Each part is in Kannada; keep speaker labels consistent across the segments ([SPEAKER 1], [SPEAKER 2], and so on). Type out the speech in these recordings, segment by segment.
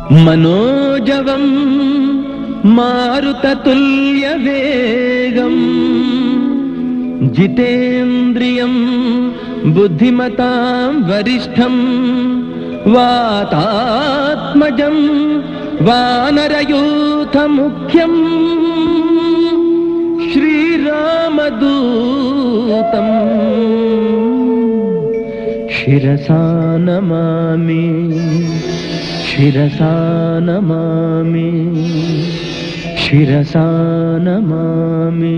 [SPEAKER 1] मनोजवम् मारुततुल्यवेगम् जितेन्द्रियम् बुद्धिमताम् वरिष्ठम् वातात्मजम् वानरयूथमुख्यम् श्रीरामदूतम् शिरसा नमामि शिरसा नमामि शिरसा नमामि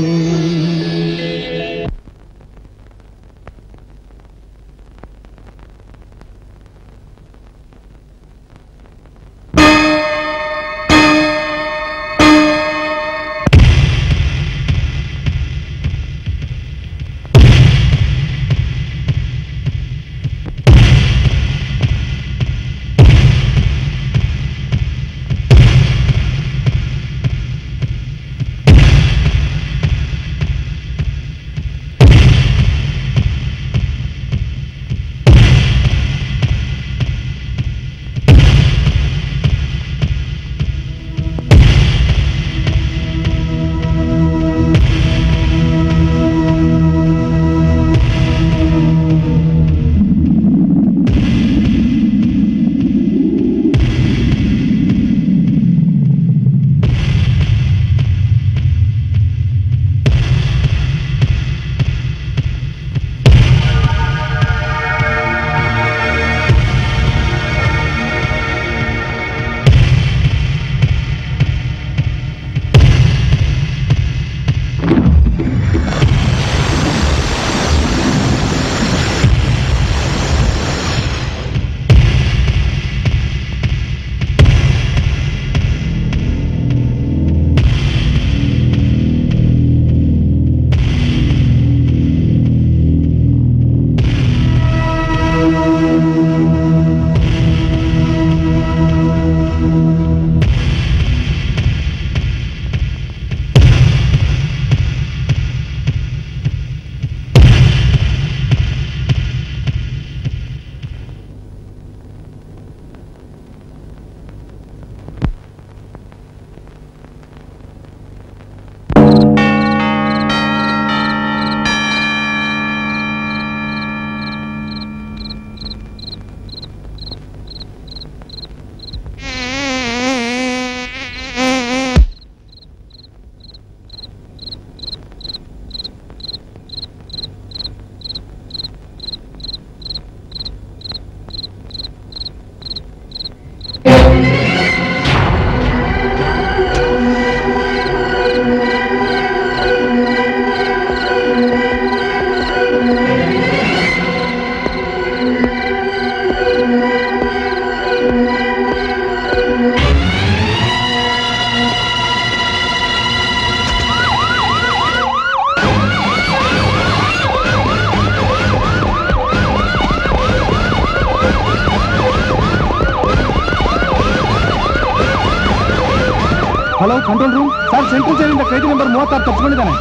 [SPEAKER 2] hello control room sir central ಜೈಲಿಂದ ಕೈದಿ ನಂಬರ್ ಮೂವತ್ತಾರು ತಪ್ಪಿಕೊಂಡಿದ್ದಾನೆ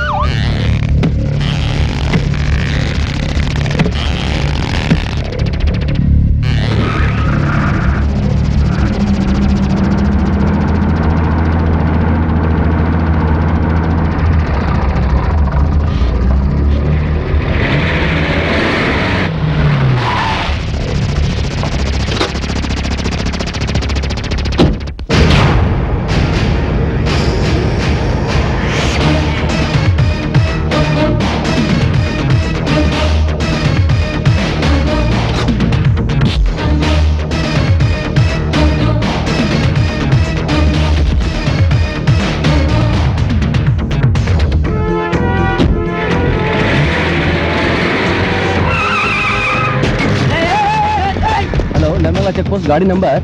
[SPEAKER 1] ಹಲೋ ನಮ್ಮೆಲ್ಲ ಚೆಕ್ ಪೋಸ್ಟ್ ಗಾಡಿ ನಂಬರ್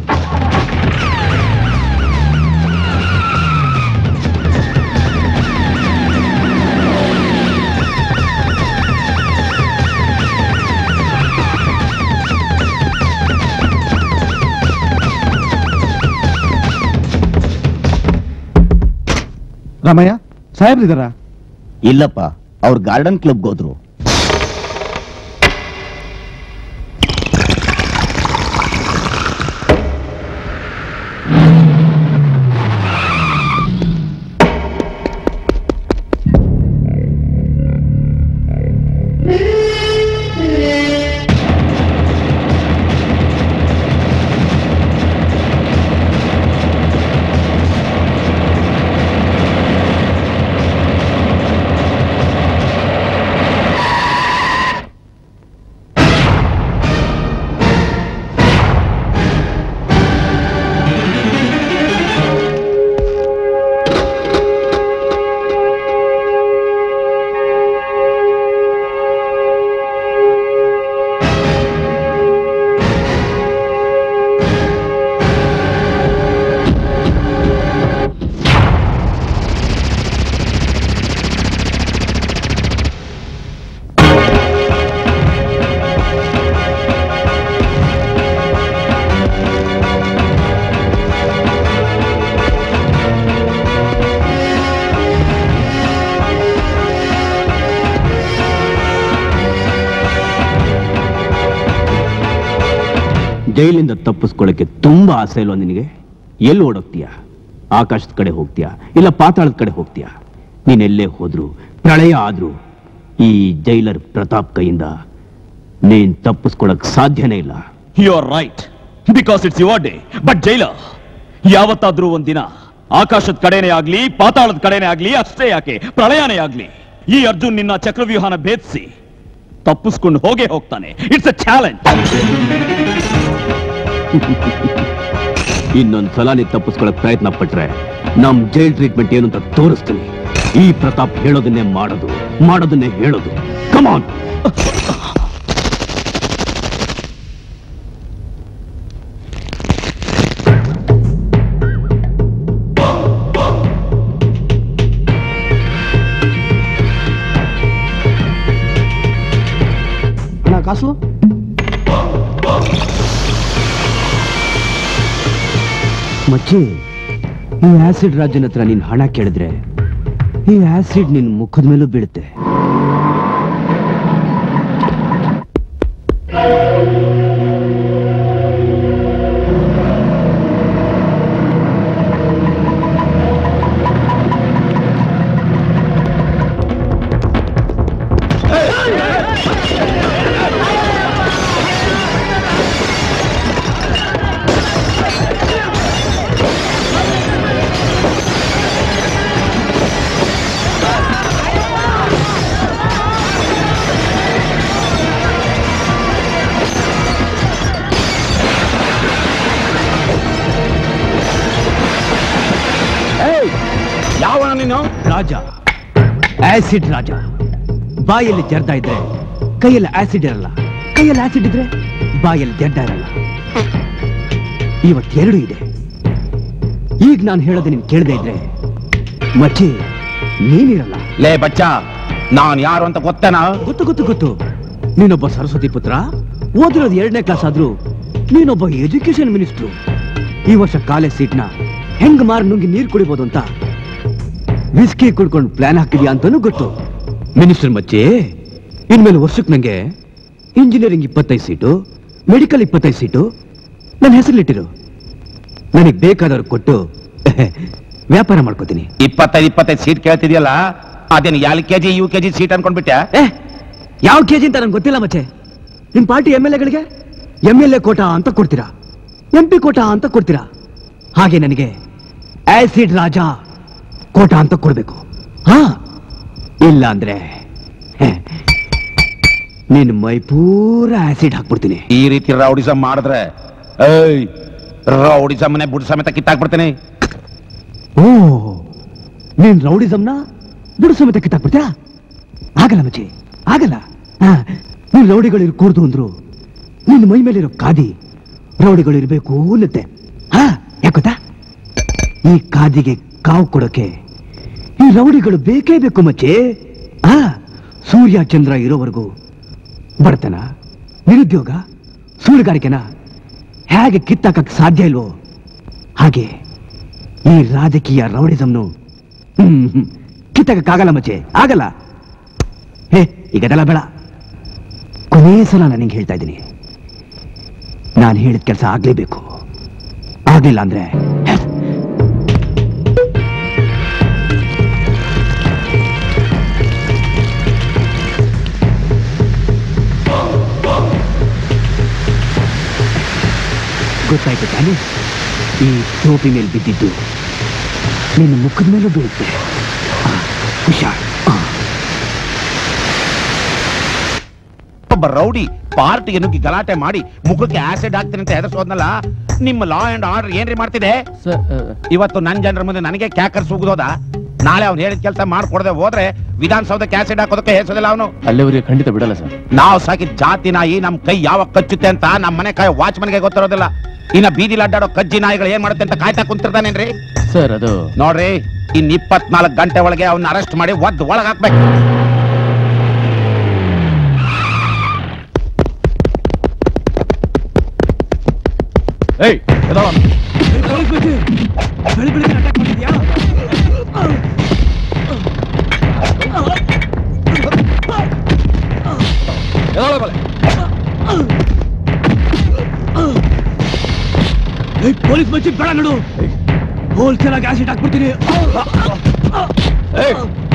[SPEAKER 2] ರಾಮಯ್ಯ ಸಾಹೇಬ್ರಿದಾರ
[SPEAKER 3] ಇಲ್ಲಪ್ಪ ಅವ್ರು ಗಾರ್ಡನ್ ಕ್ಲಬ್ಗೆ ಹೋದ್ರು
[SPEAKER 1] ಜೈಲಿಂದ ತಪ್ಪಿಸ್ಕೊಳ್ಳಕ್ಕೆ ತುಂಬಾ ಆಸೆ ಇಲ್ವಾ ನಿನಗೆ ಎಲ್ಲಿ ಓಡೋಗ್ತೀಯಾ ಆಕಾಶದ ಕಡೆ ಹೋಗ್ತೀಯಾ ಇಲ್ಲ ಪಾತಾಳದ ಕಡೆ ಹೋಗ್ತೀಯಾ ನೀನೆಲ್ಲೇ ಹೋದ್ರು ಪ್ರಳಯ ಆದ್ರೂ ಈ ಜೈಲರ್ ಪ್ರತಾಪ್ ಕೈಯಿಂದ ನೀನ್ ತಪ್ಪಿಸ್ಕೊಳಕ್ ಸಾಧ್ಯನೇ ಇಲ್ಲ
[SPEAKER 4] you are right because it's your day but jailer ಯಾವತ್ತಾದ್ರೂ ಒಂದಿನ ಆಕಾಶದ ಕಡೆನೇ ಆಗ್ಲಿ ಪಾತಾಳದ ಕಡೆನೇ ಆಗ್ಲಿ ಅಷ್ಟೇ ಯಾಕೆ ಪ್ರಳಯನೇ ಆಗ್ಲಿ ಈ ಅರ್ಜುನ್ ನಿನ್ನ ಚಕ್ರವ್ಯೂಹನ ಭೇದಿಸಿ ತಪ್ಪಿಸ್ಕೊಂಡು ಹೋಗೇ ಹೋಗ್ತಾನೆ ಇಟ್ಸ್ ಅ ಚಾಲೆಂಜ್
[SPEAKER 1] ಇನ್ನೊಂದ್ ಸಲ ನೀ ತಪ್ಪಿಸ್ಕೊಳಕ್ ಪ್ರಯತ್ನ ಪಟ್ರೆ ನಮ್ ಜೈಲ್ ಟ್ರೀಟ್ಮೆಂಟ್ ಏನು ಅಂತ ತೋರಿಸ್ತೀನಿ ಈ ಪ್ರತಾಪ್ ಹೇಳೋದನ್ನೇ ಮಾಡೋದು ಮಾಡೋದನ್ನೇ ಹೇಳೋದು ಕಮಾನ್
[SPEAKER 2] ಅಣ್ಣ ಕಾಸು
[SPEAKER 1] ಮಚ್ಚಿ ಈ ಆಸಿಡ್ ರಾಜನ ಹತ್ರ ನೀನ್ ಹಣ ಕೇಳಿದ್ರೆ ಈ ಆಸಿಡ್ ನಿನ್ ಮುಖದ ಮೇಲೂ ಬೀಳುತ್ತೆ
[SPEAKER 4] ಯಾವನ ನೀನು
[SPEAKER 1] ರಾಜ ಆಸಿಡ್ ರಾಜ ಬಾಯಲ್ಲಿ ಜರ್ದ ಇದ್ರೆ ಕೈಯಲ್ಲಿ ಆಸಿಡ್ ಇರಲ್ಲ ಕೈಯಲ್ಲಿ ಆಸಿಡ್ ಇದ್ರೆ ಬಾಯಲ್ಲಿ ಜಡ್ಡ ಇರಲ್ಲ ಇವತ್ತೆರಡು ಇದೆ ಈಗ ನಾನು ಹೇಳೋದು ನೀನ್ ಕೇಳದೆ ಇದ್ರೆ ಮಚ್ಚಿ ನೀನಿರಲ್ಲ
[SPEAKER 3] ಲೇ ಬಚ್ಚ ನಾನ್ ಯಾರು ಅಂತ ಗೊತ್ತೇನಾ
[SPEAKER 1] ಗೊತ್ತು ಗೊತ್ತು ಗೊತ್ತು ನೀನೊಬ್ಬ ಸರಸ್ವತಿ ಪುತ್ರ ಓದಿರೋದು ಎರಡನೇ ಕ್ಲಾಸ್ ಆದ್ರೂ ನೀನೊಬ್ಬ ಎಜುಕೇಶನ್ ಮಿನಿಸ್ಟ್ರು ಈ ವರ್ಷ ಕಾಲೇಜ್ ಸೀಟ್ನ ಹೆಂಗ್ ಮಾರ್ ನುಂಗಿ ನೀರ್ ಕುಡಿಬೋದು ಅಂತ ವಿಸ್ಕಿ ಕುಡ್ಕೊಂಡು ಪ್ಲಾನ್ ಹಾಕಿದ್ಯಾ ಅಂತಾನೂ ಗೊತ್ತು ಮಿನಿಸ್ಟರ್ ಮಚ್ಚಿ ಇನ್ಮೇಲೆ ವರ್ಷಕ್ಕೆ ನಂಗೆ ಇಂಜಿನಿಯರಿಂಗ್ ಇಪ್ಪತ್ತೈದು ಸೀಟು ಮೆಡಿಕಲ್ ಇಪ್ಪತ್ತೈದು ಸೀಟು ನನ್ನ ಹೆಸರಲ್ಲಿಟ್ಟಿರು ನನಗೆ ಬೇಕಾದವ್ರು ಕೊಟ್ಟು ವ್ಯಾಪಾರ ಮಾಡ್ಕೋತೀನಿ
[SPEAKER 3] ಇಪ್ಪತ್ತೈದು ಇಪ್ಪತ್ತೈದು ಸೀಟ್ ಕೇಳ್ತಿದ್ಯಲ್ಲ ಅದೇನು L KG U KG seat ಅನ್ಕೊಂಡ್ಬಿಟ್ಟೆ
[SPEAKER 1] ಏ ಯಾವ ಕೆಜಿ ಅಂತ ನಂಗೆ ಗೊತ್ತಿಲ್ಲ ಮಚ್ಚೆ ನಿಮ್ ಪಾರ್ಟಿ ಎಂ ಎಲ್ ಎಗಳಿಗೆ ಎಂ ಎಲ್ ಎ ಕೋಟಾ ಅಂತ ಕೊಡ್ತೀರಾ ಎಂ ಪಿ ಕೋಟಾ ಅಂತ ಕೊಡ್ತೀರಾ ಹಾಗೆ ನನಗೆ ಆಸಿಡ್ ರಾಜ ಕೋಟಾ ಅಂತ ಕೊಡ್ಬೇಕು ಹಾ ಇಲ್ಲ ಅಂದ್ರೆ ಹೆ, ನಿನ್ ಮೈ ಪೂರ ಆಸಿಡ್ ಹಾಕ್ಬಿಡ್ತೀನಿ
[SPEAKER 3] ಈ ರೀತಿ ರೌಡಿಸಮ್ ಮಾಡಿದ್ರೆ ಏಯ್ ರೌಡಿಸಮ್ನೆ ಬುಡ್ ಸಮೇತ ಕಿತ್ತಾಕ್ಬಿಡ್ತೀನಿ
[SPEAKER 1] ಓ ನೀನ್ ರೌಡಿಸಮ್ನ ಬಿಡು ಸಮೇತ ಕಿತ್ತಾಕ್ಬಿಡ್ತೀಯಾ ಆಗಲ್ಲ ಮಚ್ಚಿ ಆಗಲ್ಲ ಹಾ, ನೀನ್ ರೌಡಿಗಳಿರು ಕೂರ್ದು ಅಂದ್ರು ನಿನ್ನ ಮೈ ಮೇಲಿರೋ ಕಾದಿ ರೌಡಿಗಳು ಇರಬೇಕು ಅನ್ನುತ್ತೆ ಹಾ ಯಾಕೊತ್ತಾ ಈ ಕಾದಿಗೆ ಕಾವು ಕೊಡೋಕೆ ಈ ರೌಡಿಗಳು ಬೇಕೇ ಬೇಕು ಮಚ್ಚಿ ಹಾ ಸೂರ್ಯ ಚಂದ್ರ ಇರೋವರೆಗೂ ಬಡತನ ನಿರುದ್ಯೋಗ ಸುಳ್ಳುಗಾರಿಕೆನ ಹೇಗೆ ಕಿತ್ತಾಕಕ್ ಸಾಧ್ಯ ಇಲ್ವೋ ಹಾಗೆ ಈ ರಾಜಕೀಯ ರೌಡಿಸಮ್ನು ಹ್ಮ್ ಕಿತ್ತಕ್ಕಾಗಲ್ಲ ಮಚ್ಚೆ ಆಗಲ್ಲ ಹೇ ಈಗ ಅದೆಲ್ಲ ಬೇಡ ಕೊನೇ ಸಲ ನಾನು ನಿಂಗೆ ಹೇಳ್ತಾ ಇದ್ದೀನಿ ನಾನು ಹೇಳಿದ ಕೆಲಸ ಆಗ್ಲೇಬೇಕು ಆಗ್ಲಿಲ್ಲ ಅಂದ್ರೆ ಹೇ, ಗೊತ್ತಾಯ್ತು ತಾನೆ ಈ ಟೋಪಿ ಮೇಲೆ ಬಿದ್ದಿದ್ದು ನಿನ್ನ ಮುಖದ ಮೇಲೂ ಬೀಳುತ್ತೆ ಆ, ಹುಷಾರ್ ಆ.
[SPEAKER 3] ಒಬ್ಬ ರೌಡಿ ಪಾರ್ಟಿಗೆ ನುಗ್ಗಿ ಗಲಾಟೆ ಮಾಡಿ ಮುಖಕ್ಕೆ ಆಸಿಡ್ ಹಾಕ್ತೀನಿ ಅಂತ ಹೆದರ್ಸೋದ್ನಲ್ಲ ನಿಮ್ಮ ಲಾ ಅಂಡ್ ಆರ್ಡರ್ ಏನ್ರಿ ಮಾಡ್ತಿದೆ ಇವತ್ತು ನನ್ ಜನರ ಮುಂದೆ ನನಗೆ ಕ್ಯಾಕರ್ ಸುಗ್ದೋದ ನಾಳೆ ಅವ್ನು ಹೇಳಿದ ಕೆಲಸ ಮಾಡ್ಕೊಡದೆ ಹೋದ್ರೆ ವಿಧಾನಸೌಧಕ್ಕೆ ಆಸಿಡ್ ಹಾಕೋದಕ್ಕೆ ಹೆಸರಿಲ್ಲ ಅವನು
[SPEAKER 2] ಅಲ್ಲಿವರಿಗೆ ಖಂಡಿತ ಬಿಡಲ್ಲ ಸರ್
[SPEAKER 3] ನಾವು ಸಾಕಿದ ಜಾತಿ ನಾಯಿ ನಮ್ ಕೈ ಯಾವಾಗ ಕಚ್ಚುತ್ತೆ ಅಂತ ನಮ್ಮ ಮನೆ ಕಾಯ ವಾಚ್ಮನ್ಗೆ ಗೊತ್ತಿರೋದಿಲ್ಲ ಇನ್ನ ಬೀದಿಲಿ ಅಡ್ಡಾಡೋ ಕಜ್ಜಿ ನಾಯಿಗಳು ಏನ್ ಮಾಡುತ್ತೆ ಅಂತ ಕಾಯ್ತಾ ಕುಂತಿರ್ತಾನೇನ್ರಿ
[SPEAKER 2] ಸರ್ ಅದು
[SPEAKER 3] ನೋಡ್ರಿ ಇನ್ ಇಪ್ಪತ್ನಾಲ್ಕು ಗಂಟೆ ಒಳಗೆ ಅವ್ನ ಅರೆಸ್ಟ್ ಮಾಡಿ ಒದ್ದು ಒಳಗ್ ಹಾಕ್ಬೇಕು
[SPEAKER 2] ಏಯ್ ಎದವ. ಎದವ ಬಲೆ.
[SPEAKER 1] ಪೊಲೀಸ್ ಮಚ್ಚಿ ಬೇಡ ನೋಡು ಹೋಲ್ಸೇಲ್ ಆಗಿ ಆಸಿಡ್ ಹಾಕ್ಬಿಡ್ತೀನಿ
[SPEAKER 2] ಏಯ್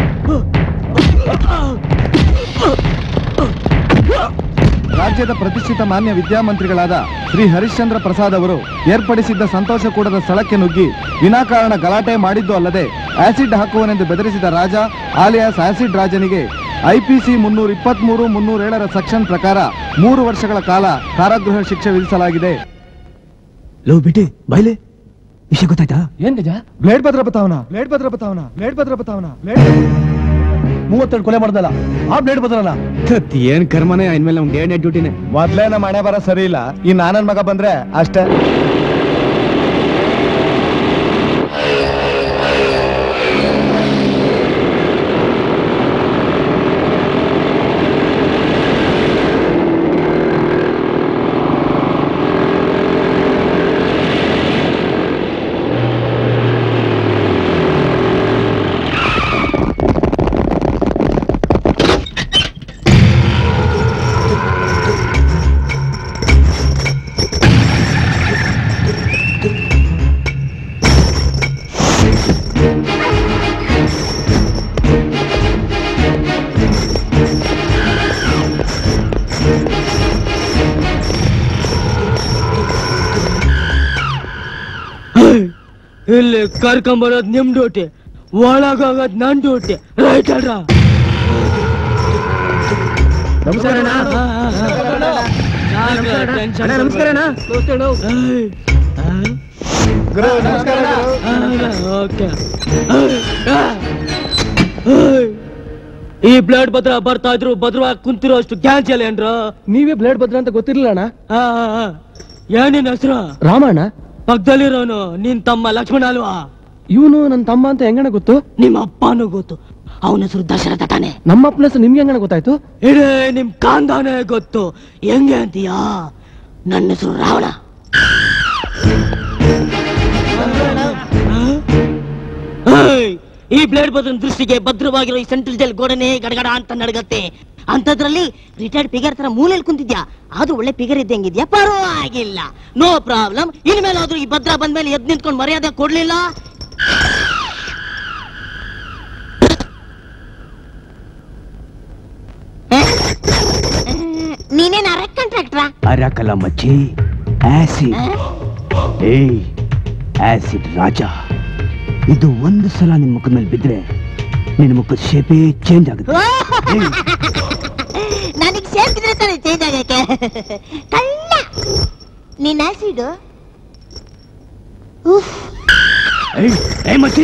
[SPEAKER 5] ರಾಜ್ಯದ ಪ್ರತಿಷ್ಠಿತ ಮಾನ್ಯ ವಿದ್ಯಾಮಂತ್ರಿಗಳಾದ ಶ್ರೀ ಹರಿಶ್ಚಂದ್ರ ಪ್ರಸಾದ್ ಅವರು ಏರ್ಪಡಿಸಿದ್ದ ಸಂತೋಷ ಕೂಡದ ಸ್ಥಳಕ್ಕೆ ನುಗ್ಗಿ ವಿನಾಕಾರಣ ಗಲಾಟೆ ಮಾಡಿದ್ದು ಅಲ್ಲದೆ ಆಸಿಡ್ ಹಾಕುವನೆಂದು ಬೆದರಿಸಿದ ರಾಜ ಆಲಿಯಾಸ್ ಆಸಿಡ್ ರಾಜನಿಗೆ ಐಪಿಸಿ ಮುನ್ನೂರ ಇಪ್ಪತ್ಮೂರು ಮುನ್ನೂರೇಳರ ಸೆಕ್ಷನ್ ಪ್ರಕಾರ ಮೂರು ವರ್ಷಗಳ ಕಾಲ ಕಾರಾಗೃಹ ಶಿಕ್ಷೆ ವಿಧಿಸಲಾಗಿದೆ
[SPEAKER 1] ಲೋ ಬಿಟ್ಟಿ ಬೈಲೆ ವಿಷಯ ಗೊತ್ತಾಯ್ತಾ
[SPEAKER 2] ಏನ್ ನಿಜ
[SPEAKER 5] ಬ್ಲೇಡ್ ಭದ್ರ ಬತಾವನ ಬ್ಲೇಡ್ ಭದ್ರ ಬತಾವನ ಬ್ಲೇಡ್ ಭದ್ರ ಬತಾವನ
[SPEAKER 2] ಮೂವತ್ತೆರಡು ಕೊಲೆ ಮಾಡ್ದಲ್ಲ ಆ ಬ್ಲೇಡ್ ಬದಲಲ್ಲ
[SPEAKER 1] ಏನ್ ಕರ್ಮನೇ ಇನ್ಮೇಲೆ ಅವ್ನ್ ಡೇ ನೈಟ್ ಡ್ಯೂಟಿನೇ
[SPEAKER 5] ಮೊದ್ಲೇ ನಮ್ಮ ಮನೆ ಬರ ಸರಿ ಇಲ್ಲ ಈ ನಾನನ್ ಮಗ ಬಂದ್ರೆ ಅಷ್ಟೇ
[SPEAKER 1] ಇಲ್ಲಿ ಕರ್ಕೊಂಬರೋದ್ ನಿಮ್ ಡ್ಯೂಟಿ ಒಳಗೋಗೋದ್ ನನ್ ಡ್ಯೂಟಿ ರೈಟ್ ಅಲ್ರ
[SPEAKER 2] ನಮಸ್ಕಾರ ಅಣ್ಣ. ನಮಸ್ಕಾರ ಅಣ್ಣ.
[SPEAKER 5] ಗುರು ನಮಸ್ಕಾರ ಗುರು.
[SPEAKER 1] ಈ ಬ್ಲಡ್ ಭದ್ರ ಬರ್ತಾ ಇದ್ರು ಭದ್ರವಾಗಿ ಕುಂತಿರೋ ಅಷ್ಟು ಕ್ಯಾನ್ಸಲ್ ಏನ್ರ
[SPEAKER 2] ನೀವೇ ಬ್ಲೇಡ್ ಭದ್ರ ಅಂತ ಗೊತ್ತಿರ್ಲಿಲ್ಲ ಅಣ್ಣ
[SPEAKER 1] ಏನಿನ್ ಹೆಸರು
[SPEAKER 2] ರಾಮಣ್ಣ
[SPEAKER 1] ಪಕ್ಕದಲ್ಲಿರೋನು ನಿನ್ ತಮ್ಮ ಲಕ್ಷ್ಮಣ ಅಲ್ವಾ
[SPEAKER 2] ಇವನು ನನ್ನ ತಮ್ಮ ಅಂತ ಹೆಂಗಣ ಗೊತ್ತು
[SPEAKER 1] ನಿಮ್ಮ ಅಪ್ಪನೂ ಗೊತ್ತು ಅವನ ಹೆಸರು ದಶರಥ ತಾನೆ
[SPEAKER 2] ನಮ್ಮ ಅಪ್ಪನ ಹೆಸರು ನಿಮ್ಗೆ ಹೆಂಗಣ ಗೊತ್ತಾಯ್ತು
[SPEAKER 1] ಇಡೇ ನಿಮ್ ಕಾಂದಾನೆ ಗೊತ್ತು ಹೆಂಗೆ ಅಂತೀಯಾ ನನ್ನ ಹೆಸರು ರಾವಣ ಏಯ್, ಈ ಬ್ಲೇಡ್ ಬದನ್ ದೃಷ್ಟಿಗೆ ಭದ್ರವಾಗಿರೋ ಈ ಸೆಂಟ್ರಲ್ ಜೈಲ್ ಗೋಡನೆ ಗಡಗಡ ಅಂತ ನಡಗತ್ತೆ ಅಂತದ್ರಲ್ಲಿ ರಿಟೈರ್ಡ್ ಫಿಗರ್ ತರ ಮೂಲೆಯಲ್ಲಿ ಕುಂತಿದ್ಯಾ ಆದ್ರೂ ಒಳ್ಳೆ ಫಿಗರ್ ಇದ್ದಂಗಿದ್ಯಾ ಪರವಾಗಿಲ್ಲ ನೋ ಪ್ರಾಬ್ಲಮ್ ಇನ್ಮೇಲಾದ್ರೂ ಈ ಭದ್ರ ಬಂದ್ಮೇಲೆ ಎದ್ ನಿಂತ್ಕೊಂಡು ಮರ್ಯಾದೆ ಕೊಡ್ಲಿಲ್ಲ
[SPEAKER 6] ನೀನೇನ್ ಅರೆಕ್ ಕಾಂಟ್ರಾಕ್ಟ್ರಾ
[SPEAKER 1] ಅರಕಲ ಮಚ್ಚಿ ಆಸಿಡ್ ಏಯ್ ಆಸಿಡ್ ರಾಜ ಇದು ಒಂದು ಸಲ ನಿನ್ ಮುಖದ ಮೇಲೆ ಬಿದ್ರೆ ನಿನ್ನ ಮುಖದ ಶೇಪೇ ಚೇಂಜ್ ಆಗುತ್ತೆ ಏಯ್,
[SPEAKER 6] ನನಗ್ ಸೇರ್ತಿದ್ರೆ ತಾನೆ ಚೇಂಜ್ ಆಗಕ್ಕೆ ಕಳ್ಳ ನೀನ್ ಆಸಿಡ್
[SPEAKER 1] ಏಯ್, ಏಯ್ ಮಚ್ಚಿ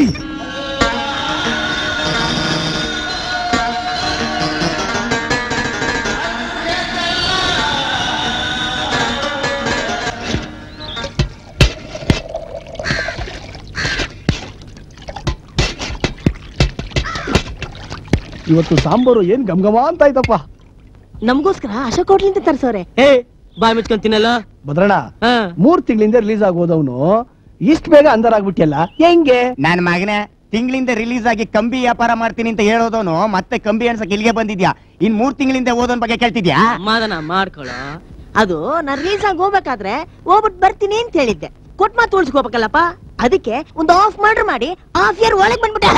[SPEAKER 2] ಇವತ್ತು ಸಾಂಬಾರು ಏನ್ ಗಮಗಮ ಅಂತ ಆಯ್ತಪ್ಪ
[SPEAKER 6] ನಮಗೋಸ್ಕರ ಅಶೋಕ್ ಹೋಟ್ಲಿಂದ ತರ್ಸೋರೆ
[SPEAKER 1] ಏ ಬಾಯ್ ಮುಚ್ಕೊಂತೀನಲ್ಲ
[SPEAKER 2] ಭದ್ರಣ್ಣ
[SPEAKER 1] ಹಾ
[SPEAKER 2] ಮೂರ್ ತಿಂಗಳಿಂದ ರಿಲೀಸ್ ಆಗೋದವನು ಇಷ್ಟ್ ಬೇಗ ಅಂದರ್ ಆಗ್ಬಿಟ್ಟಿಯಲ್ಲ ಹೆಂಗೆ
[SPEAKER 7] ನನ್ ಮಗನೇ ತಿಂಗಳಿಂದ ರಿಲೀಸ್ ಆಗಿ ಕಂಬಿ ವ್ಯಾಪಾರ ಮಾಡ್ತೀನಿ ಅಂತ ಹೇಳೋದವನು ಮತ್ತೆ ಕಂಬಿ ಎಣ್ಸಕ್ ಇಲ್ಲಿಗೆ ಬಂದಿದ್ಯಾ ಇನ್ ಮೂರ್ ತಿಂಗಳಿಂದ ಓದೋನ್ ಬಗ್ಗೆ ಕೇಳ್ತಿದ್ಯಾ
[SPEAKER 1] ಸಮಾಧಾನ ಮಾಡ್ಕೊಳ್ಳೋ
[SPEAKER 6] ಅದು ನಾನ್ ರಿಲೀಸ್ ಆಗಿ ಹೋಗ್ಬೇಕಾದ್ರೆ ಹೋಗ್ಬಿಟ್ಟು ಬರ್ತೀನಿ ಅಂತ ಹೇಳಿದ್ದೆ ಕೊಟ್ ಮಾತು ಉಳಿಸ್ಕೋಬೇಕಲ್ಲಪ್ಪ ಅದಕ್ಕೆ ಒಂದು ಆಫ್ ಮರ್ಡರ್ ಮಾಡಿ ಹಾಫ್ ಇಯರ್ ಒಳಗ್ ಬಂದ್ಬಿಟ್ಟೆ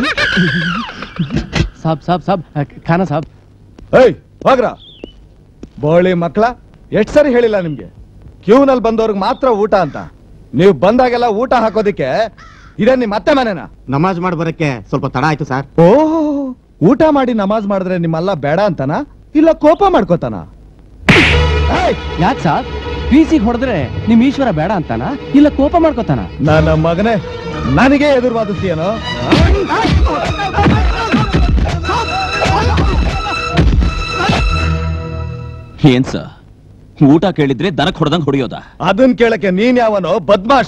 [SPEAKER 2] ಸಾಬ್ ಸಾಬ್ ಸಾಬ್ ಖಾನ ಸಾಬ್
[SPEAKER 5] ಏಯ್ ಹೋಗ್ರ ಬೋಳಿ ಮಕ್ಳ ಎಷ್ಟ್ ಸರಿ ಹೇಳಿಲ್ಲ ನಿಮ್ಗೆ ಕ್ಯೂನಲ್ಲಿ ಬಂದವ್ರಿಗೆ ಮಾತ್ರ ಊಟ ಅಂತ ನೀವು ಬಂದಾಗೆಲ್ಲ ಊಟ ಹಾಕೋದಿಕ್ಕೆ ಇದೇ ನಿಮ್ ಅತ್ತೆ ಮನೆನಾ
[SPEAKER 7] ನಮಾಜ್ ಮಾಡಿ ಬರಕ್ಕೆ ಸ್ವಲ್ಪ ತಡ ಆಯ್ತು ಸರ್
[SPEAKER 5] ಓಹ್ ಊಟ ಮಾಡಿ ನಮಾಜ್ ಮಾಡಿದ್ರೆ ನಿಮ್ಮಲ್ಲ ಬೇಡ ಅಂತನಾ ಇಲ್ಲ ಕೋಪ ಮಾಡ್ಕೋತಾನ
[SPEAKER 2] ಯಾಕೆ ಸಾರ್ ಪೀಸಿಗೆ ಹೊಡೆದ್ರೆ ನಿಮ್ ಈಶ್ವರ ಬೇಡ ಅಂತಾನ ಇಲ್ಲ ಕೋಪ ಮಾಡ್ಕೋತಾನ
[SPEAKER 5] ನನ್ನ ಮಗನೇ ನನಗೆ ಎದುರು ವಾದಿಸ್ತೀಯನೋ
[SPEAKER 4] ಏನ್ ಸರ್ ಊಟ ಕೇಳಿದ್ರೆ ದನಕ್ ಹೊಡೆದಂಗ್ ಹೊಡೆಯೋದಾ
[SPEAKER 5] ಅದನ್ ಕೇಳಕ್ಕೆ ನೀನ್ ಯಾವನೋ ಬದ್ಮಾಶ್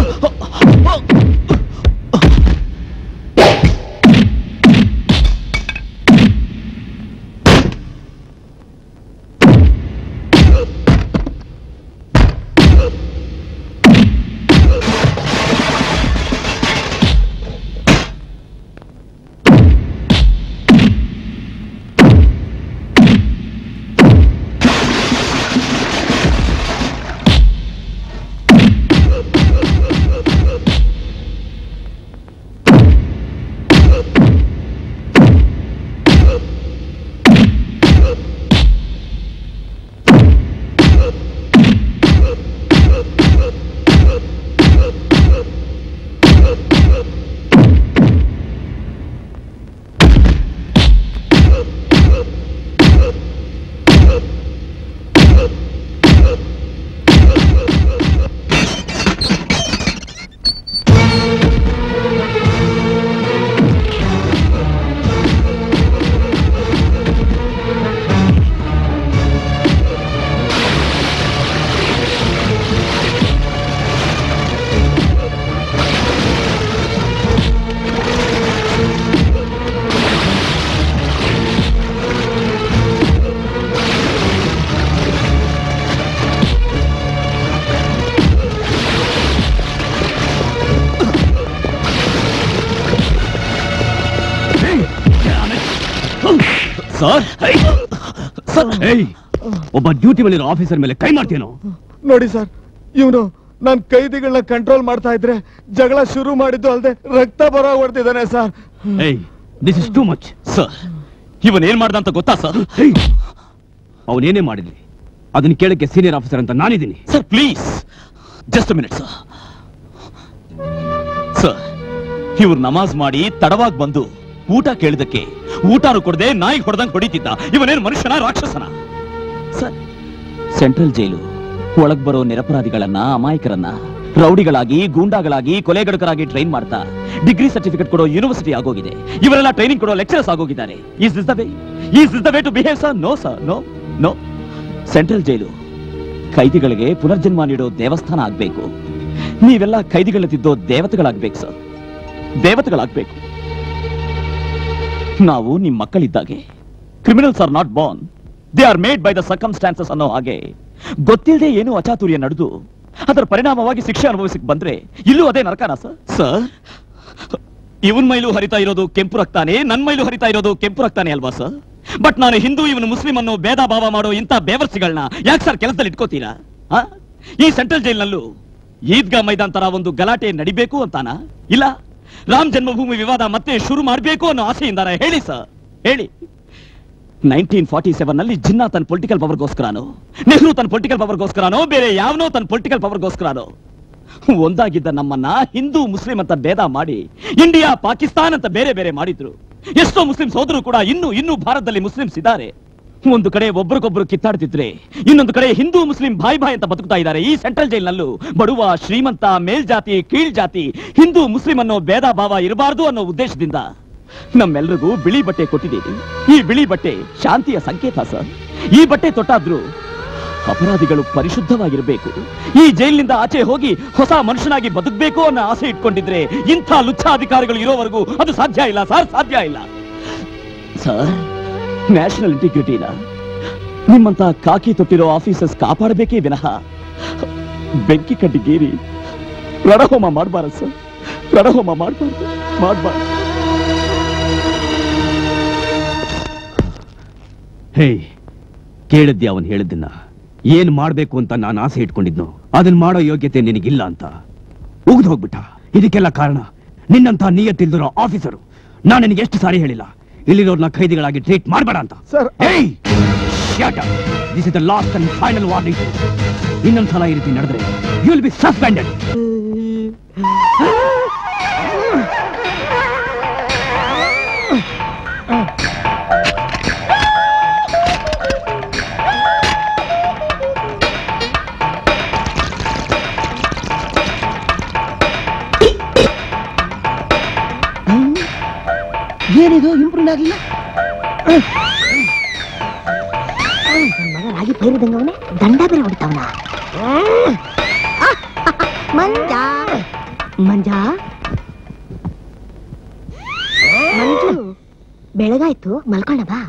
[SPEAKER 4] ಸರ್
[SPEAKER 1] ಏಯ್ ಒಬ್ಬ ಡ್ಯೂಟಿ ಮೇಲಿರೋ ಆಫೀಸರ್ ಮೇಲೆ ಕೈ ಮಾಡ್ತೀನೋ
[SPEAKER 5] ನೋಡಿ ಸರ್ ಇವನು ನಾನ್ ಕೈದಿಗಳನ್ನ ಕಂಟ್ರೋಲ್ ಮಾಡ್ತಾ ಇದ್ರೆ ಜಗಳ ಶುರು ಮಾಡಿದ್ದು ಅಲ್ದೆ ರಕ್ತ ಬರೋ ಹೊಡ್ತಿದ್ದಾನೆ ಸರ್
[SPEAKER 1] ಏಯ್ this is too much
[SPEAKER 4] sir ಇವನ್ ಏನ್ ಮಾಡ್ದ ಅಂತ ಗೊತ್ತಾ ಸರ್
[SPEAKER 1] ಅವನೇನೇ ಮಾಡಿರ್ಲಿ ಅದನ್ನ ಕೇಳಕ್ಕೆ ಸೀನಿಯರ್ ಆಫೀಸರ್ ಅಂತ ನಾನಿದ್ದೀನಿ
[SPEAKER 4] sir please just minute sir sir ಇವ್ರು ನಮಾಜ್ ಮಾಡಿ ತಡವಾಗಿ ಬಂದು ಊಟ ಕೇಳಿದಕ್ಕೆ ಊಟನೂ ಕೊಡದೆ ನಾಯಿಗೆ ಹೊಡೆದಂಗ್ ಹೊಡಿತಿದ್ದ ಇವನೇನು ಮನುಷ್ಯನ ರಾಕ್ಷಸನ ಸರ್ ಸೆಂಟ್ರಲ್ ಜೈಲು ಒಳಗ್ ಬರೋ ನಿರಪರಾಧಿಗಳನ್ನ ಅಮಾಯಕರನ್ನ ರೌಡಿಗಳಾಗಿ ಗೂಂಡಾಗಳಾಗಿ ಕೊಲೆಗಡಕರಾಗಿ ಟ್ರೈನ್ ಮಾಡ್ತಾ ಡಿಗ್ರಿ ಸರ್ಟಿಫಿಕೇಟ್ ಕೊಡೋ ಯೂನಿವರ್ಸಿಟಿ ಆಗೋಗಿದೆ ಇವರೆಲ್ಲ ಟ್ರೈನಿಂಗ್ ಕೊಡೋ ಲೆಕ್ಚರರ್ಸ್ ಆಗೋಗಿದ್ದಾರೆ is this the way is this the way to behave sir no sir no no central jail ಖೈದಿಗಳಿಗೆ ಪುನರ್ಜನ್ಮ ನೀಡೋ ದೇವಸ್ಥಾನ ಆಗ್ಬೇಕು ನೀವೆಲ್ಲ ಖೈದಿಗಳ ತಿದ್ದೋ ದೇವತೆಗಳಾಗ್ಬೇಕು ಸರ್ ದೇವತೆಗಳಾಗ್ಬೇಕು ನಾವು ನಿಮ್ ಮಕ್ಕಳಿದ್ದಾಗೆ criminals are not born they are made by the circumstances ಅನ್ನೋ ಹಾಗೆ ಗೊತ್ತಿಲ್ಲದೆ ಏನು ಅಚಾತುರ್ಯ ನಡೆದು ಅದರ ಪರಿಣಾಮವಾಗಿ ಶಿಕ್ಷೆ ಅನುಭವಿಸಕ್ ಬಂದ್ರೆ ಇಲ್ಲೂ ಅದೇ ನರಕನ ಸರ್ ಸರ್ ಇವನ್ ಮೈಲು ಹರಿತಾ ಇರೋದು ಕೆಂಪು ರಕ್ತಾನೆ ನನ್ ಮೈಲು ಹರಿತಾ ಇರೋದು ಕೆಂಪು ರಕ್ತಾನೆ ಅಲ್ವಾ ಸರ್ ಬಟ್ ನಾನು ಹಿಂದೂ ಇವನು ಮುಸ್ಲಿಂ ಅನ್ನೋ ಭೇದ ಭಾವ ಮಾಡೋ ಇಂಥ ಬೇವರ್ಸಿಗಳನ್ನ ಯಾಕೆ ಸರ್ ಕೆಲಸದಲ್ಲಿ ಇಟ್ಕೋತೀರಾ ಆ? ಈ ಸೆಂಟ್ರಲ್ ಜೈಲ್ನಲ್ಲೂ ಈದ್ಗಾ ಮೈದಾನ್ ತರ ಒಂದು ಗಲಾಟೆ ನಡಿಬೇಕು ಅಂತಾನ ಇಲ್ಲ ರಾಮ್ ಜನ್ಮಭೂಮಿ ವಿವಾದ ಮತ್ತೆ ಶುರು ಮಾಡಬೇಕು ಅನ್ನೋ ಆಸೆಯಿಂದಾನ ಹೇಳಿ ಸರ್ ಹೇಳಿ ನೈನ್ಟೀನ್ ಫಾರ್ಟಿ ಸೆವೆನ್ ನಲ್ಲಿ ಜಿನ್ನಾ ತನ್ನ ಪೊಲಿಟಿಕಲ್ ಪವರ್ಗೋಸ್ಕರನೋ ನೆಹರು ತನ್ನ ಪೊಲಿಟಿಕಲ್ ಪವರ್ಗೋಸ್ಕರನೋ ಬೇರೆ ಯಾವನೋ ತನ್ನ ಪೊಲಿಟಿಕಲ್ ಪವರ್ಗೋಸ್ಕರನೋ ಒಂದಾಗಿದ್ದ ನಮ್ಮನ್ನ ಹಿಂದೂ ಮುಸ್ಲಿಂ ಅಂತ ಭೇದ ಮಾಡಿ ಇಂಡಿಯಾ ಪಾಕಿಸ್ತಾನ್ ಅಂತ ಬೇರೆ ಬೇರೆ ಮಾಡಿದ್ರು ಎಷ್ಟೋ ಮುಸ್ಲಿಂ ಸೋದರು ಕೂಡ ಇನ್ನೂ ಇನ್ನೂ ಭಾರತದಲ್ಲಿ ಮುಸ್ಲಿಮ್ಸ್ ಇದ್ದಾರೆ ಒಂದು ಕಡೆ ಒಬ್ರಿಗೊಬ್ರು ಕಿತ್ತಾಡ್ತಿದ್ರೆ ಇನ್ನೊಂದು ಕಡೆ ಹಿಂದೂ ಮುಸ್ಲಿಂ ಬಾಯ್ ಬಾಯ್ ಅಂತ ಬದುಕ್ತಾ ಇದ್ದಾರೆ ಈ ಸೆಂಟ್ರಲ್ ಜೈಲ್ನಲ್ಲೂ ಬಡವ ಶ್ರೀಮಂತ ಮೇಲ್ಜಾತಿ ಕೀಳ್ ಜಾತಿ ಹಿಂದೂ ಮುಸ್ಲಿಂ ಅನ್ನೋ ಭೇದ ಭಾವ ಇರಬಾರ್ದು ಅನ್ನೋ ಉದ್ದೇಶದಿಂದ ನಮ್ಮೆಲ್ರಿಗೂ ಬಿಳಿ ಬಟ್ಟೆ ಕೊಟ್ಟಿದ್ದೀವಿ ಈ ಬಿಳಿ ಬಟ್ಟೆ ಶಾಂತಿಯ ಸಂಕೇತ ಸರ್ ಈ ಬಟ್ಟೆ ತೊಟ್ಟಾದ್ರೂ ಅಪರಾಧಿಗಳು ಪರಿಶುದ್ಧವಾಗಿರಬೇಕು ಈ ಜೈಲಿನಿಂದ ಆಚೆ ಹೋಗಿ ಹೊಸ ಮನುಷ್ಯನಾಗಿ ಬದುಕಬೇಕು ಅನ್ನೋ ಆಸೆ ಇಟ್ಕೊಂಡಿದ್ರೆ ಇಂಥ ಲುಚ್ಛ ಅಧಿಕಾರಿಗಳು ಇರೋವರೆಗೂ ಅದು ಸಾಧ್ಯ ಇಲ್ಲ ಸರ್ ಸಾಧ್ಯ ಇಲ್ಲ ಸರ್ ನ್ಯಾಷನಲ್ ಇಂಟಿಗ್ರಿಟಿನ ನಿಮ್ಮಂತ ಕಾಕಿ ತೊಟ್ಟಿರೋ ಆಫೀಸರ್ಸ್ ಕಾಪಾಡಬೇಕೇ ವಿನಃ ಬೆಂಕಿ ಕಡ್ಡಿಗೇರಿ ರಣಹೋಮ ಮಾಡಬಾರದು ಸರ್ ರಣಹೋಮ ಮಾಡಬಾರ್ದು ಮಾಡಬಾರ್ದು
[SPEAKER 1] ಹೇ ಕೇಳಿದ್ದೆ ಅವನು ಹೇಳಿದ್ದನ್ನ ಏನ್ ಮಾಡ್ಬೇಕು ಅಂತ ನಾನು ಆಸೆ ಇಟ್ಕೊಂಡಿದ್ನು ಅದನ್ನ ಮಾಡೋ ಯೋಗ್ಯತೆ ನಿನಗಿಲ್ಲ ಅಂತ ಉಗ್ದು ಹೋಗ್ಬಿಟ್ಟ ಇದಕ್ಕೆಲ್ಲ ಕಾರಣ ನಿನ್ನಂತ ನಿಯತ್ತಿಲ್ದಿರೋ ಆಫೀಸರು ನಾನು ನಿನಗೆ ಎಷ್ಟು ಸಾರಿ ಹೇಳಿಲ್ಲ ಇಲ್ಲಿರೋರ್ನ ಖೈದಿಗಳಾಗಿ ಟ್ರೀಟ್ ಮಾಡಬೇಡ ಅಂತ
[SPEAKER 5] ಸರ್
[SPEAKER 1] ಏಯ್ this is the last and final warning ಇನ್ನೊಂದ್ಸಲ ಈ ರೀತಿ ನಡೆದ್ರೆ ಯು ವಿಲ್ ಬಿ ಸಸ್ಪೆಂಡೆಡ್
[SPEAKER 6] ಏನಿದು ಇಂಪ್ರೂವ್ ಆಗಲಿಲ್ಲ ಮಗ ರಾಗಿ ಪೈರಿದಂಗ ಅವನೇ ದಂಡ ಬೇರೆ ಹೊಡಿತಾವನ ಮಂಜ ಮಂಜ ಮಂಜು ಬೆಳಗಾಯ್ತು ಮಲ್ಕೊಂಡ ಬಾ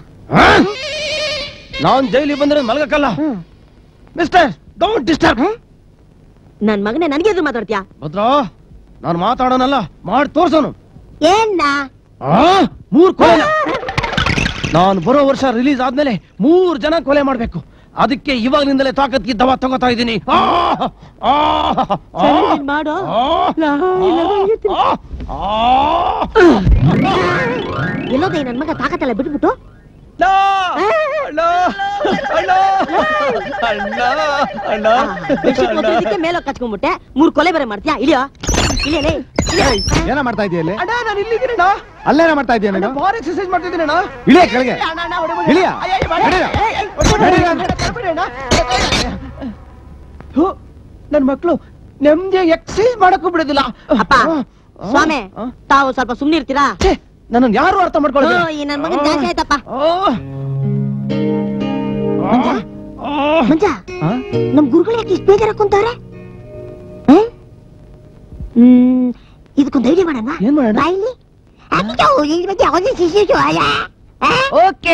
[SPEAKER 2] ನಾನ್ ಜೈಲಿಗೆ ಬಂದ್ರೆ ಮಲಗಕ್ಕಲ್ಲ ಮಿಸ್ಟರ್ ಡೋಂಟ್ ಡಿಸ್ಟರ್ಬ್
[SPEAKER 6] ನನ್ ಮಗನೇ ನನಗೆ ಎದುರು ಮಾತಾಡ್ತೀಯಾ
[SPEAKER 2] ಭದ್ರ ನಾನು ಮಾತಾಡೋನಲ್ಲ ಮಾಡಿ ತೋರ್ಸೋನು
[SPEAKER 6] ಏನ್ನ
[SPEAKER 2] ಆ? ಮೂರ್ ಕೊಲೆ ನಾನು ಬರೋ ವರ್ಷ ರಿಲೀಸ್ ಆದ್ಮೇಲೆ ಮೂರ್ ಜನ ಕೊಲೆ ಮಾಡ್ಬೇಕು ಅದಕ್ಕೆ ಇವಾಗ್ನಿಂದಲೇ ತಾಕತ್ಗೆ ದವಾ ತಗೋತಾ ಇದ್ದೀನಿ ಆ! ಆ! ಆ!
[SPEAKER 6] ಸರಿ, ನೀನ್ ಮಾಡು.
[SPEAKER 2] ಆ!
[SPEAKER 6] ಲಾ, ಇಲ್ಲ, ಬಂದಿರ್ತೀನಿ.
[SPEAKER 2] ಆ! ಆ!
[SPEAKER 6] ಎಲ್ಲೋದ ಈ ನನ್ ಮಗ ತಾಕತ್ತೆಲ್ಲ ಬಿಟ್ಬಿಟ್ಟು
[SPEAKER 2] ಅಣ್ಣ! ಅಣ್ಣ! ಅಣ್ಣ! ಅಣ್ಣ! ಅಣ್ಣ!
[SPEAKER 6] ಬೆಡ್ಶೀಟ್ ಮೇಲೆ ಕಚ್ಕೊಂಡ್ಬಿಟ್ಟೆ ಮೂರ್ ಕೊಲೆ ಬೇರೆ ಮಾಡ್ತೀಯಾ ಇಳಿಯೋ ಇಳಿಯಲೇ
[SPEAKER 5] ಏನ ಮಾಡ್ತಾ ಇದೀಯ ಅಲ್ಲಿ
[SPEAKER 2] ಅಣ್ಣ ನಾನು ಇಲ್ಲಿದ್ದೀನಣ್ಣ
[SPEAKER 5] ಅಲ್ಲೇನ ಮಾಡ್ತಾ ಇದೀಯ ನೀನು
[SPEAKER 2] ಬಾರ್ ಎಕ್ಸರ್ಸೈಸ್ ಮಾಡ್ತಿದ್ದೀನಿ ಅಣ್ಣ
[SPEAKER 5] ಇಳಿಯ ಕೆಳಗೆ ಇಳಿಯ
[SPEAKER 2] ನನ್ ಮಕ್ಳು ನೆಮ್ಮದಿ ಎಕ್ಸೈಸ್ ಮಾಡಕ್ಕೂ ಬಿಡೋದಿಲ್ಲ
[SPEAKER 6] ಅಪ್ಪ ಸ್ವಾಮಿ ತಾವು ಸ್ವಲ್ಪ ಸುಮ್ನೆ ಇರ್ತೀರಾ
[SPEAKER 2] ನನ್ನ ಯಾರು ಅರ್ಥ ಮಾಡ್ಕೊಳ್ಳೋದು
[SPEAKER 6] ಹ್ಮ್, ಈ ನನ್ ಮಗನ್ ಜಾಸ್ತಿ ಆಯ್ತಪ್ಪ ಮಂಜ ಮಂಜ ನಮ್ ಗುರುಗಳು ಯಾಕೆ ಇಷ್ಟು ಬೇಜಾರ ಕುಂತವ್ರೆ ಹ್ಮ್ ಇದಕ್ಕೊಂದು ಐಡಿಯಾ ಮಾಡೋಣ
[SPEAKER 2] ಏನ್ ಮಾಡೋಣ?
[SPEAKER 6] ಬಾಯಿಲಿ ಅಯ್ಯೋ, ಇದ್ರ ಬಗ್ಗೆ ಯಾವ್ದೇ ಶಿಶು ಅಯ್ಯ
[SPEAKER 2] ಓಕೆ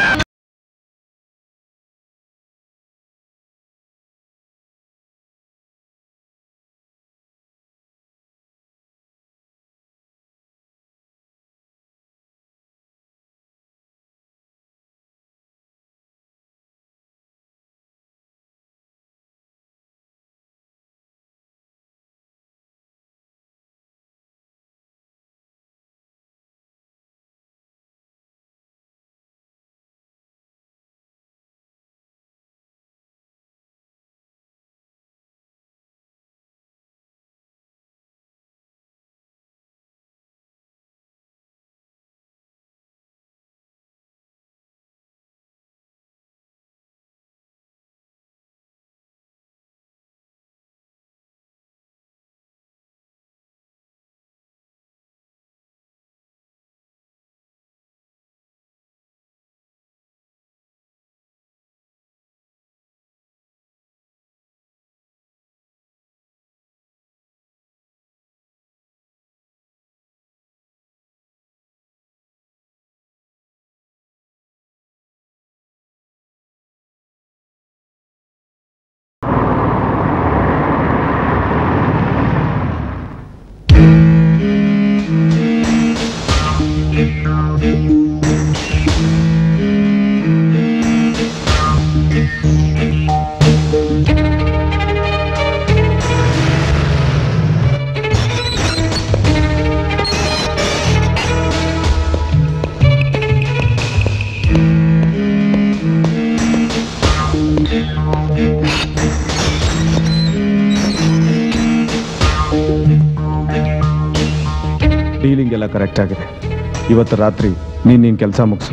[SPEAKER 5] ಡೀಲಿಂಗ್ ಎಲ್ಲ ಕರೆಕ್ಟ್ ಆಗಿದೆ ಇವತ್ತು ರಾತ್ರಿ ನೀನ್ ನಿನ್ ಕೆಲಸ ಮುಗಿಸು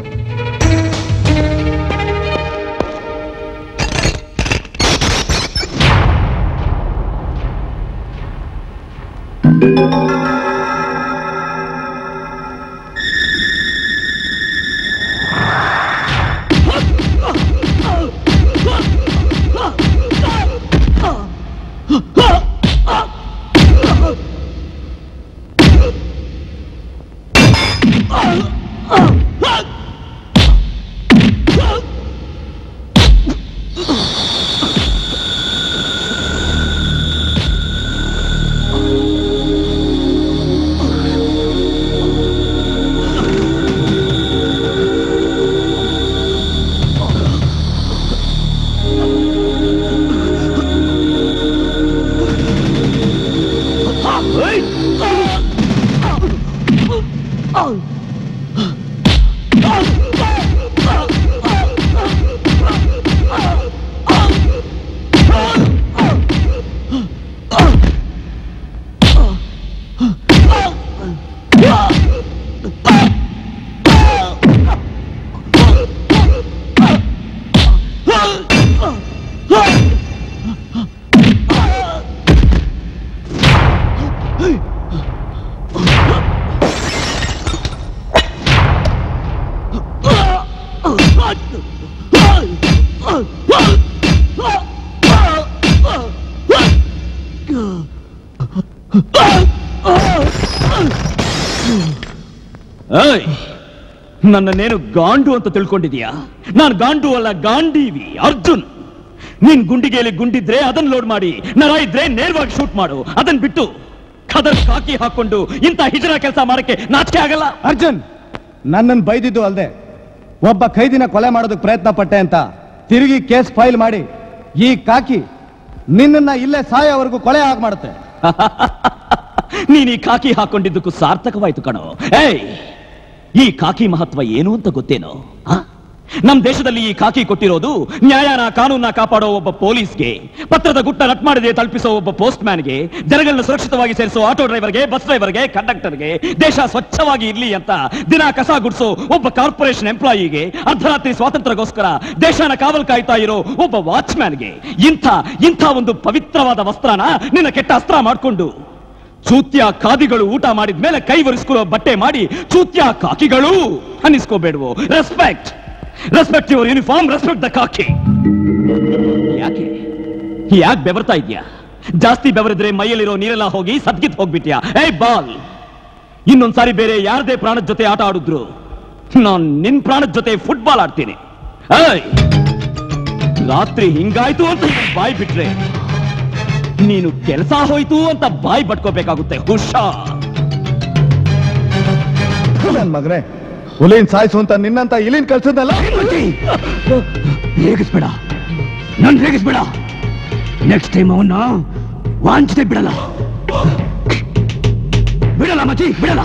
[SPEAKER 4] ಏಯ್ ನನ್ನನ್ನೇನು ಗಾಂಡು ಅಂತ ತಿಳ್ಕೊಂಡಿದ್ಯಾ ನಾನು ಗಾಂಡು ಅಲ್ಲ ಗಾಂಡೀವಿ ಅರ್ಜುನ್ ನೀನ್ ಗುಂಡಿಗೆಯಲ್ಲಿ ಗುಂಡಿದ್ರೆ ಅದನ್ನ ಲೋಡ್ ಮಾಡಿ ನರ ಇದ್ರೆ ನೇರವಾಗಿ ಶೂಟ್ ಮಾಡು ಅದನ್ ಬಿಟ್ಟು ಖದರ್ ಕಾಕಿ ಹಾಕೊಂಡು ಇಂಥ ಹಿಜರ ಕೆಲಸ ಮಾಡಕ್ಕೆ ನಾಚಿಕೆ ಆಗಲ್ಲ
[SPEAKER 5] ಅರ್ಜುನ್ ನನ್ನನ್ನು ಬೈದಿದ್ದು ಅಲ್ಲದೆ ಒಬ್ಬ ಖೈದಿನ ಕೊಲೆ ಮಾಡೋದಕ್ಕೆ ಪ್ರಯತ್ನ ಪಟ್ಟೆ ಅಂತ ತಿರುಗಿ ಕೇಸ್ ಫೈಲ್ ಮಾಡಿ ಈ ಕಾಕಿ ನಿನ್ನನ್ನ ಇಲ್ಲೇ ಸಾಯೋವರೆಗೂ ಕೊಲೆ ಆಗ ಮಾಡುತ್ತೆ
[SPEAKER 4] ನೀನ್ ಈ ಕಾಕಿ ಹಾಕೊಂಡಿದ್ದಕ್ಕೂ ಸಾರ್ಥಕವಾಯ್ತು ಕಣೋ ಏಯ್ ಈ ಕಾಕಿ ಮಹತ್ವ ಏನು ಅಂತ ಗೊತ್ತೇನೋ ಆ? ನಮ್ ದೇಶದಲ್ಲಿ ಈ ಕಾಕಿ ಕೊಟ್ಟಿರೋದು ನ್ಯಾಯನ ಕಾನೂನ ಕಾಪಾಡೋ ಒಬ್ಬ ಪೊಲೀಸ್ಗೆ ಪತ್ರದ ಗುಟ್ಟ ನಟ್ ಮಾಡದೆ ತಲುಪಿಸೋ ಒಬ್ಬ ಪೋಸ್ಟ್ ಮ್ಯಾನ್ಗೆ ಜನಗಳನ್ನ ಸುರಕ್ಷಿತವಾಗಿ ಸೇರಿಸೋ ಆಟೋ ಡ್ರೈವರ್ಗೆ ಬಸ್ ಡ್ರೈವರ್ಗೆ ಕಂಡಕ್ಟರ್ಗೆ ದೇಶ ಸ್ವಚ್ಛವಾಗಿ ಇರ್ಲಿ ಅಂತ ದಿನ ಕಸ ಗುಡಿಸೋ ಒಬ್ಬ ಕಾರ್ಪೊರೇಷನ್ ಎಂಪ್ಲಾಯಿಗೆ ಅರ್ಧರಾತ್ರಿ ಸ್ವಾತಂತ್ರ್ಯಕ್ಕೋಸ್ಕರ ದೇಶನ ಕಾವಲ್ ಕಾಯ್ತಾ ಇರೋ ಒಬ್ಬ ವಾಚ್ಮ್ಯಾನ್ಗೆ ಇಂಥ ಇಂಥ ಒಂದು ಪವಿತ್ರವಾದ ವಸ್ತ್ರನ ನಿನ್ನ ಕೆಟ್ಟ ಅಸ್ತ್ರ ಮಾಡ್ಕೊಂಡು ಚೂತ್ಯ ಖಾದಿಗಳು ಊಟ ಮಾಡಿದ ಮೇಲೆ ಕೈ ಒರೆಸ್ಕೊಳ್ಳೋ ಬಟ್ಟೆ ಮಾಡಿ ಚೂತ್ಯ ಕಾಕಿಗಳು ಅನ್ನಿಸ್ಕೋಬೇಡವು respect respect your uniform respect the khaki ಯಾಕೆ ಯಾಕೆ ಬೆವರ್ತಾ ಇದ್ಯಾ ಜಾಸ್ತಿ ಬೆವರಿದ್ರೆ ಮೈಯಲ್ಲಿರೋ ನೀರೆಲ್ಲ ಹೋಗಿ ಸದ್ಗಿತ್ ಹೋಗ್ಬಿಟ್ಯಾ ಏ ಬಾಲ್ ಇನ್ನೊಂದ್ಸಾರಿ ಬೇರೆ ಯಾರದೇ ಪ್ರಾಣದ ಜೊತೆ ಆಟ ಆಡಿದ್ರು ನಾನ್ ನಿನ್ ಪ್ರಾಣದ ಜೊತೆ ಫುಟ್ಬಾಲ್ ಆಡ್ತೀನಿ ಏಯ್ ರಾತ್ರಿ ಹಿಂಗಾಯ್ತು ಅಂತ ಬಾಯ್ ಬಿಟ್ರೆ ನೀನು ಕೆಲಸ ಹೋಯ್ತು ಅಂತ ಬಾಯಿ ಬಟ್ಕೋಬೇಕಾಗುತ್ತೆ ಹುಷಾರ್
[SPEAKER 5] ನನ್ ಮಗನೇ ಹುಲಿನ್ ಸಾಯಿಸು ಅಂತ ನಿನ್ನಂತ ಇಲಿನ್ ಕಳ್ಸದಲ್ಲ
[SPEAKER 1] ರೇಗಿಸ್ಬೇಡ ನನ್ ರೇಗಿಸ್ಬೇಡ ನೆಕ್ಸ್ಟ್ ಟೈಮ್ ಅವನ್ನ ವಾಂಚದೆ ಬಿಡಲ್ಲ ಬಿಡಲ್ಲ ಮಚ್ಚಿ ಬಿಡಲ್ಲ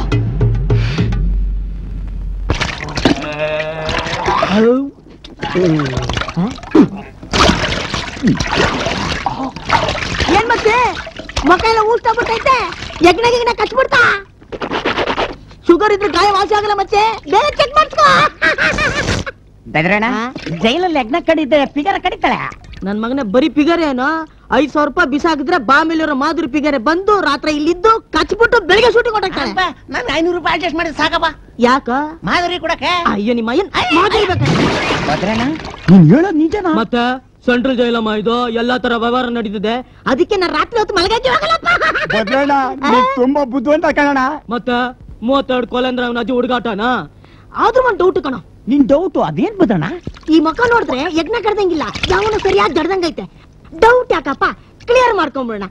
[SPEAKER 6] ಏನ್ ಮತ್ತೆ ಮಕ್ಕ ಎಲ್ಲ ಊಟ ಬಿಟ್ಟೈತೆ ಯಜ್ಞ ಗಿಗ್ನ ಕಚ್ಬಿಡ್ತಾ ಶುಗರ್ ಇದ್ರೆ ಗಾಯ ವಾಸಿ ಆಗಲ್ಲ ಮತ್ತೆ ಬೇಗ ಚೆಕ್ ಮಾಡ್ಸ್ಕೋ
[SPEAKER 8] ಬೆದ್ರಣ್ಣ ಜೈಲಲ್ಲಿ ಯಜ್ಞ ಕಡಿದ್ರೆ ಫಿಗರ್ ಕಡಿತಾಳೆ
[SPEAKER 6] ನನ್ ಮಗನ ಬರೀ ಪಿಗರ್ ಏನೋ ಐದ್ ಸಾವಿರ ರೂಪಾಯಿ ಬಿಸಾಕಿದ್ರೆ ಬಾಮೇಲಿರೋ ಮಾಧುರಿ ಪಿಗರೆ ಬಂದು ರಾತ್ರಿ ಇಲ್ಲಿದ್ದು ಕಚ್ಬಿಟ್ಟು ಬೆಳಿಗ್ಗೆ ಶೂಟಿಂಗ್ ಹೊರಟಾಗ್ತಾಳೆ
[SPEAKER 8] ನನ್ ಐನೂರು ರೂಪಾಯಿ ಅಡ್ಜಸ್ಟ್ ಮಾಡಿ ಸಾಕಪ್ಪ
[SPEAKER 6] ಯಾಕ
[SPEAKER 8] ಮಾಧುರಿ ಕೊಡಕ್ಕೆ
[SPEAKER 6] ಅಯ್ಯೋ ನಿಮ್ಮ ಅಯ್ಯನ್ ಮಾಧುರಿ ಬೇಕಾ?
[SPEAKER 8] ಭದ್ರಣ್ಣ
[SPEAKER 5] ನೀನ್ ಹೇಳೋದ್ ನಿಜನಾ
[SPEAKER 6] ಮತ್ತೆ ಸೆಂಟ್ರಲ್ ಜೈಲಮ್ಮ ಇದು ಎಲ್ಲಾ ತರ ವ್ಯವಹಾರ ನಡೀತಿದೆ ಅದಕ್ಕೆ ನಾನು ರಾತ್ರಿ ಹೊತ್ತು ಮಲಗಕ್ಕೆ ಹೋಗಲ್ಲಪ್ಪ
[SPEAKER 7] ಭದ್ರಣ್ಣ ನೀನ್ ತುಂಬಾ ಬುದ್ಧಿವಂತ ಕಣಣ
[SPEAKER 6] ಮತ್ತೆ ಮೂವತ್ತೆರಡು ಕೊಲೆ ಅಂದ್ರೆ ಅವನ ಅಜ್ಜಿ ಹುಡುಗಾಟನ ಆದ್ರೂ ಒಂದ್ ಡೌಟ್ ಕಣ
[SPEAKER 8] ನಿನ್ ಡೌಟು ಅದೇನ್ ಭದ್ರಣ್ಣ
[SPEAKER 6] ಈ ಮಕ್ಕ ನೋಡಿದ್ರೆ ಯಜ್ಞ ಕಡ್ದಂಗಿಲ್ಲ ಯಾವನು ಸರಿಯಾಗಿ ಜಡ್ದಂಗೈತೆ ಡೌಟ್ ಯಾಕಪ್ಪ ಕ್ಲಿಯರ್ ಮಾಡ್ಕೊಂಬಿಡೋಣ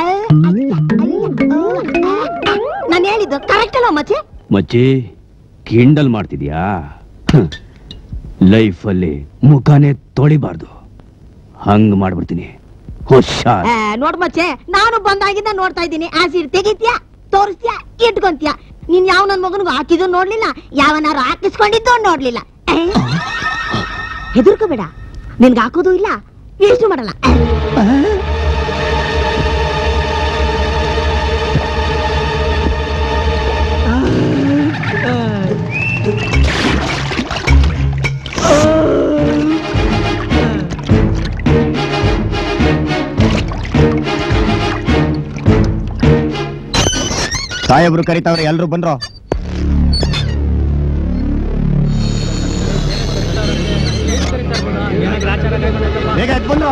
[SPEAKER 6] ನಾನು ಹೇಳಿದ್ದು ಕರೆಕ್ಟ್ ಅಲ್ಲ ಮಚ್ಚೆ
[SPEAKER 1] ಮಚ್ಚಿ ಕಿಂಡಲ್ ಮಾಡ್ತಿದ್ಯಾ ಲೈಫಲ್ಲಿ ಮುಖಾನೇ ತೊಳಿಬಾರ್ದು ಹಂಗ್ ಮಾಡ್ಬಿಡ್ತೀನಿ ಹುಷಾರ್
[SPEAKER 6] ಆ, ನೋಡ್ ಮಚ್ಚೆ ನಾನು ಬಂದಾಗಿಂದ ನೋಡ್ತಾ ಇದ್ದೀನಿ ಆಸಿಡ್ ತೆಗಿತ್ಯಾ ತೋರಿಸ್ತ್ಯಾ ಇಟ್ಕೊಂತ್ಯಾ ನೀನ್ ಯಾವ ನನ್ ಮಗನಿಗೂ ಹಾಕಿದ್ದು ನೋಡ್ಲಿಲ್ಲ ಯಾವನಾರು ಹಾಕಿಸ್ಕೊಂಡಿದ್ದು ನೋಡ್ಲಿಲ್ಲ ಹೆದರ್ಕೋಬೇಡ ನಿನ್ಗೆ ಹಾಕೋದು ಇಲ್ಲ ಎಷ್ಟು ಮಾಡಲ್ಲ
[SPEAKER 7] ಸಾಹೇಬ್ರು ಕರಿತಾವ್ರೆ ಎಲ್ರು ಬಂದ್ರು ಬೇಗ ಎದ್ದು ಬಂದ್ರು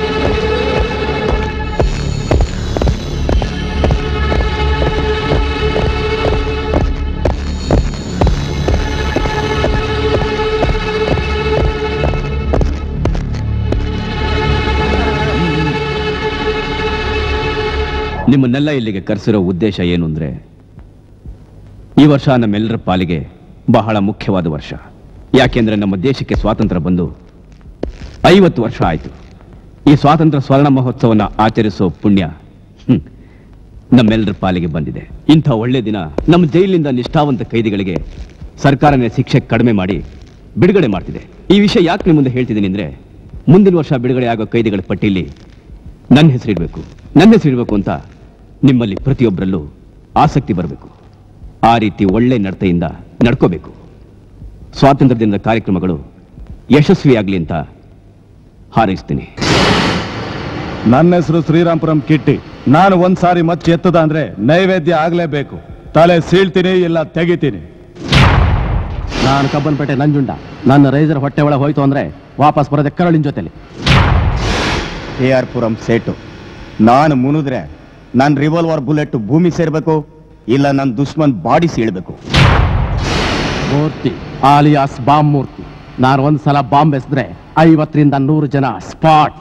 [SPEAKER 1] ನಿಮ್ಮನ್ನೆಲ್ಲ ಇಲ್ಲಿಗೆ ಕರೆಸಿರೋ ಉದ್ದೇಶ ಏನು ಅಂದ್ರೆ ಈ ವರ್ಷ ನಮ್ಮೆಲ್ಲರ ಪಾಲಿಗೆ ಬಹಳ ಮುಖ್ಯವಾದ ವರ್ಷ ಯಾಕೆಂದ್ರೆ ನಮ್ಮ ದೇಶಕ್ಕೆ ಸ್ವಾತಂತ್ರ್ಯ ಬಂದು ಐವತ್ತು ವರ್ಷ ಆಯಿತು ಈ ಸ್ವಾತಂತ್ರ್ಯ ಸ್ವರ್ಣ ಮಹೋತ್ಸವನ ಆಚರಿಸೋ ಪುಣ್ಯ ಹ್ಮ್, ನಮ್ಮೆಲ್ಲರ ಪಾಲಿಗೆ ಬಂದಿದೆ ಇಂಥ ಒಳ್ಳೆ ದಿನ ನಮ್ಮ ಜೈಲಿನಿಂದ ನಿಷ್ಠಾವಂತ ಕೈದಿಗಳಿಗೆ ಸರ್ಕಾರನೇ ಶಿಕ್ಷೆ ಕಡಿಮೆ ಮಾಡಿ ಬಿಡುಗಡೆ ಮಾಡ್ತಿದೆ ಈ ವಿಷಯ ಯಾಕೆ ನಿಮ್ಮ ಮುಂದೆ ಹೇಳ್ತಿದ್ದೀನಿ ಅಂದ್ರೆ ಮುಂದಿನ ವರ್ಷ ಬಿಡುಗಡೆ ಆಗೋ ಕೈದಿಗಳ ಪಟ್ಟಿಯಲ್ಲಿ ನನ್ನ ಹೆಸರಿಡಬೇಕು ನನ್ನ ಹೆಸರಿಡಬೇಕು ಅಂತ ನಿಮ್ಮಲ್ಲಿ ಪ್ರತಿಯೊಬ್ಬರಲ್ಲೂ ಆಸಕ್ತಿ ಬರಬೇಕು ಆ ರೀತಿ ಒಳ್ಳೆ ನಡತೆಯಿಂದ ನಡ್ಕೋಬೇಕು ಸ್ವಾತಂತ್ರ್ಯ ದಿನದ ಕಾರ್ಯಕ್ರಮಗಳು ಯಶಸ್ವಿಯಾಗಲಿ ಅಂತ
[SPEAKER 4] ಹಾರೈಸ್ತೀನಿ
[SPEAKER 5] ನನ್ನ ಹೆಸರು ಶ್ರೀರಾಮ್ಪುರಂ ಕಿಟ್ಟಿ ನಾನು ಒಂದ್ ಸಾರಿ ಮಚ್ಚ ಎತ್ತದ ಅಂದ್ರೆ ನೈವೇದ್ಯ ಆಗ್ಲೇಬೇಕು ತಲೆ ಸೀಳ್ತೀನಿ ಇಲ್ಲ ತೆಗಿತೀನಿ
[SPEAKER 9] ನಾನು ಕಬ್ಬನ್ಪೇಟೆ ನಂಜುಂಡ ನನ್ನ ರೈಸರ್ ಹೊಟ್ಟೆ ಒಳಗೆ ಹೋಯ್ತು ಅಂದ್ರೆ ವಾಪಸ್ ಬರೋದೆ ಕರಳಿನ ಜೊತೆಲಿ
[SPEAKER 7] ಕೆ ಆರ್ ಪುರಂ ಸೇಟು ನಾನು ಮುನಿದ್ರೆ ನನ್ನ ರಿವಾಲ್ವರ್ ಬುಲೆಟ್ ಭೂಮಿ ಸೇರ್ಬೇಕು ಇಲ್ಲ ನನ್ನ ದುಶ್ಮನ್ ಬಾಡಿ ಸೀಳ್ಬೇಕು
[SPEAKER 9] ಮೂರ್ತಿ ಆಲಿಯಾಸ್ ಬಾಂಬ್ ಮೂರ್ತಿ ನಾನು ಒಂದ್ಸಲ ಬಾಂಬ್ ಎಸೆದ್ರೆ ಐವತ್ತರಿಂದ ನೂರು ಜನ ಸ್ಪಾಟ್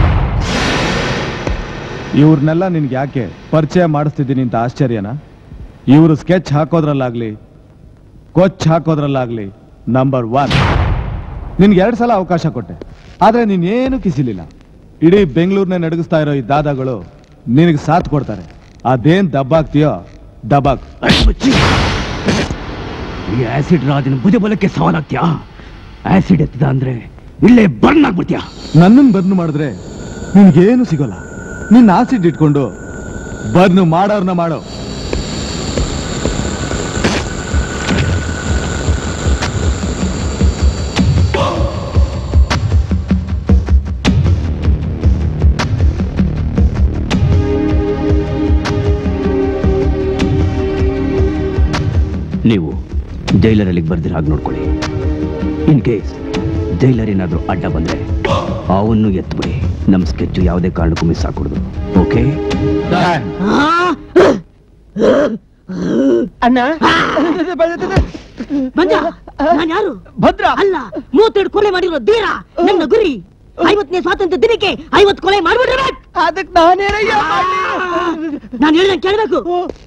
[SPEAKER 5] ಇವ್ರನ್ನೆಲ್ಲ ನಿನ್ಗೆ ಯಾಕೆ ಪರಿಚಯ ಮಾಡಿಸ್ತಿದ್ದೀನಿ ಅಂತ ಆಶ್ಚರ್ಯನಾ ಇವರು ಸ್ಕೆಚ್ ಹಾಕೋದ್ರಲ್ಲಾಗ್ಲಿ ಕೊಚ್ ಹಾಕೋದ್ರಲ್ಲಾಗ್ಲಿ ನಂಬರ್ ಒನ್ ನಿನ್ಗೆ ಎರಡು ಸಲ ಅವಕಾಶ ಕೊಟ್ಟೆ ಆದ್ರೆ ನೀನ್ ಏನು ಕಿಸಿಲಿಲ್ಲ ಇಡೀ ಬೆಂಗಳೂರನ್ನೇ ನಡಗಿಸ್ತಾ ಇರೋ ಈ ದಾದಾಗಳು ನಿನಗೆ ಸಾಥ್ ಕೊಡ್ತಾರೆ ಅದೇನ್ ದಬ್ಬಾಗ್ತೀಯೋ ದಬಾಕ್
[SPEAKER 1] ಈ ಆಸಿಡ್ ರಾಜನ ಭುಜ ಬಲಕ್ಕೆ ಸವಾಲಾಗ್ತ್ಯಾ ಆಸಿಡ್ ಎತ್ತದ ಅಂದ್ರೆ ಇಲ್ಲೇ ಬರ್ನ್ ಆಗ್ಬಿಡ್ತೀಯಾ
[SPEAKER 5] ನನ್ನನ್ನು ಬರ್ನ್ ಮಾಡಿದ್ರೆ ನಿನ್ಗೇನು ಸಿಗೋಲ್ಲ ನಿನ್ನ ಆಸಿಡ್ ಇಟ್ಕೊಂಡು ಬರ್ನ್ ಮಾಡೋರ್ನ ಮಾಡೋ
[SPEAKER 1] ನೀವು ಜೈಲರಲ್ಲಿ ಬರ್ದಿರ ಹಾಗೆ ನೋಡ್ಕೊಳ್ಳಿ ಇನ್ ಕೇಸ್ ಜೈಲರ್ ಏನಾದ್ರೂ ಅಡ್ಡ ಬಂದ್ರೆ ಅವನ್ನು ಎತ್ಬಿಡಿ ನಮ್ ಸ್ಕೆಚ್ ಯಾವುದೇ ಕಾರಣಕ್ಕೂ ಮಿಸ್ ಹಾಕೊಡುದು ಓಕೆ
[SPEAKER 2] ಅಣ್ಣ
[SPEAKER 6] ಬಂದ ನಾನು ಯಾರು
[SPEAKER 2] ಭದ್ರ
[SPEAKER 6] ಅಲ್ಲ ಮೂವತ್ತೆರಡು ಕೊಲೆ ಮಾಡಿರೋ ಧೀರ ನನ್ನ ಗುರಿ ಐವತ್ತನೇ ಸ್ವಾತಂತ್ರ್ಯ ದಿನಕ್ಕೆ ಐವತ್ತು ಕೊಲೆ ಮಾಡ್ಬಿಡ್ಬೇಕು
[SPEAKER 2] ಅದಕ್ಕೆ ನಾನೇನಯ್ಯ
[SPEAKER 6] ನಾನು ಹೇಳ್ದಂಗೆ ಕೇಳಬೇಕು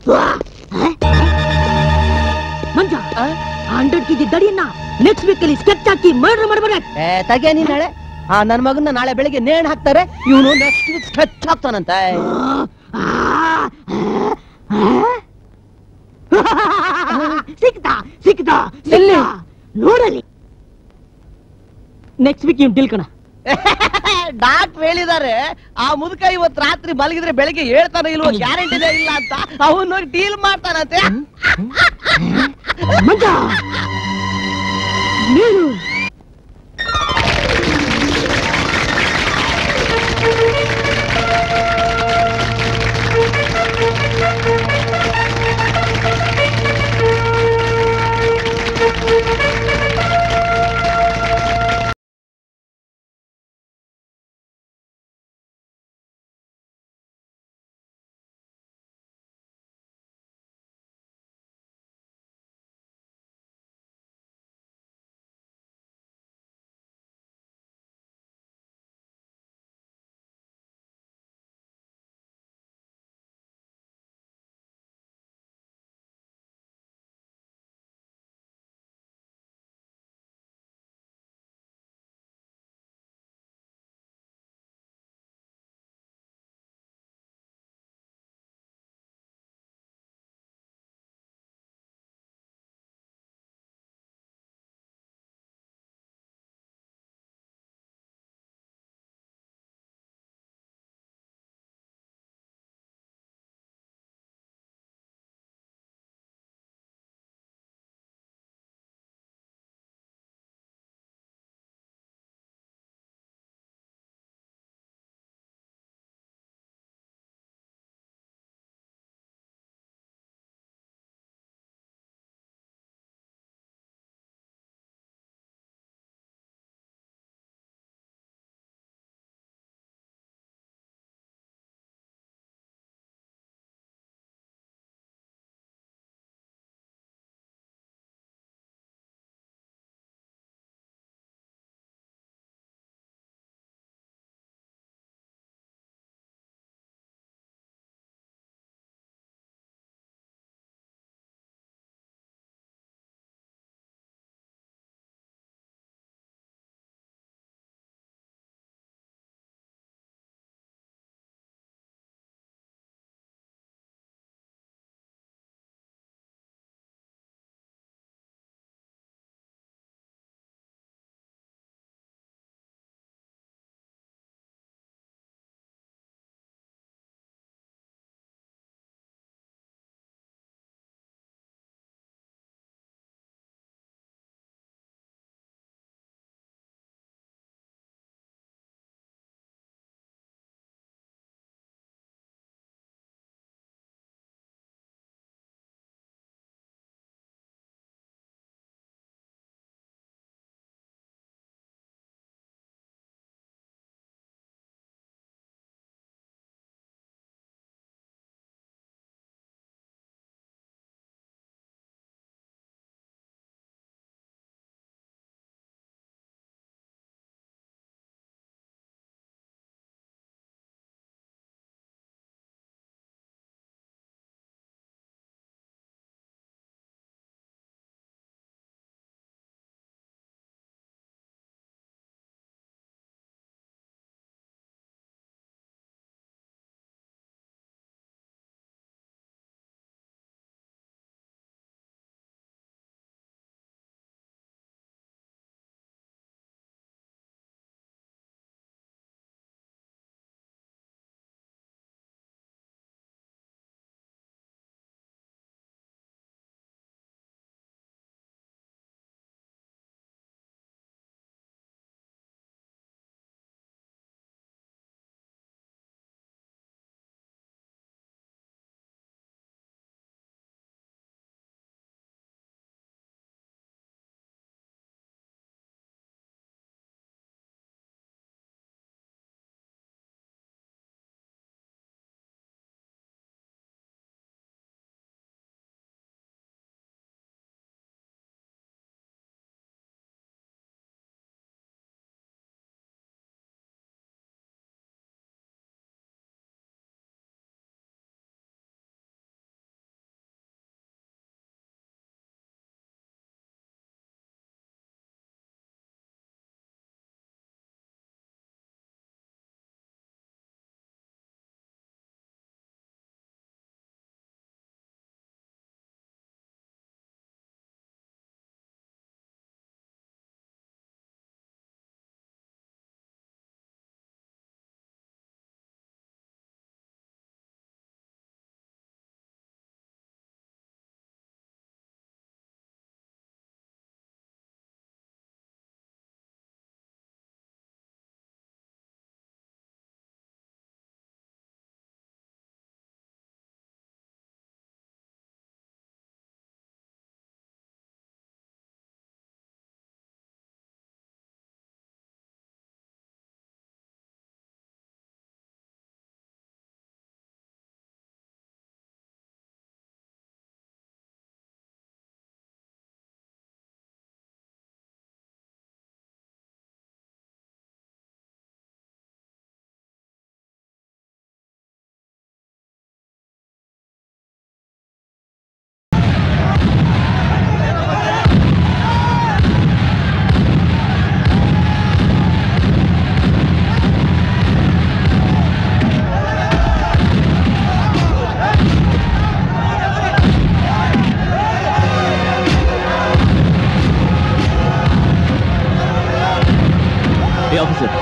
[SPEAKER 6] ಮಂಜ ಹಂಡ್ರೆಡ್ ಕೆಜಿ ದಡಿಯನ್ನ ನೆಕ್ಸ್ಟ್ ವೀಕ್ ಅಲ್ಲಿ ಸ್ಕೆಚ್ ಹಾಕಿ ಮರ್ಡರ್ ಮಾಡ್ಬಿಡ್ಬೇಕು
[SPEAKER 2] ತಗೆ ನೀನ್ ನಾಳೆ ಆ ನನ್ ಮಗನ್ನ ನಾಳೆ ಬೆಳಿಗ್ಗೆ ನೇಣ್ ಹಾಕ್ತಾರೆ ಇವನು ನೆಕ್ಸ್ಟ್ ವೀಕ್ ಸ್ಕೆಚ್ ಹಾಕ್ತಾನಂತೆ
[SPEAKER 6] ಸಿಕ್ತಾ ಸಿಕ್ತಾ
[SPEAKER 2] ಎಲ್ಲಿ?
[SPEAKER 6] ಸಿಕ್ತಾ? ನೋಡಲಿ ನೆಕ್ಸ್ಟ್ ವೀಕ್ ಇವ್ನು ತಿಳ್ಕಣ
[SPEAKER 2] ಡಾಕ್ಟರ್ ಹೇಳಿದಾರೆ ಆ ಮುದುಕ ಇವತ್ ರಾತ್ರಿ ಮಲಗಿದ್ರೆ ಬೆಳಿಗ್ಗೆ ಹೇಳ್ತಾನೆ ಇಲ್ವೋ ಗ್ಯಾರಂಟಿನೇ ಇಲ್ಲ ಅಂತ ಅವನು ಡೀಲ್ ಮಾಡ್ತಾನಂತೆ
[SPEAKER 6] ಮಂಜ ನೀನು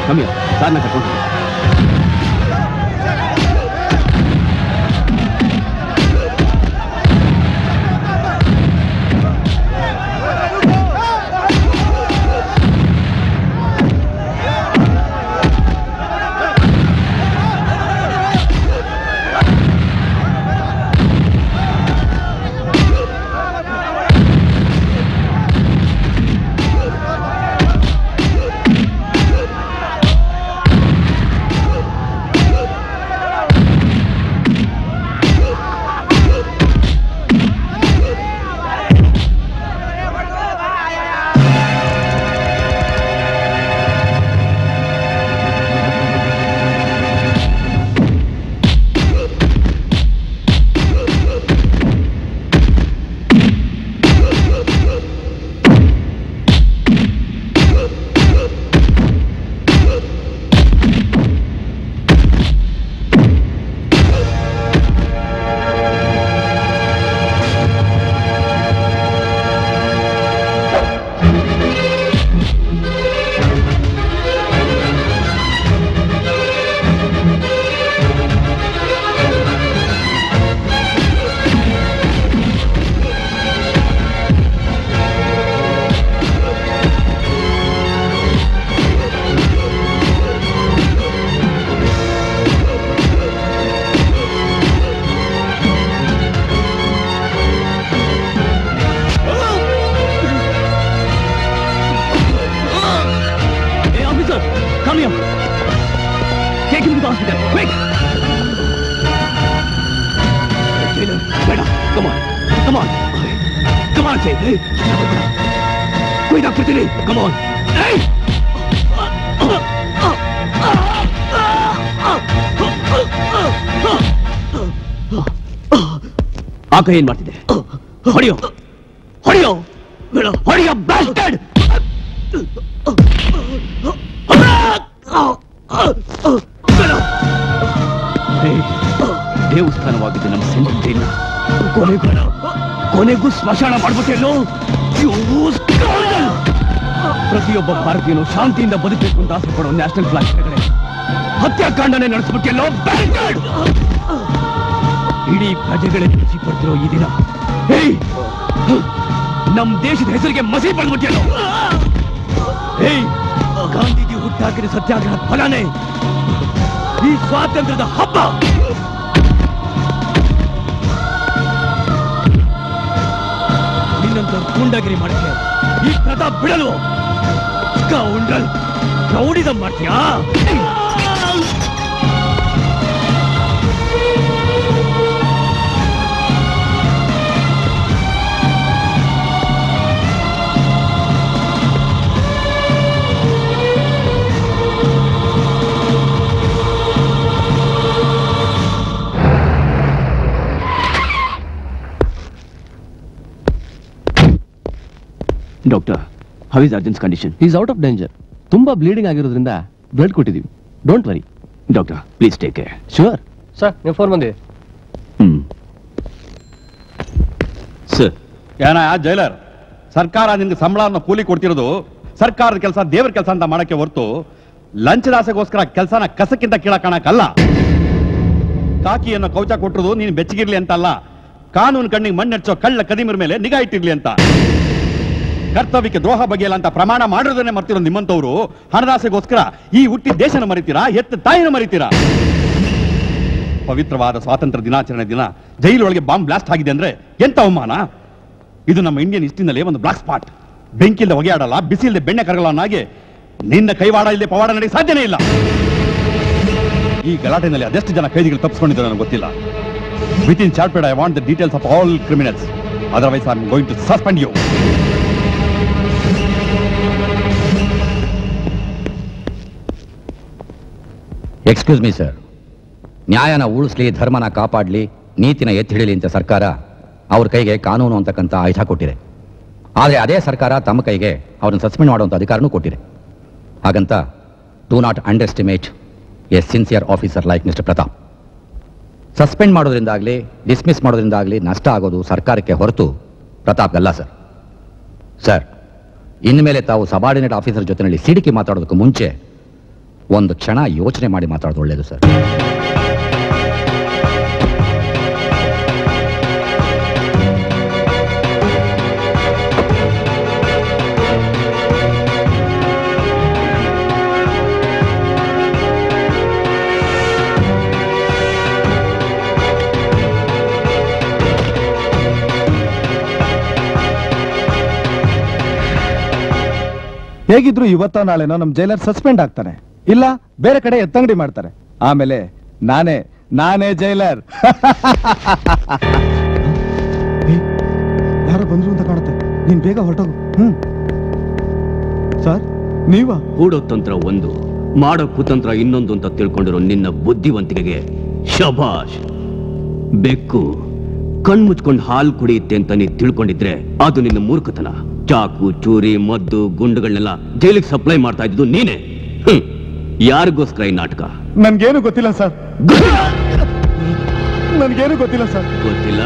[SPEAKER 1] ಕಮ್ಮಿ ಸಾರ್ನ ಕರ್ಕೊಂಡು ಹೋಗಿ. Hey, officer, come here. Take him to the hospital, quick. Taylor, ಬೇಡ, come on, come on, come on, Taylor. Hey, quick, ಆಗ್ಬಿಡ್ತೀನಿ, come on. Hey! ಆ ಕೈ ಏನ್ ಮಾಡ್ತಿದೆ ಹೊಡಿಯೋ ಹೊಡಿಯೋ ಬೇಡ ಹೊಡಿಯೋ ಬ್ಯಾಸ್ಟರ್ಡ್ ದೇವಸ್ಥಾನವಾಗಿದೆ ನಮ್ಮ ಸೆಂಟಿನ ಕೊನೆಗೂ ಕೊನೆಗೂ ಸ್ಮಶಾನ ಮಾಡ್ಬಿಟ್ಟೆಲ್ಲೋ You scoundrel! ಪ್ರತಿಯೊಬ್ಬ ಭಾರತೀಯನು ಶಾಂತಿಯಿಂದ ಬದುಕಬೇಕು ಅಂತ ಆಸೆ ಪಡೋ ನ್ಯಾಷನಲ್ ಫ್ಲಾಗ್ ಕೆಳಗಡೆ ಹತ್ಯಾಕಾಂಡನೆ ನಡೆಸ್ಬಿಟ್ಟೆಲ್ಲೋ ಬ್ಯಾರಿಕೇಡ್ ಇಡೀ ಪ್ರಜೆಗಳೇ ಖುಷಿ ಪಡ್ತಿರೋ ಈ ದಿನ ಹೇಯ್ ನಮ್ ದೇಶದ ಹೆಸರಿಗೆ ಮಸಿ ಪಡ್ಬಿಟ್ಟೆಲ್ಲೋ ಹೇಯ್ ಗಾಂಧೀಜಿ ಹುಟ್ಟಾಕಿದ ಸತ್ಯಾಗ್ರಹ ಫಲನೇ ಈ ಸ್ವಾತಂತ್ರ್ಯದ ಹಬ್ಬ ನಿನ್ನಂತ ಗೂಂಡಾಗಿರಿ ಮಾಡಕ್ಕೆ ಈ ಪ್ರತಾಪ್ ಬಿಡಲು ಉಂಡಲ್ ರೌಡಿದ ಮಾಡ್ತೀಯಾ doctor how is urgent condition
[SPEAKER 9] is out of danger ತುಂಬಾ ಬ್ಲೀಡಿಂಗ್ ಆಗಿರೋದ್ರಿಂದ ಬ್ಲಡ್ ಕೊಟ್ಟಿದ್ದೀವಿ don't worry
[SPEAKER 1] doctor please take care
[SPEAKER 9] sure
[SPEAKER 2] sir ನೀವು ಫೋನ್ ಬಂದಿದೆ
[SPEAKER 1] ಹ್ಮ್ ಸರ್
[SPEAKER 4] ಏನ ಜೈಲರ್ ಸರ್ಕಾರ ನಿನ್ಗೆ ಸಂಬಳವನ್ನು ಕೂಲಿ ಕೊಡ್ತಿರೋದು ಸರ್ಕಾರದ ಕೆಲಸ ದೇವರ ಕೆಲಸ ಅಂತ ಮಾಡಕ್ಕೆ ಹೊರತು ಲಂಚದಾಸೆಗೋಸ್ಕರ ಕೆಲಸನ ಕಸಕ್ಕಿಂತ ಕೀಳ ಕಾಣಕ್ಕಲ್ಲ ಕಾಕಿಯನ್ನು ಕೌಚ ಕೊಟ್ಟಿರೋದು ನೀನು ಬೆಚ್ಚಗಿರ್ಲಿ ಅಂತಲ್ಲ ಕಾನೂನು ಕಣ್ಣಿಗೆ ಮಣ್ಣೆಚ್ಚೋ ಕಳ್ಳ ಕದಿಮರ ಮೇಲೆ ನಿಗಾ ಇಟ್ಟಿರ್ಲಿ ಅಂತ ಕರ್ತವ್ಯಕ್ಕೆ ದ್ರೋಹ ಬಗೆಯಲ್ಲ ಅಂತ ಪ್ರಮಾಣ ಮಾಡಿರೋದನ್ನೇ ಮರ್ತಿರೋ ನಿಮ್ಮಂತವ್ರು ಹಣದಾಸೆಗೋಸ್ಕರ ಈ ಹುಟ್ಟಿ ದೇಶನ ಮರಿತೀರಾ ಎತ್ತ ತಾಯಿನ ಮರಿತೀರಾ ಪವಿತ್ರವಾದ ಸ್ವಾತಂತ್ರ್ಯ ದಿನಾಚರಣೆ ದಿನ ಜೈಲೊಳಗೆ ಬಾಂಬ್ ಬ್ಲಾಸ್ಟ್ ಆಗಿದೆ ಅಂದ್ರೆ ಎಂತ ಅವಮಾನ ಇದು ನಮ್ಮ ಇಂಡಿಯನ್ ಹಿಸ್ಟ್ರಿನಲ್ಲೇ ಒಂದು ಬ್ಲಾಕ್ ಸ್ಪಾಟ್ ಬೆಂಕಿಲ್ದೆ ಹೊಗೆ ಆಡಲ್ಲ ಬಿಸಿ ಇಲ್ಲದೆ ಬೆಣ್ಣೆ ಕರಗಲ್ಲ ಅನ್ನೋ ನಿನ್ನ ಕೈವಾಡ ಇಲ್ಲದೆ ಪವಾಡ ನಡೆಯ ಸಾಧ್ಯನೇ ಇಲ್ಲ ಈ ಗಲಾಟೆನಲ್ಲಿ ಅದೆಷ್ಟು ಜನ ಕೈದಿಗಳು ತಪ್ಪಿಸ್ಕೊಂಡಿದ್ದಾರೆ ನನಗೆ ಗೊತ್ತಿಲ್ಲ within charted I want the details of all criminals otherwise I am going to suspend you
[SPEAKER 10] excuse me sir ನ್ಯಾಯನ ಉಳಿಸ್ಲಿ ಧರ್ಮನ ಕಾಪಾಡಲಿ ನೀತಿನ ಎತ್ತಿ ಹಿಡಿಲಿ ಅಂತ ಸರ್ಕಾರ ಅವ್ರ ಕೈಗೆ ಕಾನೂನು ಅಂತಕ್ಕಂಥ ಆಯುಧ ಕೊಟ್ಟಿದೆ ಆದರೆ ಅದೇ ಸರ್ಕಾರ ತಮ್ಮ ಕೈಗೆ ಅವ್ರನ್ನ ಸಸ್ಪೆಂಡ್ ಮಾಡುವಂಥ ಅಧಿಕಾರನೂ ಕೊಟ್ಟಿದೆ ಹಾಗಂತ to not underestimate a sincere officer like mister Pratap suspend ಮಾಡೋದ್ರಿಂದಾಗಲಿ ಡಿಸ್ಮಿಸ್ ಮಾಡೋದ್ರಿಂದಾಗಲಿ ನಷ್ಟ ಆಗೋದು ಸರ್ಕಾರಕ್ಕೆ ಹೊರತು ಪ್ರತಾಪ್ಗಲ್ಲ ಸರ್ ಸರ್ ಇನ್ಮೇಲೆ ತಾವು ಸಬಾರ್ಡಿನೇಟ್ ಆಫೀಸರ್ ಜೊತೆಯಲ್ಲಿ ಸಿಡಿಕಿ ಮಾತಾಡೋದಕ್ಕೂ ಮುಂಚೆ ಒಂದು ಕ್ಷಣ ಯೋಚನೆ ಮಾಡಿ ಮಾತಾಡೋದು ಒಳ್ಳೇದು ಸರ್
[SPEAKER 5] ಹೇಗಿದ್ರು ಇವತ್ತೋ ನಾಳೆನೋ ನಮ್ ಜೈಲರ್ ಸಸ್ಪೆಂಡ್ ಆಗ್ತಾನೆ ಇಲ್ಲ ಬೇರೆ ಕಡೆ ಎತ್ತಂಗಡಿ ಮಾಡ್ತಾರೆ ಆಮೇಲೆ ನಾನೇ ನಾನೇ ಜೈಲರ್ ಯಾರೋ ಬಂದ್ರು ಅಂತ ಕಾಣುತ್ತೆ ನೀನ್ ಬೇಗ ಹೊರಟೋಗು ಹ್ಮ್ ಸರ್ ನೀವಾ
[SPEAKER 11] ಹೂಡೋ ತಂತ್ರ ಒಂದು ಮಾಡೋ ಕುತಂತ್ರ ಇನ್ನೊಂದು ಅಂತ ತಿಳ್ಕೊಂಡಿರೋ ನಿನ್ನ ಬುದ್ಧಿವಂತಿಕೆಗೆ ಶಬಾಷ್ ಬೆಕ್ಕು ಕಣ್ಮುಚ್ಕೊಂಡು ಹಾಲು ಕುಡಿಯುತ್ತೆ ಅಂತ ನೀ ತಿಳ್ಕೊಂಡಿದ್ರೆ ಅದು ನಿನ್ನ ಮೂರ್ಖತನ ಚಾಕು ಚೂರಿ ಮದ್ದು ಗುಂಡುಗಳನ್ನೆಲ್ಲ ಜೈಲಿಗೆ ಸಪ್ಲೈ ಮಾಡ್ತಾ ಇದ್ದು ನೀನೇ ಹ್ಮ್. ಯಾರಿಗೋಸ್ಕರ ಈ ನಾಟಕ
[SPEAKER 5] ನನ್ಗೇನು ಗೊತ್ತಿಲ್ಲ ಸರ್ ನನ್ಗೇನು ಗೊತ್ತಿಲ್ಲ ಸರ್
[SPEAKER 11] ಗೊತ್ತಿಲ್ಲ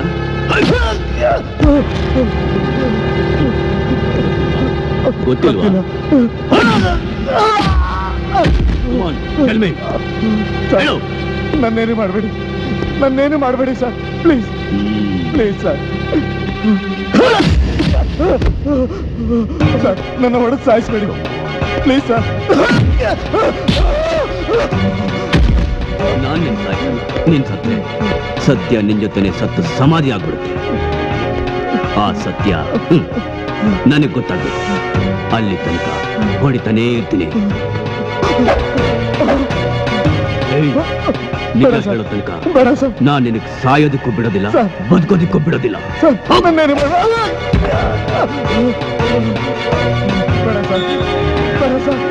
[SPEAKER 11] ಗೊತ್ತಿಲ್ವಾ Come on, tell me. ಹೇಳು.
[SPEAKER 5] ನನ್ನೇನು ಮಾಡಬೇಡಿ ನನ್ನೇನು ಮಾಡಬೇಡಿ sir please please sir sir ನನ್ನ ಹೊಡೆದು ಸಾಯಿಸ್ಬೇಡಿ ಪ್ಲೀಸ್ ಸರ್
[SPEAKER 11] ನಾನ್ ನಿನ್ ಸಾಯ್ಸಲ್ಲ ನೀನ್ ಸತ್ರೆ ಸತ್ಯ ನಿನ್ ಜೊತೆನೆ ಸತ್ತು ಸಮಾಧಿ ಆಗ್ಬಿಡುತ್ತೆ ಆ ಸತ್ಯ ಹ್ಮ್, ನನಗ್ ಗೊತ್ತಾಗ್ಬೇಕು ಅಲ್ಲಿ ತನಕ ಹೊಡಿತಾನೇ ಇರ್ತೀನಿ ಏಯ್, ನಿಜ
[SPEAKER 5] ಬೇಡ ಸರ್.
[SPEAKER 11] ಹೇಳೋ ತನಕ
[SPEAKER 5] ಬೇಡ ಸರ್
[SPEAKER 11] ನಾನ್ ನಿನಗ್ ಸಾಯೋದಕ್ಕೂ ಬಿಡೋದಿಲ್ಲ
[SPEAKER 5] ಸರ್.
[SPEAKER 11] ಬದುಕೋದಿಕ್ಕೂ ಬಿಡೋದಿಲ್ಲ
[SPEAKER 5] ಸರ್ ನನ್ನೇನು ಮಾಡ ಬೇಡ ಸರ್ ಬೇಡ sir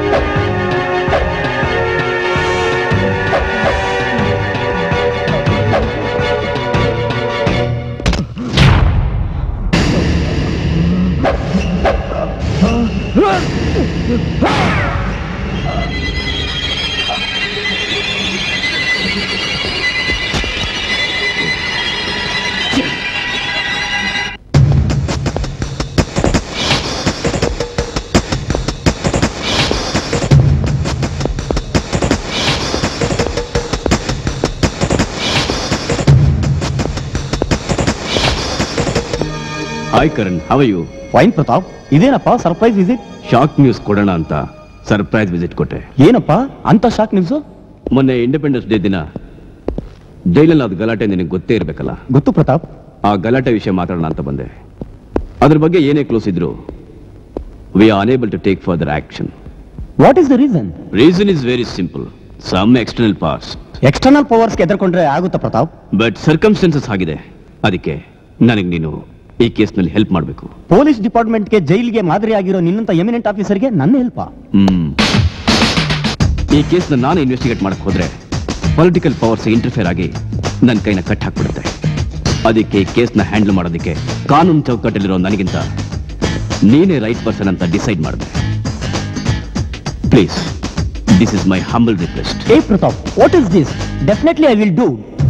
[SPEAKER 11] hi Karan how are you
[SPEAKER 7] fine Pratap ಇದೇನಪ್ಪ ಸರ್ಪ್ರೈಸ್ ವಿಸಿಟ್
[SPEAKER 11] ಶಾಕ್ ನ್ಯೂಸ್ ಕೊಡೋಣ ಅಂತ ಸರ್ಪ್ರೈಸ್ ವಿಸಿಟ್ ಕೊಟ್ಟೆ
[SPEAKER 7] ಏನಪ್ಪ ಅಂತ ಶಾಕ್ ನ್ಯೂಸು
[SPEAKER 11] ಮೊನ್ನೆ ಇಂಡಿಪೆಂಡೆನ್ಸ್ ಡೇ ದಿನ ಜೈಲಲ್ಲಿ ಅದು ಗಲಾಟೆ ನಿನಗೆ ಗೊತ್ತೇ ಇರಬೇಕಲ್ಲ
[SPEAKER 7] ಗೊತ್ತು ಪ್ರತಾಪ್
[SPEAKER 11] ಆ ಗಲಾಟೆ ವಿಷಯ ಮಾತಾಡೋಣ ಅಂತ ಬಂದೆ ಅದ್ರ ಬಗ್ಗೆ ಏನೇ ಕ್ಲೋಸ್ ಇದ್ರು we are enable to take further action
[SPEAKER 7] what is the reason
[SPEAKER 11] reason is very simple some external forces
[SPEAKER 7] external ಪವರ್ಸ್ಗೆ ಎದುರ್ಕೊಂಡ್ರೆ ಆಗುತ್ತಾ ಪ್ರತಾಪ್
[SPEAKER 11] ಬಟ್ ಸರ್ಕಮ್ಸ್ಟೆನ್ಸಸ್ ಆಗಿದೆ ಅದಕ್ಕೆ ನನಗೆ ನೀನು ಈ ಕೇಸ್ನಲ್ಲಿ ಹೆಲ್ಪ್ ಮಾಡಬೇಕು
[SPEAKER 7] ಪೊಲೀಸ್ ಡಿಪಾರ್ಟ್ಮೆಂಟ್ಗೆ ಜೈಲಿಗೆ ಮಾದರಿ ಆಗಿರೋ ನಿನ್ನಂತ ಎಮಿನೆಂಟ್ ಆಫೀಸರ್ಗೆ ನನ್ನ ಹೆಲ್ಪ
[SPEAKER 11] ಹ್ಮ್ ಈ ಕೇಸ್ನ ನಾನು ಇನ್ವೆಸ್ಟಿಗೇಟ್ ಮಾಡಕ್ ಹೋದ್ರೆ ಪೊಲಿಟಿಕಲ್ ಪವರ್ಸ್ ಇಂಟರ್ಫಿಯರ್ ಆಗಿ ನನ್ನ ಕೈನ ಕಟ್ ಹಾಕ್ಬಿಡುತ್ತೆ ಅದಕ್ಕೆ ಈ ಕೇಸ್ನ ಹ್ಯಾಂಡಲ್ ಮಾಡೋದಕ್ಕೆ ಕಾನೂನು ಚೌಕಟ್ಟಲ್ಲಿರೋ ನನಗಿಂತ ನೀನೇ ರೈಟ್ ಪರ್ಸನ್ ಅಂತ ಡಿಸೈಡ್ ಮಾಡಿದೆ please this is my humble request
[SPEAKER 7] ಏ Pratap what is this definitely I will do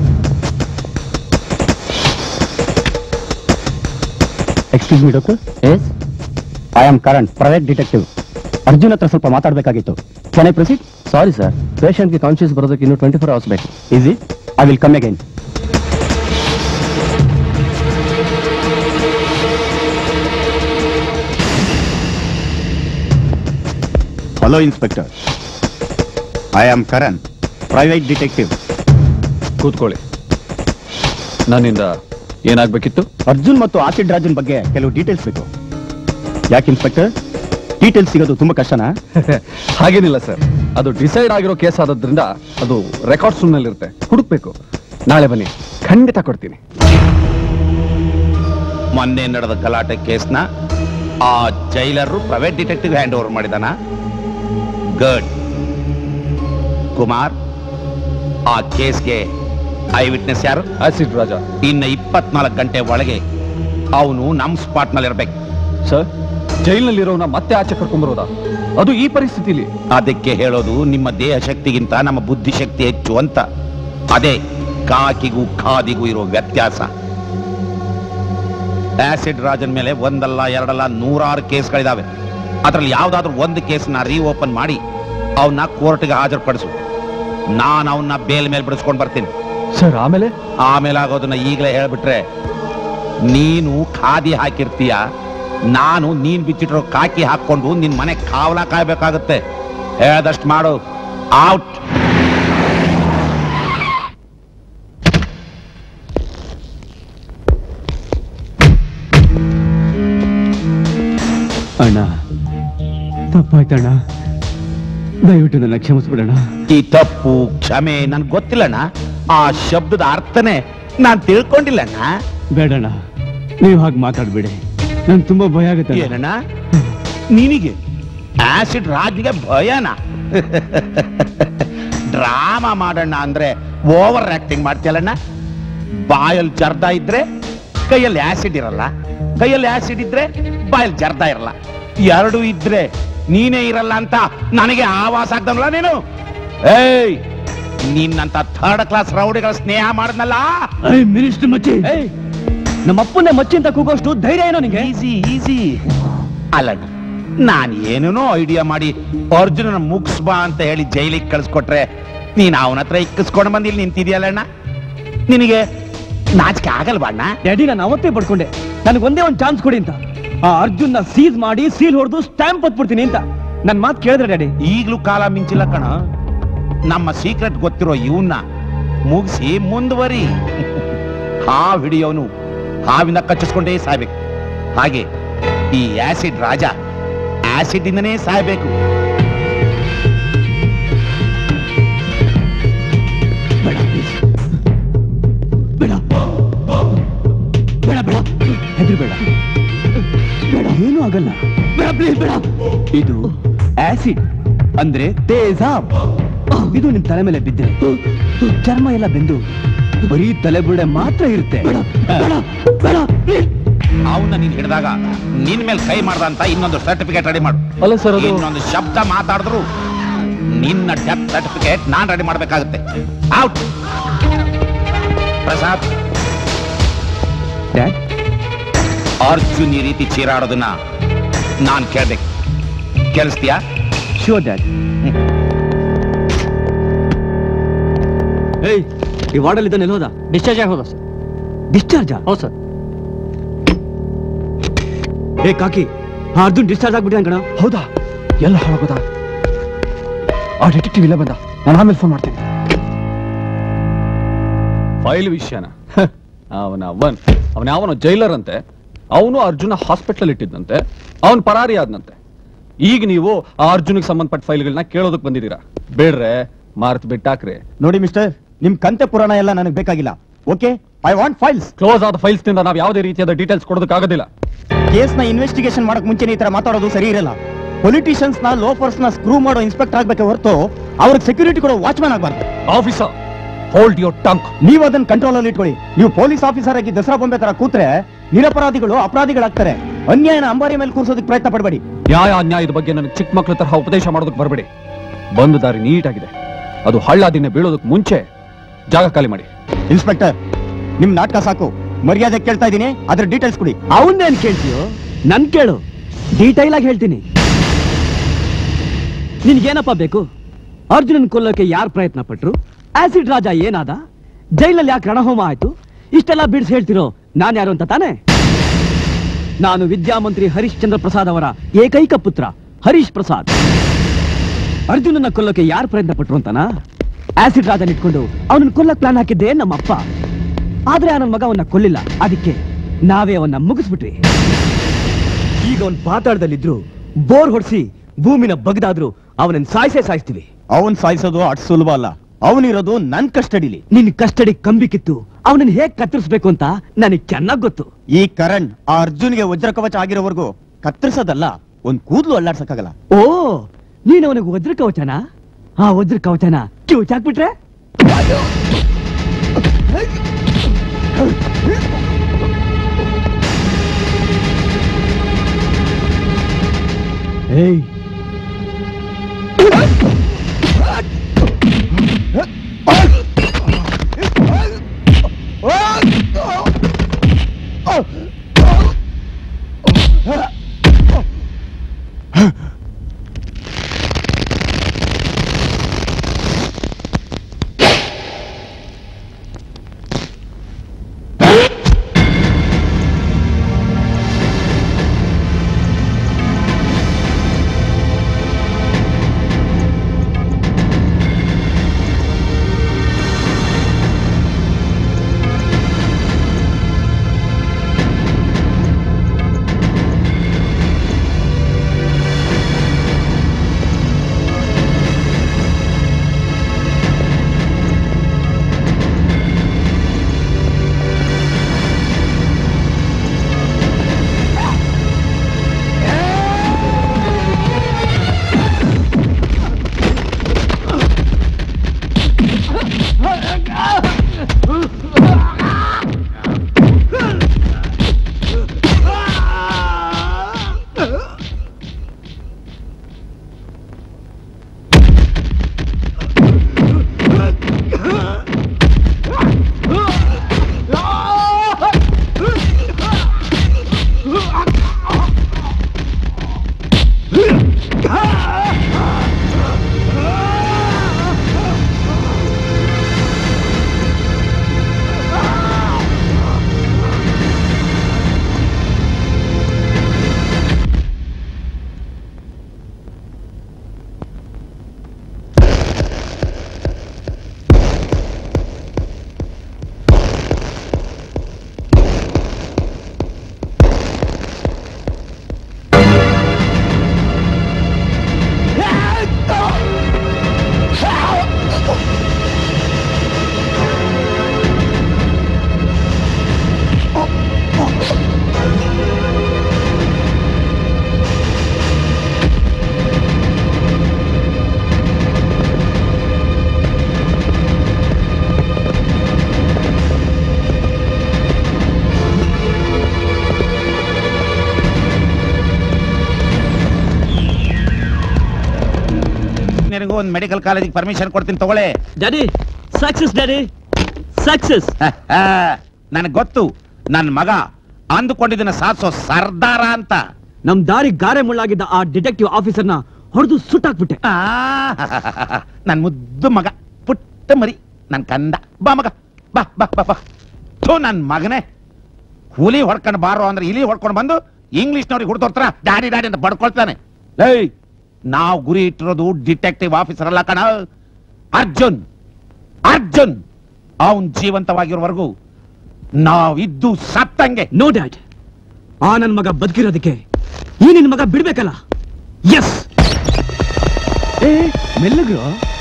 [SPEAKER 7] excuse me doctor yes I am Karan private detective Arjun ಹತ್ರ ಸ್ವಲ್ಪ ಮಾತಾಡಬೇಕಾಗಿತ್ತು can I proceed sorry sir ಪೇಷಂಟ್ಗೆ ಕಾನ್ಶಿಯಸ್ ಬರೋದಕ್ಕೆ ಇನ್ನೂ ಟ್ವೆಂಟಿ ಫೋರ್ ಅವರ್ಸ್ ಬೇಕು is it I will come again
[SPEAKER 12] hello inspector I am Karan private detective
[SPEAKER 9] ಕೂತ್ಕೊಳ್ಳಿ ನನ್ನಿಂದ ಏನಾಗ್ಬೇಕಿತ್ತು
[SPEAKER 7] ಅರ್ಜುನ್ ಮತ್ತು ಆಸಿಡ್ ರಾಜನ್ ಬಗ್ಗೆ ಕೆಲವು ಡೀಟೇಲ್ಸ್ ಬೇಕು ಯಾಕೆ ಇನ್ಸ್ಪೆಕ್ಟರ್ ಡೀಟೇಲ್ಸ್ ಸಿಗೋದು ತುಂಬಾ ಕಷ್ಟನಾ
[SPEAKER 9] ಹಾಗೇನಿಲ್ಲ ಸರ್ ಅದು ಡಿಸೈಡ್ ಆಗಿರೋ ಕೇಸ್ ಆದದ್ರಿಂದ ಅದು ರೆಕಾರ್ಡ್ಸ್ ರೂಮ್ನಲ್ಲಿರುತ್ತೆ ಹುಡುಕ್ಬೇಕು ನಾಳೆ ಬನ್ನಿ ಖಂಡಿತ ಕೊಡ್ತೀನಿ
[SPEAKER 3] ಮೊನ್ನೆ ನಡೆದ ಗಲಾಟೆ ಕೇಸ್ನ ಆ jailer private detective hand over ಮಾಡಿದಾನ ಗುಡ್ ಕುಮಾರ್ ಆ ಕೇಸ್ಗೆ ಐ ವಿಟ್ನೆಸ್ ಯಾರು
[SPEAKER 9] ಆಸಿಡ್ ರಾಜ
[SPEAKER 3] ಇನ್ನು ಇಪ್ಪತ್ನಾಲ್ಕು ಗಂಟೆ ಒಳಗೆ ಅವನು ನಮ್ ಸ್ಪಾಟ್ ನಲ್ಲಿ ಇರ್ಬೇಕು
[SPEAKER 9] ಸರ್ ಜೈಲಿನಲ್ಲಿರೋನ ಮತ್ತೆ ಆಚೆ ಕರ್ಕೊಂಡ್ಬರೋದಾ ಅದು ಈ ಪರಿಸ್ಥಿತಿಲಿ
[SPEAKER 3] ಅದಕ್ಕೆ ಹೇಳೋದು ನಿಮ್ಮ ದೇಹ ಶಕ್ತಿಗಿಂತ ನಮ್ಮ ಬುದ್ಧಿ ಶಕ್ತಿ ಹೆಚ್ಚು ಅಂತ ಅದೇ ಕಾಕಿಗೂ ಖಾದಿಗೂ ಇರೋ ವ್ಯತ್ಯಾಸ ಆಸಿಡ್ ರಾಜನ್ ಮೇಲೆ ಒಂದಲ್ಲ ಎರಡಲ್ಲ ನೂರಾರು ಕೇಸ್ಗಳಿದಾವೆ ಅದರಲ್ಲಿ ಯಾವ್ದಾದ್ರೂ ಒಂದು ಕೇಸ್ನ ರೀಓಪನ್ ಮಾಡಿ ಅವನ್ನ ಕೋರ್ಟ್ಗೆ ಹಾಜರುಪಡಿಸು ನಾನು ಅವನ್ನ ಬೇಲ್ ಮೇಲೆ ಬಿಡಿಸ್ಕೊಂಡು ಬರ್ತೀನಿ
[SPEAKER 1] ಸರ್ ಆಮೇಲೆ
[SPEAKER 3] ಆಮೇಲೆ ಆಗೋದನ್ನ ಈಗಲೇ ಹೇಳ್ಬಿಟ್ರೆ ನೀನು ಖಾದಿ ಹಾಕಿರ್ತೀಯ ನಾನು ನೀನ್ ಬಿಚ್ಚಿಟ್ಟಿರೋ ಕಾಕಿ ಹಾಕೊಂಡು ನಿನ್ ಮನೆ ಕಾವಲ ಕಾಯ್ಬೇಕಾಗತ್ತೆ ಹೇಳ್ದಷ್ಟು ಮಾಡು ಔಟ್
[SPEAKER 1] ಅಣ್ಣ ತಪ್ಪಾಯ್ತಣ್ಣ ದಯವಿಟ್ಟು ನನ್ನ ಕ್ಷಮಿಸ್ಬಿಡೋಣ
[SPEAKER 3] ಈ ತಪ್ಪು ಕ್ಷಮೆ ನನ್ಗೆ ಗೊತ್ತಿಲ್ಲಣ್ಣ ಆ ಶಬ್ದದ ಅರ್ಥನೇ ನಾನ್ ತಿಳ್ಕೊಂಡಿಲ್ಲಣ್ಣ
[SPEAKER 1] ಬೇಡಣ್ಣ ನೀವು ಹಾಗೆ ಮಾತಾಡ್ಬೇಡಿ ನನ್ಗೆ ತುಂಬಾ ಭಯ ಆಗುತ್ತೆ
[SPEAKER 3] ಏನಣ್ಣ ನಿನಗೆ ಆಸಿಡ್ ರಾಜ್ಗೆ ಭಯನ ಡ್ರಾಮಾ ಮಾಡೋಣ ಅಂದ್ರೆ ಓವರ್ ಆಕ್ಟಿಂಗ್ ಮಾಡ್ತೀಯಲ್ಲಣ್ಣ ಬಾಯಲ್ಲಿ ಜರ್ದ ಇದ್ರೆ ಕೈಯಲ್ಲಿ ಆಸಿಡ್ ಇರಲ್ಲ ಕೈಯಲ್ಲಿ ಆಸಿಡ್ ಇದ್ರೆ ಬಾಯಲ್ಲಿ ಜರ್ದ ಇರಲ್ಲ ಎರಡು ಇದ್ರೆ ನೀನೇ ಇರಲ್ಲ ಅಂತ ನನಗೆ ಆವಾಸ ಆಗ್ದಲ್ಲ ನೀನು ಏಯ್ ನಿನ್ನಂತ ಥರ್ಡ್ ಕ್ಲಾಸ್ ರೌಡಿಗಳ ಸ್ನೇಹ ಮಾಡಿದ್ನಲ್ಲ
[SPEAKER 1] ಮಿನಿಸ್ಟರ್ ಮಚ್ಚಿ ನಮ್ಮ ಅಪ್ಪನೇ ಮಚ್ಚಿ ಅಂತ ಕೂಗೋಷ್ಟು ಧೈರ್ಯ ಏನೋ ನಿಂಗೆ
[SPEAKER 3] ಈಸಿ ಈಸಿ ಅಲ್ಲಣ್ಣ ನಾನು ಏನೇನೋ ಐಡಿಯಾ ಮಾಡಿ ಅರ್ಜುನನ ಮುಗಿಸ್ಬಾ ಅಂತ ಹೇಳಿ ಜೈಲಿಗೆ ಕಳಿಸ್ಕೊಟ್ರೆ ನೀನ್ ಅವನ ಹತ್ರ ಇಕ್ಕಿಸ್ಕೊಂಡು ಬಂದು ಇಲ್ಲಿ ನಿಂತಿದ್ಯಲ್ಲಣ್ಣ ನಿನಗೆ ನಾಚಿಕೆ ಆಗಲ್ವಾ ಅಣ್ಣ
[SPEAKER 1] ಡ್ಯಾಡಿ ನಾನು ಅವತ್ತೇ ಪಡ್ಕೊಂಡೆ ನನಗೆ ಒಂದೇ ಒಂದು ಚಾನ್ಸ್ ಕೊಡಿ ಅಂತ ಆ ಅರ್ಜುನ್ನ ಸೀಸ್ ಮಾಡಿ ಸೀಲ್ ಹೊಡೆದು ಸ್ಟ್ಯಾಂಪ್ ಹೊತ್ಬಿಡ್ತೀನಿ ಅಂತ ನನ್ನ ಮಾತು ಕೇಳಿದ್ರೆ ಡ್ಯಾಡಿ
[SPEAKER 3] ಈಗ್ಲೂ ಕಾಲ ಮಿಂಚಿಲ್ಲ ಕಣ ನಮ್ಮ ಸೀಕ್ರೆಟ್ ಗೊತ್ತಿರೋ ಇವನ್ನ ಮುಗಿಸಿ ಮುಂದುವರಿ ಹಾವ್ ಹಿಡಿಯೋನು ಹಾವಿನ ಕಚ್ಚಿಸ್ಕೊಂಡೇ ಸಾಯ್ಬೇಕು ಹಾಗೆ ಈ ಆಸಿಡ್ ರಾಜ ಆಸಿಡ್ ಇಂದನೇ ಸಾಯ್ಬೇಕು
[SPEAKER 1] ಬೇಡ ಬೇಡ ಬೇಡ ಹೆದರಿ ಬೇಡ ಬೇಡ ಏನೂ ಆಗಲ್ಲ ಬೇಡ ಪ್ಲೀಸ್ ಬೇಡ ಇದು ಆಸಿಡ್ ಅಂದ್ರೆ ತೇಜಾಬ್ ಇದು ನಿಮ್ ತಲೆ ಮೇಲೆ ಬಿದ್ದೆ ಚರ್ಮ ಎಲ್ಲ ಬೆಂದು ಬರೀ ತಲೆ ಬುಡೆ ಮಾತ್ರ ಇರುತ್ತೆ ಬೇಡ ಬೇಡ please.
[SPEAKER 3] ಅವನ್ನ ನೀನ್ ಹಿಡಿದಾಗ ನಿನ್ ಮೇಲೆ ಕೈ ಮಾಡ್ದ ಅಂತ ಇನ್ನೊಂದು ಸರ್ಟಿಫಿಕೇಟ್ ರೆಡಿ ಮಾಡು
[SPEAKER 1] ಅಲ್ಲ ಸರ್ ಅದು
[SPEAKER 3] ಇನ್ನೊಂದು ಶಬ್ದ ಮಾತಾಡಿದ್ರು ನಿನ್ನ ಡೆತ್ ಸರ್ಟಿಫಿಕೇಟ್ ನಾನ್ ರೆಡಿ ಮಾಡ್ಬೇಕಾಗುತ್ತೆ ಔಟ್ ಪ್ರಸಾದ್
[SPEAKER 1] ಡ್ಯಾಡ್
[SPEAKER 3] ಅರ್ಜುನ್ ಈ ರೀತಿ ಚೀರಾಡೋದನ್ನ ನಾನ್ ಕೇಳ್ಬೇಕು ಕೇಳಿಸ್ತೀಯಾ
[SPEAKER 1] ಶೋರ್ ಡ್ಯಾಡ್ ಏಯ್ ಈ ವಾರ್ಡಲ್ಲಿ ಇದ್ದಾನೆ ಹೋದ ಡಿಸ್ಚಾರ್ಜ್ ಆಗಿ ಹೋದ ಸರ್ ಡಿಸ್ಚಾರ್ಜ್ ಹೌದು ಸರ್ ಏ ಕಾಕಿ ಆ ಅರ್ಜುನ್ ಡಿಸ್ಚಾರ್ಜ್ ಆಗ್ಬಿಟ್ಟಿದ್ದಾನೆ ಕಣ ಹೌದಾ ಎಲ್ಲ ಹಾಳಾಗೋದಾ ಆ ಡಿಟೆಕ್ಟಿವ್ ಇಲ್ಲ ಬಂದ ನಾನು ಆಮೇಲೆ ಫೋನ್ ಮಾಡ್ತೇನೆ
[SPEAKER 13] ಫೈಲ್ ವಿಷಯನ ಅವನ ಅವನ್ ಅವನ ಯಾವನ ಜೈಲರ್ ಅಂತೆ ಅವನು ಅರ್ಜುನ ಹಾಸ್ಪಿಟಲ್ ಇಟ್ಟಿದ್ದಂತೆ ಅವನ್ ಪರಾರಿ ಆದ್ನಂತೆ ಈಗ ನೀವು ಆ ಅರ್ಜುನಿಗೆ ಸಂಬಂಧಪಟ್ಟ ಫೈಲ್ಗಳನ್ನ ಕೇಳೋದಕ್ ಬಂದಿದ್ದೀರಾ ಬೇಡ್ರೆ ಮಾರ್ತ್ ಬಿಟ್ಟಾಕ್ರಿ
[SPEAKER 7] ನೋಡಿ ಮಿಸ್ಟರ್ ನಿಮ್ ಕಂತೆ ಪುರಾಣ ಎಲ್ಲ ನನಗೆ ಬೇಕಾಗಿಲ್ಲ okay I want files
[SPEAKER 13] close ಆದ ಫೈಲ್ಸ್ ನಿಂದ ನಾವು ಯಾವುದೇ ರೀತಿಯಾದ ಡೀಟೇಲ್ಸ್ ಕೊಡೋದಕ್ಕಾಗೋದಿಲ್ಲ
[SPEAKER 7] ಕೇಸ್ ನ ಇನ್ವೆಸ್ಟಿಗೇಷನ್ ಮಾಡಕ್ ಮುಂಚೆ ಈ ತರ ಮಾತಾಡೋದು ಸರಿ ಇರಲ್ಲ ಪೊಲಿಟಿಷಿಯನ್ಸ್ ನ ಲೋಫರ್ಸ್ ನ ಸ್ಕ್ರೂ ಮಾಡೋ ಇನ್ಸ್ಪೆಕ್ಟರ್ ಆಗ್ಬೇಕೆ ಹೊರತು ಅವ್ರಿಗೆ ಸೆಕ್ಯೂರಿಟಿ ಕೊಡೋ ವಾಚ್ಮ್ಯಾನ್ ಆಗ್ಬಾರ್ದು
[SPEAKER 13] ಆಫೀಸರ್ ಹೋಲ್ಡ್ ಯೋರ್ ಟಂಕ್
[SPEAKER 7] ನೀವು ಅದನ್ನ ಕಂಟ್ರೋಲ್ ಅಲ್ಲಿ ಇಟ್ಕೊಳ್ಳಿ ನೀವು ಪೊಲೀಸ್ ಆಫೀಸರ್ ಆಗಿ ದಸರಾ ಬೊಂಬೆ ತರ ಕೂತ್ರೆ ನಿರಪರಾಧಿಗಳು ಅಪರಾಧಿಗಳಾಗ್ತಾರೆ ಅನ್ಯಾಯನ ಅಂಬಾರಿ ಮೇಲೆ ಕೂರ್ಸೋದಕ್ಕೆ ಪ್ರಯತ್ನ ಪಡಬೇಡಿ
[SPEAKER 13] ನ್ಯಾಯ ಅನ್ಯಾಯದ ಬಗ್ಗೆ ನನಗೆ ಚಿಕ್ಕ ಮಕ್ಳ ತರಹ ಉಪದೇಶ ಮಾಡೋದಕ್ಕೆ ಬರಬೇಡಿ ಬಂದು ದಾರಿ ನೀಟಾಗಿದೆ ಅದು ಹಳ್ಳ ದಿನ ಬೀಳೋದಕ್ಕೆ ಮುಂಚೆ ಜಾಗ ಖಾಲಿ ಮಾಡಿ
[SPEAKER 7] ಇನ್ಸ್ಪೆಕ್ಟರ್ ನಿಮ್ ನಾಟಕ ಸಾಕು ಮರ್ಯಾದೆ ಕೇಳ್ತಾ ಇದೀನಿ ಅದ್ರ ಡೀಟೇಲ್ಸ್ ಕೊಡಿ
[SPEAKER 1] ಅವನ್ನೇನ್ ಕೇಳ್ತೀಯೋ ನನ್ ಕೇಳು ಡೀಟೈಲ್ ಆಗಿ ಹೇಳ್ತೀನಿ ನಿನ್ಗೇನಪ್ಪ ಬೇಕು ಅರ್ಜುನನ್ ಕೊಲ್ಲೋಕೆ ಯಾರು ಪ್ರಯತ್ನ ಪಟ್ರು ಆಸಿಡ್ ರಾಜ ಏನಾದ ಜೈಲಲ್ಲಿ ಯಾಕೆ ರಣಹೋಮ ಆಯ್ತು ಇಷ್ಟೆಲ್ಲ ಬಿಡಿಸಿ ಹೇಳ್ತಿರೋ ನಾನ್ ಯಾರು ಅಂತ ತಾನೇ ನಾನು ವಿದ್ಯಾಮಂತ್ರಿ ಹರೀಶ್ ಚಂದ್ರ ಪ್ರಸಾದ್ ಅವರ ಏಕೈಕ ಪುತ್ರ ಹರೀಶ್ ಪ್ರಸಾದ್ ಅರ್ಜುನನ್ನ ಕೊಲ್ಲೋಕೆ ಯಾರು ಪ್ರಯತ್ನ ಪಟ್ರು ಅಂತನಾ ಆಸಿಡ್ ರಾಜನ್ ಇಟ್ಕೊಂಡು ಅವನನ್ನ ಕೊಲ್ಲಕ್ ಪ್ಲಾನ್ ಹಾಕಿದ್ದೆ ನಮ್ಮಪ್ಪ ಆದ್ರೆ ಆ ನನ್ನ ಮಗ ಅವನ್ನ ಕೊಲ್ಲಿಲ್ಲ ಅದಕ್ಕೆ ನಾವೇ ಅವನ್ನ ಮುಗಿಸ್ಬಿಟ್ವಿ ಈಗ ಅವನ್ ಪಾತಾಳದಲ್ಲಿದ್ರು ಬೋರ್ ಹೊಡ್ಸಿ ಭೂಮಿನ ಬಗ್ದಾದ್ರು ಅವನನ್ನ ಸಾಯಿಸೇ ಸಾಯಿಸ್ತೀವಿ
[SPEAKER 7] ಅವನ್ ಸಾಯಿಸೋದು ಅಟ್ ಸುಲಭ ಅಲ್ಲ ಅವನಿರೋದು ನನ್ ಕಸ್ಟಡಿಲಿ
[SPEAKER 1] ನಿನ್ ಕಸ್ಟಡಿ ಕಂಬಿ ಕಿತ್ತು ಅವನನ್ನ ಹೇಗ್ ಕತ್ತರಿಸ್ಬೇಕು ಅಂತ ನನಗ್ ಚೆನ್ನಾಗ್ ಗೊತ್ತು
[SPEAKER 7] ಈ ಕರಣ್ ಆ ಅರ್ಜುನ್ಗೆ ವಜ್ರ ಕವಚ ಆಗಿರೋವರೆಗೂ ಕತ್ತರಿಸೋದಲ್ಲ ಒಂದ್ ಕೂದ್ಲು ಅಲ್ಲಾಡ್ಸಕ್ಕಾಗಲ್ಲ
[SPEAKER 1] ಓ ನೀನ್ ಅವನಿಗೆ ವಜ್ರ ಕವಚನ ಆ ವಜ್ರ ಕವಚನ ಕಿವುಚಾಕ್ಬಿಟ್ರೆ ಏಯ್
[SPEAKER 3] ಒಂದು ಮೆಡಿಕಲ್ ಕಾಲೇಜಿಗೆ ಪರ್ಮಿಷನ್ ಕೊಡ್ತೀನಿ ತಗೊಳ್ಳೆ
[SPEAKER 4] ಡ್ಯಾಡಿ ಸಕ್ಸಸ್ ಡ್ಯಾಡಿ ಸಕ್ಸಸ್
[SPEAKER 3] ನನಗೆ ಗೊತ್ತು ನನ್ನ ಮಗ ಅಂದುಕೊಂಡಿದ್ದನ್ನ ಸಾಧಿಸೋ ಸರ್ದಾರ ಅಂತ
[SPEAKER 4] ನಮ್ ದಾರಿ ಗಾರೆ ಮುಳ್ಳಾಗಿದ್ದ ಆ ಡಿಟೆಕ್ಟಿವ್ ಆಫೀಸರ್ನ ಹೊಡೆದು ಸುಟ್ಟಾಕ್ಬಿಟ್ಟೆ
[SPEAKER 3] ನನ್ ಮುದ್ದು ಮಗ ಪುಟ್ಟ ಮರಿ ನನ್ ಕಂದ ಬಾ ಮಗ ಬಾ ಬಾ ಬಾ ಬಾ ಥು ನನ್ ಮಗನೇ ಹುಲಿ ಹೊಡ್ಕೊಂಡು ಬಾರೋ ಅಂದ್ರೆ ಇಲಿ ಹೊಡ್ಕೊಂಡು ಬಂದು ಇಂಗ್ಲಿಷ್ನವ್ರಿಗೆ ಹುಡ್ತೋರ್ತಾರ ಡ್ಯಾಡಿ ಡ್ಯಾಡಿ ಅಂತ ಬಡ್ಕೊಳ್ತಾನೆ ಏಯ್ ನಾವು ಗುರಿ ಇಟ್ಟಿರೋದು ಡಿಟೆಕ್ಟಿವ್ ಆಫೀಸರ್ ಅಲ್ಲ ಕಣ ಅರ್ಜುನ್ ಅರ್ಜುನ್ ಅವನ್ ಜೀವಂತವಾಗಿರೋವರೆಗೂ ನಾವಿದ್ದು ಸತ್ತಂಗೆ
[SPEAKER 4] ನೋ ಡ್ಯಾಡ್ ಆ ನನ್ ಮಗ ಬದುಕಿರೋದಕ್ಕೆ ಈ ನಿನ್ ಮಗ ಬಿಡ್ಬೇಕಲ್ಲ ಎಸ್
[SPEAKER 1] ಏ ಮೆಲ್ಲಗ್ರು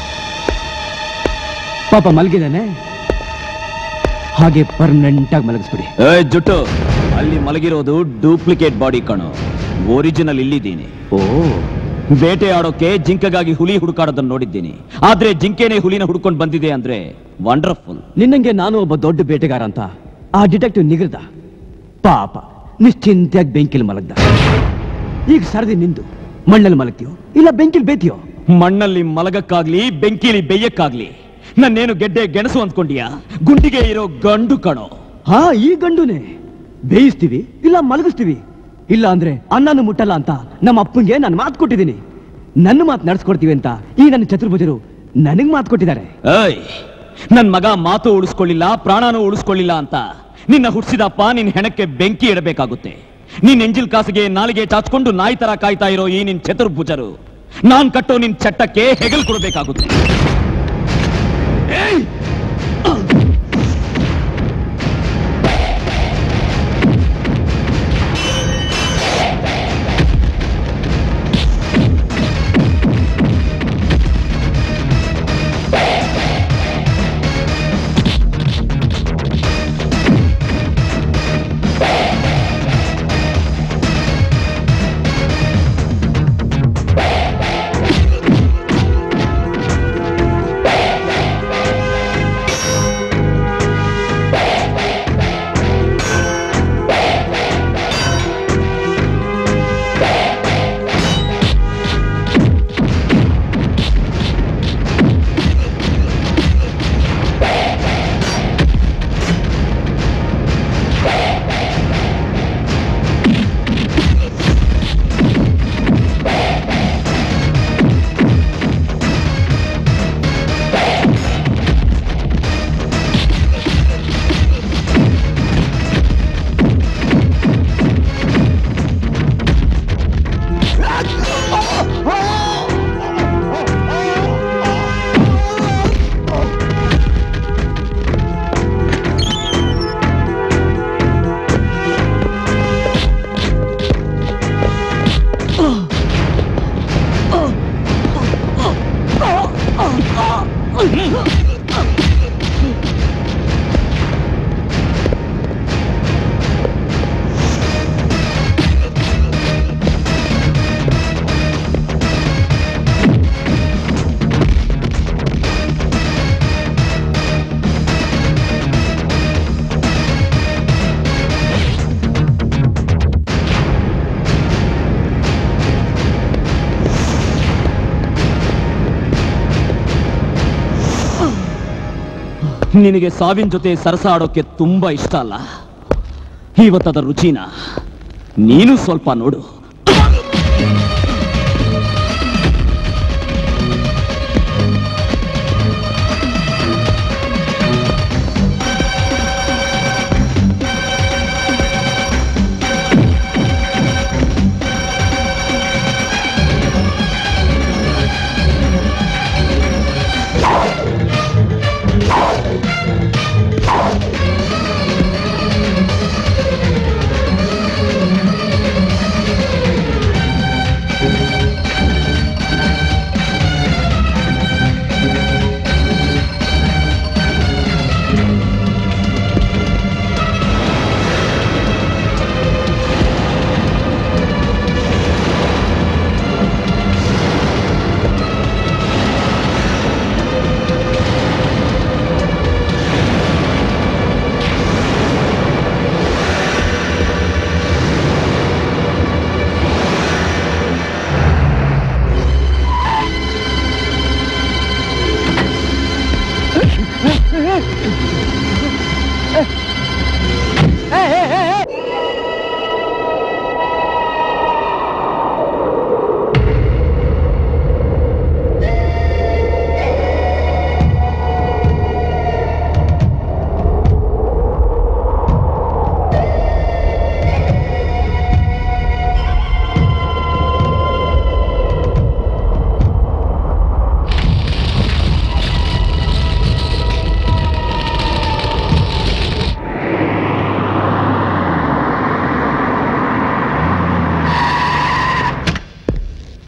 [SPEAKER 1] ಪಾಪ ಮಲಗಿದಾನೆ ಹಾಗೆ ಪರ್ಮನೆಂಟ್ ಆಗಿ ಮಲಗಿಸ್ಬಿಡಿ
[SPEAKER 4] ಏ ಜುಟ್ಟು ಅಲ್ಲಿ ಮಲಗಿರೋದು ಡೂಪ್ಲಿಕೇಟ್ ಬಾಡಿ ಕಣೋ ಒರಿಜಿನಲ್ ಇಲ್ಲಿದ್ದೀನಿ ಓ ಬೇಟೆ ಆಡೋಕೆ ಜಿಂಕೆಗಾಗಿ ಹುಲಿ ಹುಡುಕಾಡೋದನ್ನ ನೋಡಿದ್ದೀನಿ ಆದ್ರೆ ಜಿಂಕೆನೆ ಹುಲಿನ ಹುಡ್ಕೊಂಡು ಬಂದಿದೆ ಅಂದ್ರೆ ವಂಡರ್ಫುಲ್
[SPEAKER 1] ನಿನ್ನಂಗೆ ನಾನು ಒಬ್ಬ ದೊಡ್ಡ ಬೇಟೆಗಾರ ಅಂತ ಆ ಡಿಟೆಕ್ಟಿವ್ ನಿಗರ್ದ ಪಾಪ ನಿಶ್ಚಿಂತೆಯಾಗಿ ಬೆಂಕಿಲಿ ಮಲಗ್ದ ಈಗ ಸರದಿ ನಿಂದು ಮಣ್ಣಲ್ಲಿ ಮಲಗ್ತೀಯೋ ಇಲ್ಲ ಬೆಂಕಿಲಿ ಬೇತಿಯೋ
[SPEAKER 4] ಮಣ್ಣಲ್ಲಿ ಮಲಗಕ್ಕಾಗ್ಲಿ ಬೆಂಕಿಲಿ ಬೇಯಕ್ಕಾಗ್ಲಿ ನನ್ನೇನು ಗೆಡ್ಡೆ ಗೆಣಸು ಅಂದ್ಕೊಂಡಿಯಾ ಗುಂಡಿಗೆ ಇರೋ ಗಂಡು ಕಣೋ
[SPEAKER 1] ಹಾ ಈ ಗಂಡುನೇ ಬೇಯಿಸ್ತೀವಿ ಇಲ್ಲ ಮಲಗಿಸ್ತೀವಿ ಇಲ್ಲ ಅಂದ್ರೆ ಅನ್ನನು ಮುಟ್ಟಲ್ಲ ಅಂತ ನಮ್ಮ ಅಪ್ಪಂಗೆ ನಾನು ಮಾತು ಕೊಟ್ಟಿದ್ದೀನಿ ನನ್ನ ಮಾತು ನಡ್ಸ್ಕೊಡ್ತೀವಿ ಅಂತ ಈ ನನ್ನ ಚತುರ್ಭುಜರು ನನಗ್ ಮಾತು ಕೊಟ್ಟಿದ್ದಾರೆ
[SPEAKER 4] ಏಯ್ ನನ್ ಮಗ ಮಾತು ಉಳಿಸ್ಕೊಳ್ಳಿಲ್ಲ ಪ್ರಾಣನೂ ಉಳಿಸ್ಕೊಳ್ಳಿಲ್ಲ ಅಂತ ನಿನ್ನ ಹುಟ್ಟಿಸಿದಪ್ಪ ನಿನ್ ಹೆಣಕ್ಕೆ ಬೆಂಕಿ ಇಡಬೇಕಾಗುತ್ತೆ ನಿನ್ ಎಂಜಿಲ್ ಕಾಸಿಗೆ ನಾಲಿಗೆ ಚಾಚ್ಕೊಂಡು ನಾಯಿ ತರ ಕಾಯ್ತಾ ಇರೋ ಈ ನಿನ್ ಚತುರ್ಭುಜರು ನಾನ್ ಕಟ್ಟೋ ನಿನ್ ಚಟ್ಟಕ್ಕೆ ಹೆಗಲ್ ಕೊಡಬೇಕಾಗುತ್ತೆ ಏಯ್! ನಿನಗೆ ಸಾವಿನ ಜೊತೆ ಸರಸ ಆಡೋಕೆ ತುಂಬಾ ಇಷ್ಟ ಅಲ್ಲ ಇವತ್ತದ ರುಚಿನ ನೀನು ಸ್ವಲ್ಪ ನೋಡು
[SPEAKER 14] ಆ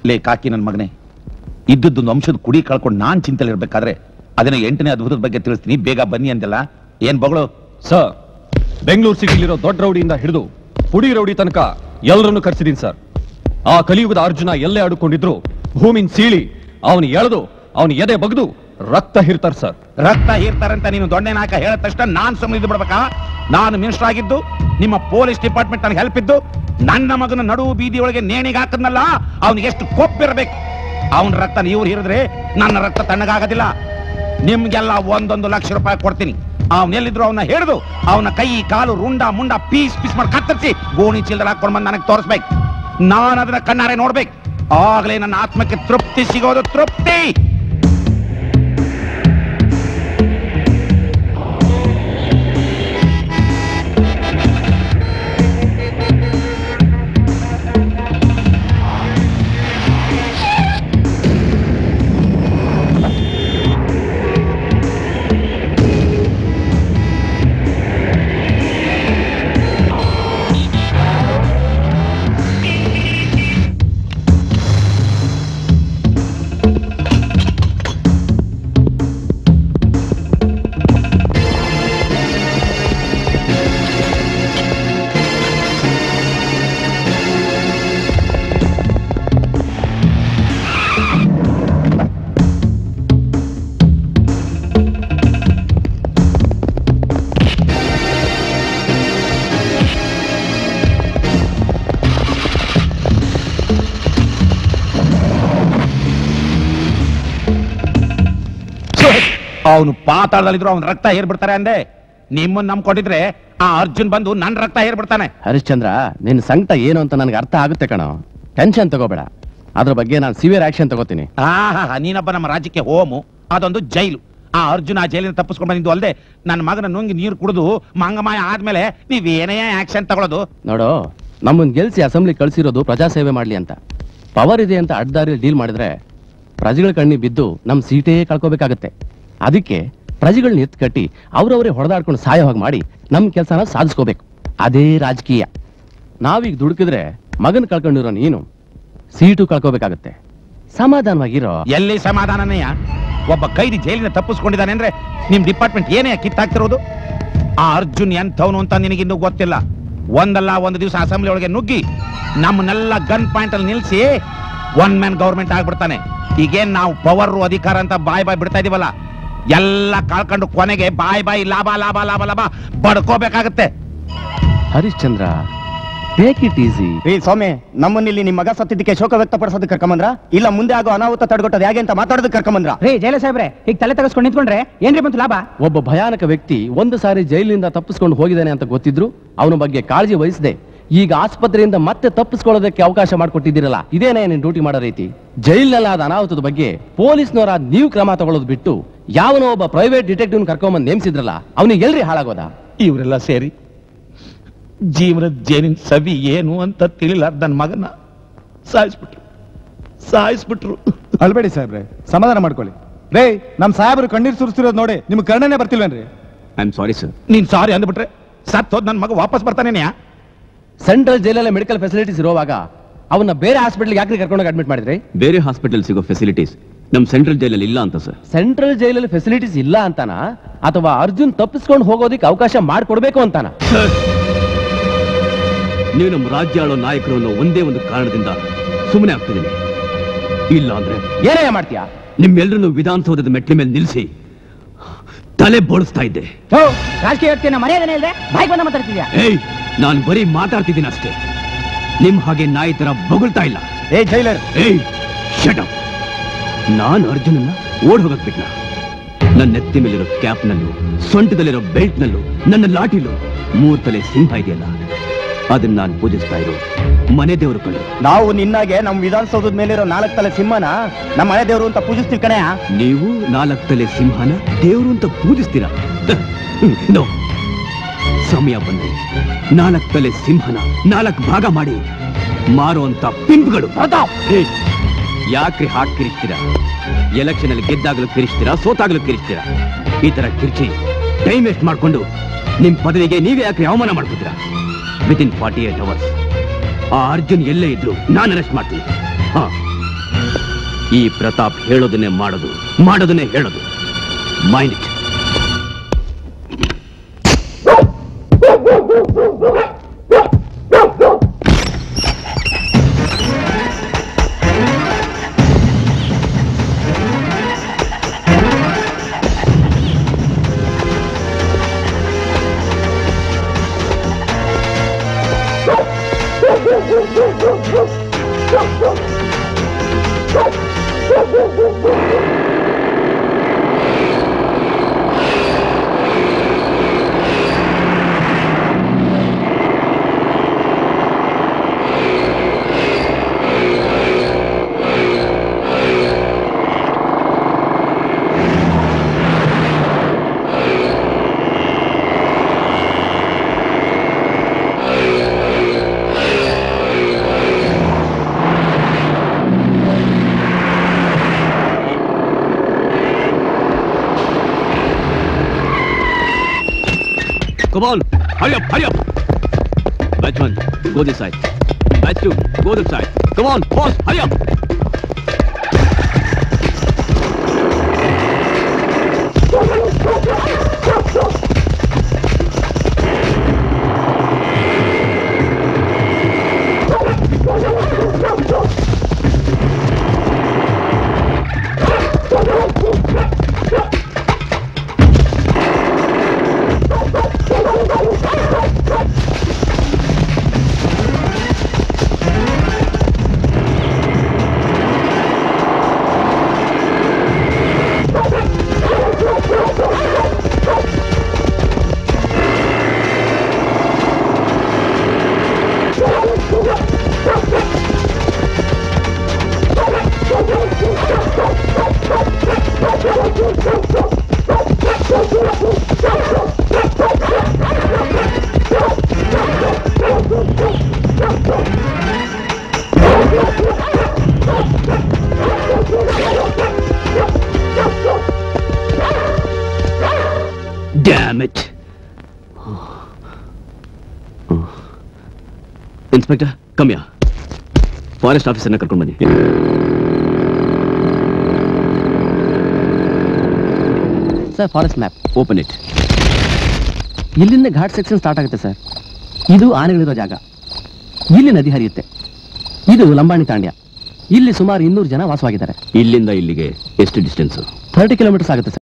[SPEAKER 3] ಲೇ ಕಾಕಿ ನನ್ನ ಮಗನೇ ಇದ್ದದ್ದು ವಂಶದ ಕುಡಿ ಕಳ್ಕೊಂಡು ನಾನ್ ಚಿಂತೆಲಿ ಇರ್ಬೇಕಾದ್ರೆ ಅದನ್ನ ಎಂಟನೇ ಅದ್ಭುತದ ಬಗ್ಗೆ ತಿಳಿಸ್ತೀನಿ ಬೇಗ ಬನ್ನಿ ಅಂದಲ್ಲ ಏನ್ ಬಗಳು
[SPEAKER 13] ಸರ್ ಬೆಂಗಳೂರು ಸಿಟಿಲಿರೋ ದೊಡ್ಡ ರೌಡಿಯಿಂದ ಹಿಡಿದು ಪುಡಿ ರೌಡಿ ತನಕ ಎಲ್ಲರನ್ನು ಕರ್ಸಿದೀನಿ ಸರ್ ಆ ಕಲಿಯುಗದ ಅರ್ಜುನ ಎಲ್ಲೇ ಆಡುಕೊಂಡಿದ್ರು ಭೂಮಿನ್ ಸೀಳಿ ಅವನು ಎಳೆದು ಅವನ ಎದೆ ಬಗ್ದು ರಕ್ತ ಹಿರ್ತಾರ್ ಸರ್
[SPEAKER 3] ರಕ್ತ ಹೀರ್ತಾರಂತ ನೀನು ದೊಣ್ಣೆ ನಾಕ ಹೇಳಿದ ತಕ್ಷಣ ನಾನ್ ಸುಮ್ಮನೆ ಇದ್ದು ಬಿಡ್ಬೇಕಾ ನಾನು ಮಿನಿಸ್ಟರ್ ಆಗಿದ್ದು ನಿಮ್ಮ ಪೊಲೀಸ್ ಡಿಪಾರ್ಟ್ಮೆಂಟ್ ನನಗೆ ಹೆಲ್ಪ್ ಇದ್ದು ನನ್ನ ಮಗನ ನಡು ಬೀದಿ ಒಳಗೆ ನೇಣಿಗೆ ಹಾಕದ್ನಲ್ಲ ಅವ್ನಿಗೆ ಎಷ್ಟು ಕೊಪ್ಪಿರ್ಬೇಕು ಅವನ ರಕ್ತ ನೀವು ಹೀರಿದ್ರೆ ನನ್ನ ರಕ್ತ ತಣ್ಣಗಾಗೋದಿಲ್ಲ ನಿಮ್ಗೆಲ್ಲ ಒಂದೊಂದು ಲಕ್ಷ ರೂಪಾಯಿ ಕೊಡ್ತೀನಿ ಅವನೆಲ್ಲಿದ್ರು ಅವನ್ನ ಹಿಡಿದು ಅವನ ಕೈ ಕಾಲು ರುಂಡ ಮುಂಡ ಪೀಸ್ ಪೀಸ್ ಮಾಡಿ ಕತ್ತರಿಸಿ ಗೋಣಿ ಚೀಲದಲ್ಲಿ ಹಾಕೊಂಡು ಬಂದು ನನಗೆ ತೋರಿಸ್ಬೇಕು ನಾನು ಅದನ್ನ ಕಣ್ಣಾರೆ ನೋಡ್ಬೇಕು ಆಗ್ಲೇ ನನ್ನ ಆತ್ಮಕ್ಕೆ ತೃಪ್ತಿ ಸಿಗೋದು ತೃಪ್ತಿ ಅವನು ಪಾತಾಳದಲ್ಲಿದ್ರು ಅವನ ರಕ್ತ ಏರ್ಬಿಡ್ತಾರೆ ಅಂದೆ ನಿಮ್ಮನ್ನ ನಂಬ್ಕೊಂಡಿದ್ರೆ ಆ ಅರ್ಜುನ್ ಬಂದು ನನ್ನ ರಕ್ತ ಏರ್ಬಿಡ್ತಾನೆ
[SPEAKER 9] ಹರಿಶ್ಚಂದ್ರ ನಿನ್ನ ಸಂಕಟ ಏನು ಅಂತ ನನಗೆ ಅರ್ಥ ಆಗುತ್ತೆ ಕಣೋ ಟೆನ್ಷನ್ ತಗೋಬೇಡ ಅದ್ರ ಬಗ್ಗೆ ನಾನು ಸಿವಿಯರ್ ಆಕ್ಷನ್ ತಗೋತೀನಿ
[SPEAKER 3] ಆಹಾ ನೀನೊಬ್ಬ ನಮ್ಮ ರಾಜ್ಯಕ್ಕೆ ಹೋಮು ಅದೊಂದು ಜೈಲು ಆ ಅರ್ಜುನ ಆ ಜೈಲಿನ ತಪ್ಪಿಸ್ಕೊಂಡು ಬಂದಿದ್ದು ಅಲ್ಲದೆ ನನ್ನ ಮಗನ ನುಂಗಿ ನೀರು ಕುಡಿದು ಮಂಗಮಾಯ ಆದ್ಮೇಲೆ ನೀವೇನೇ ಆಕ್ಷನ್ ತಗೊಳ್ಳೋದು
[SPEAKER 9] ನೋಡು ನಮ್ಮನ್ ಗೆಲ್ಸಿ ಅಸೆಂಬ್ಲಿ ಕಳ್ಸಿರೋದು ಪ್ರಜಾಸೇವೆ ಮಾಡ್ಲಿ ಅಂತ ಪವರ್ ಇದೆ ಅಂತ ಅಡ್ಡದಾರಿಯಲ್ಲಿ ಡೀಲ್ ಮಾಡಿದ್ರೆ ಪ್ರಜೆಗಳ ಕಣ್ಣಿ ಬಿದ್ದು ನಮ್ ಸೀಟೇ ಕಳ್ಕೋಬೇಕಾಗತ್ತೆ ಅದಕ್ಕೆ ಪ್ರಜೆಗಳನ್ನ ಎತ್ತು ಕಟ್ಟಿ ಅವ್ರವರೇ ಹೊಡೆದಾಡ್ಕೊಂಡು ಸಾಯೋ ಹಾಗೆ ಮಾಡಿ ನಮ್ ಕೆಲಸನ ಸಾಧಿಸ್ಕೋಬೇಕು ಅದೇ ರಾಜಕೀಯ ನಾವೀಗ ದುಡುಕಿದ್ರೆ ಮಗನ್ ಕಳ್ಕೊಂಡಿರೋ ನೀನು ಸೀಟು ಕಳ್ಕೋಬೇಕಾಗತ್ತೆ ಸಮಾಧಾನವಾಗಿರೋ
[SPEAKER 3] ಎಲ್ಲಿ ಸಮಾಧಾನನೇಯ ಒಬ್ಬ ಕೈದಿ ಜೈಲಿನ ತಪ್ಪಿಸ್ಕೊಂಡಿದ್ದಾನೆ ಅಂದ್ರೆ ನಿಮ್ ಡಿಪಾರ್ಟ್ಮೆಂಟ್ ಏನೇ ಕಿತ್ತಾಕ್ತಿರೋದು ಆ ಅರ್ಜುನ್ ಎಂಥವನು ಅಂತ ನಿನಗಿನ್ನೂ ಗೊತ್ತಿಲ್ಲ ಒಂದಲ್ಲ ಒಂದು ದಿವಸ ಅಸೆಂಬ್ಲಿ ಒಳಗೆ ನುಗ್ಗಿ ನಮ್ಮನ್ನೆಲ್ಲ ಗನ್ ಪಾಯಿಂಟ್ ಅಲ್ಲಿ ನಿಲ್ಸಿ ಒನ್ ಮ್ಯಾನ್ ಗೌರ್ಮೆಂಟ್ ಆಗ್ಬಿಡ್ತಾನೆ ಈಗೇನ್ ನಾವು ಪವರ್ ಅಧಿಕಾರ ಅಂತ ಬಾಯ್ ಬಾಯ್ ಬಿಡ್ತಾ ಇದೀವಲ್ಲ ಎಲ್ಲ ಕಳ್ಕೊಂಡು ಕೊನೆಗೆ ಬಾಯ್ ಬಾಯ್ ಲಾಭ ಲಾಭ ಲಾಭ ಲಾಭ ಬಡ್ಕೋಬೇಕಾಗತ್ತೆ
[SPEAKER 9] ಹರಿಶ್ಚಂದ್ರ ಟೇಕ್ ಇಟ್ ಈಸಿ
[SPEAKER 7] ರೀ ಸ್ವಾಮಿ ನಮ್ಮನ್ನಿಲ್ಲಿ ನಿಮ್ಮ ಮಗ ಸತ್ತಿದ್ದಕ್ಕೆ ಶೋಕ ವ್ಯಕ್ತಪಡಿಸೋದಕ್ಕೆ ಕರ್ಕೊಂಬಂದ್ರ ಇಲ್ಲ ಮುಂದೆ ಆಗೋ ಅನಾಹುತ ತಡೆಗಟ್ಟೋದು ಹೇಗೆ ಅಂತ ಮಾತಾಡೋದಕ್ಕೆ ಕರ್ಕೊಂಬಂದ್ರ
[SPEAKER 14] ರೀ ಜೈಲ ಸಾಹೇಬ್ರೆ ಈಗ ತಲೆ ತಗಸ್ಕೊಂಡು ನಿಂತ್ಕೊಂಡ್ರೆ ಏನ್ರಿ ಬಂತು ಲಾಭ
[SPEAKER 9] ಒಬ್ಬ ಭಯಾನಕ ವ್ಯಕ್ತಿ ಒಂದು ಸಾರಿ ಜೈಲಿನಿಂದ ತಪ್ಪಿಸ್ಕೊಂಡು ಹೋಗಿದ್ದಾನೆ ಅಂತ ಗೊತ್ತಿದ್ರು ಅವನ ಬಗ್ಗೆ ಕಾಳಜಿ ವಹಿಸದೆ ಈಗ ಆಸ್ಪತ್ರೆಯಿಂದ ಮತ್ತೆ ತಪ್ಪಿಸ್ಕೊಳ್ಳೋದಕ್ಕೆ ಅವಕಾಶ ಮಾಡಿಕೊಟ್ಟಿದ್ದೀರಲ್ಲ ಇದೇನೇ ನಿನ್ ಡ್ಯೂಟಿ ಮಾಡೋ ರೀತಿ ಜೈಲಿನಲ್ಲಾದ ಅನಾಹುತದ ಬಗ್ಗೆ ಪೊಲೀಸ್ನವರ ನೀವು ಕ್ರಮ ತಗೊಳ್ಳೋದು ಬಿಟ್ಟು ಯಾವನೋ ಒಬ್ಬ ಪ್ರೈವೇಟ್ ಡಿಟೆಕ್ಟಿವ್ ಕರ್ಕೊಂಬಂದು ನೇಮಿಸಿದ್ರಲ್ಲ ಅವನಿಗೆ ಎಲ್ರಿ ಹಾಳಾಗೋದ
[SPEAKER 3] ಇವರೆಲ್ಲ ಸೇರಿ ಜೀವನದ ಜೇನಿನ ಸವಿ ಏನು ಅಂತ ತಿಳಿಲಾರ್ದ ನನ್ನ ಮಗನ ಸಾಯಿಸ್ಬಿಟ್ರು ಸಾಯಿಸ್ಬಿಟ್ರು
[SPEAKER 5] ಅಲ್ಬೇಡಿ ಸಾಹೇಬ್ರೆ ಸಮಾಧಾನ ಮಾಡ್ಕೊಳ್ಳಿ ರೇ ನಮ್ ಸಾಹೇಬ್ರು ಕಣ್ಣೀರ್ ಸುರಿಸ್ತಿರೋದು ನೋಡಿ ನಿಮ್ಗೆ ಕರ್ಣನೆ ಬರ್ತಿಲ್ವೇನ್ರಿ
[SPEAKER 11] ಐ ಆಮ್ ಸಾರಿ ಸರ್
[SPEAKER 3] ನೀನ್ ಸಾರಿ ಅಂದ್ಬಿಟ್ರೆ ಸತ್ ಹೋದ್ ನನ್ನ ಮಗ ವಾಪಸ್ ಬರ್ತಾನೇನ್ಯಾ
[SPEAKER 9] ಸೆಂಟ್ರಲ್ ಜೈಲಲ್ಲಿ ಮೆಡಿಕಲ್ ಫೆಸಿಲಿಟೀಸ್ ಇರುವಾಗ ಅವನ್ನ ಬೇರೆ ಹಾಸ್ಪಿಟಲ್ ಯಾಕೆ ಕರ್ಕೊಂಡೋಗಿ ಅಡ್ಮಿಟ್ ಮಾಡಿದ್ರಿ
[SPEAKER 11] ಬೇರೆ ಹಾಸ್ಪಿಟಲ್ ಸಿಗೋ ಫೆಸಿಲಿಟೀಸ್ ನಮ್ ಸೆಂಟ್ರಲ್ ಜೈಲಲ್ಲಿ ಇಲ್ಲ ಅಂತ ಸರ್
[SPEAKER 9] ಸೆಂಟ್ರಲ್ ಜೈಲಲ್ಲಿ ಫೆಸಿಲಿಟೀಸ್ ಇಲ್ಲ ಅಂತಾನ ಅಥವಾ ಅರ್ಜುನ್ ತಪ್ಪಿಸ್ಕೊಂಡು ಹೋಗೋದಕ್ಕೆ ಅವಕಾಶ ಮಾಡಿಕೊಡ್ಬೇಕು ಅಂತಾನ
[SPEAKER 11] ನೀವು ನಮ್ಮ ರಾಜ್ಯ ಆಳೋ ನಾಯಕರು ಅನ್ನೋ ಒಂದೇ ಒಂದು ಕಾರಣದಿಂದ ಸುಮ್ಮನೆ ಆಗ್ತಿದ್ದೀನಿ ಇಲ್ಲ ಅಂದ್ರೆ
[SPEAKER 9] ಏನೇ ಮಾಡ್ತೀಯಾ
[SPEAKER 11] ನಿಮ್ಮೆಲ್ಲರನ್ನು ವಿಧಾನಸೌಧದ ಮೆಟ್ಲ ಮೇಲೆ ನಿಲ್ಲಿಸಿ ತಲೆ ಬೋಳಿಸ್ತಾ ಇದ್ದೆ
[SPEAKER 14] ಓ ರಾಜಕೀಯ ವ್ಯಕ್ತಿಯನ್ನ ಮರ್ಯಾದನೆ ಇಲ್ಲದೆ ಬಾಯ್ ಬಂದ ಮಾತಾಡ್ತಿದ್ಯಾ
[SPEAKER 11] ಏಯ್ ನಾನು ಬರೀ ಮಾತಾಡ್ತಿದ್ದೀನಿ ಅಷ್ಟೇ ನಿಮ್ ಹಾಗೆ ನಾಯಿ ತರ ಬೊಗಳ್ತಾ ಇಲ್ಲ
[SPEAKER 7] ಏ ಜೈಲರ್
[SPEAKER 11] ಏಯ್ ಶಟ್ ಅಪ್ ನಾನು ಅರ್ಜುನನ್ನ ಓಡ್ ಹೋಗಕ್ ಬಿಟ್ನ ನನ್ನ ನೆತ್ತಿ ಮೇಲಿರೋ ಕ್ಯಾಪ್ನಲ್ಲೂ ಸೊಂಟದಲ್ಲಿರೋ ಬೆಲ್ಟ್ನಲ್ಲೂ ನನ್ನ ಲಾಟಿಲು ಮೂರ್ ತಲೆ ಸಿಂಹ ಇದೆಯಲ್ಲ ಅದನ್ನ ನಾನು ಪೂಜಿಸ್ತಾ ಇರೋ ಮನೆ ದೇವರು ಕಣ್ಣು
[SPEAKER 7] ನಾವು ನಿನ್ನಾಗೆ ನಮ್ ವಿಧಾನಸೌಧದ ಮೇಲಿರೋ ನಾಲ್ಕು ತಲೆ ಸಿಂಹನ ನಮ್ಮ ಮನೆ ದೇವರು ಅಂತ ಪೂಜಿಸ್ತೀವಿ ಕಣೆಯ
[SPEAKER 11] ನೀವು ನಾಲ್ಕು ತಲೆ ಸಿಂಹನ ದೇವರು ಅಂತ ಪೂಜಿಸ್ತೀರಾ ನೋ ಸಮಯ ಬಂದು ನಾಲ್ಕು ತಲೆ ಸಿಂಹನ ನಾಲ್ಕು ಭಾಗ ಮಾಡಿ ಮಾರುವಂತ ಪಿಂಪ್ಗಳು ಏಯ್, ಯಾಕ್ರಿ ಹಾಕ್ ಕಿರಿಸ್ತೀರಾ ಎಲೆಕ್ಷನ್ ಅಲ್ಲಿ ಗೆದ್ದಾಗಲೂ ಕಿರಿಸ್ತೀರಾ ಸೋತಾಗಲೂ ಕಿರಿಸ್ತೀರಾ ಈ ತರ ಕಿರ್ಚಿ ಟೈಮ್ ವೇಸ್ಟ್ ಮಾಡ್ಕೊಂಡು ನಿಮ್ ಪದವಿಗೆ ನೀವೇ ಯಾಕ್ರಿ ಅವಮಾನ ಮಾಡ್ಕೊತೀರಾ within forty eight hours ಆ ಅರ್ಜುನ್ ಎಲ್ಲೇ ಇದ್ರು ನಾನು ಅರೆಸ್ಟ್ ಮಾಡ್ತೀನಿ ಹಾ ಈ ಪ್ರತಾಪ್ ಹೇಳೋದನ್ನೇ ಮಾಡೋದು ಮಾಡೋದನ್ನೇ ಹೇಳೋದು mind it Come on, hurry up, hurry up. Batch one, go this side. Batch two, go this side. Come on, boss, hurry up. Damn it. Inspector ಕಮ್ಯಾ ಫಾರೆಸ್ಟ್ ಆಫೀಸರ್ನ ಕರ್ಕೊಂಡು ಬನ್ನಿ
[SPEAKER 9] sir forest map
[SPEAKER 11] open it
[SPEAKER 9] ಇಲ್ಲಿಂದ ಘಾಟ್ ಸೆಕ್ಷನ್ ಸ್ಟಾರ್ಟ್ ಆಗುತ್ತೆ ಸರ್ ಇದು ಆನೆಗಳಿರೋ ಜಾಗ ಇಲ್ಲಿ ನದಿ ಹರಿಯುತ್ತೆ ಇದು ಲಂಬಾಣಿ ತಾಂಡ್ಯ ಇಲ್ಲಿ ಸುಮಾರು ಇನ್ನೂರು ಜನ ವಾಸವಾಗಿದ್ದಾರೆ
[SPEAKER 11] ಇಲ್ಲಿಂದ ಇಲ್ಲಿಗೆ ಎಷ್ಟು ಡಿಸ್ಟೆನ್ಸ್
[SPEAKER 9] ಥರ್ಟಿ ಕಿಲೋಮೀಟರ್ಸ್ ಆಗುತ್ತೆ ಸರ್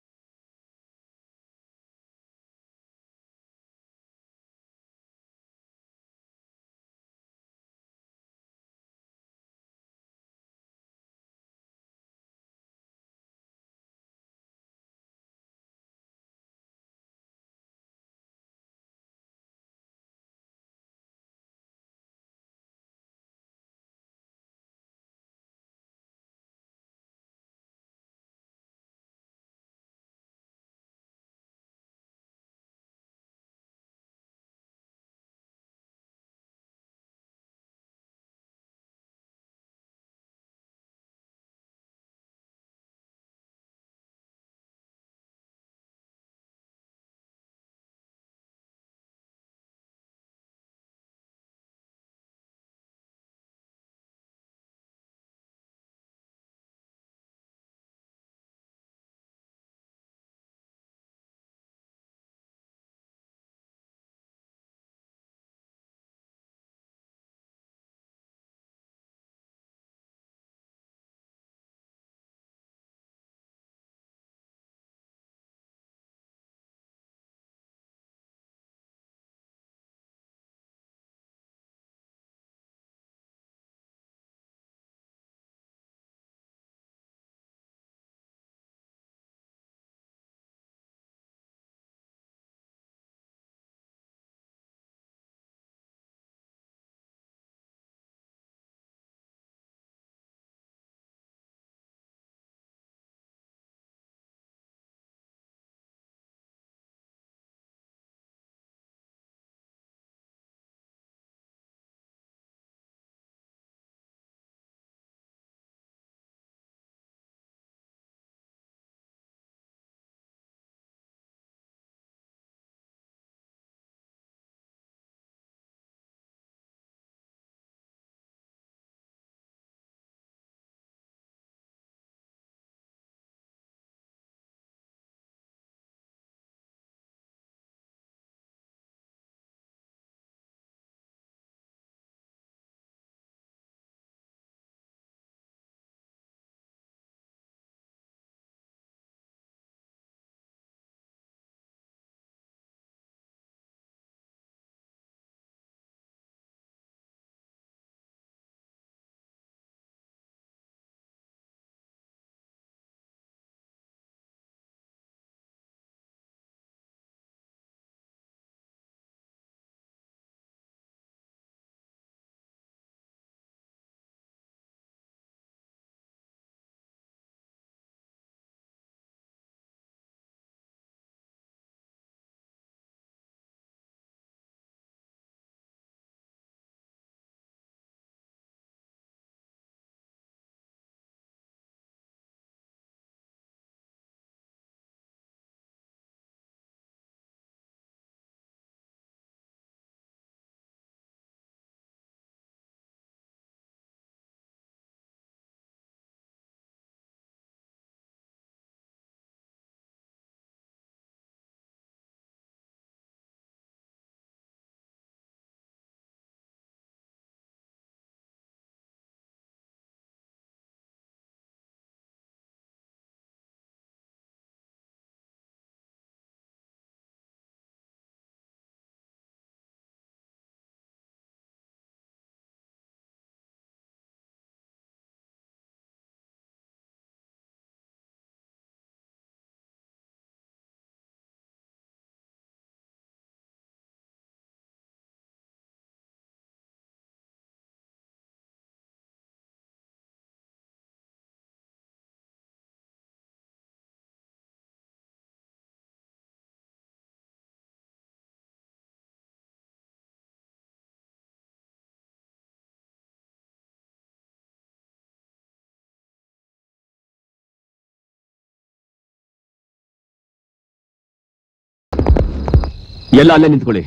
[SPEAKER 11] ಎಲ್ಲ ಅಲ್ಲೇ ನಿಂತ್ಕೊಳ್ಳಿ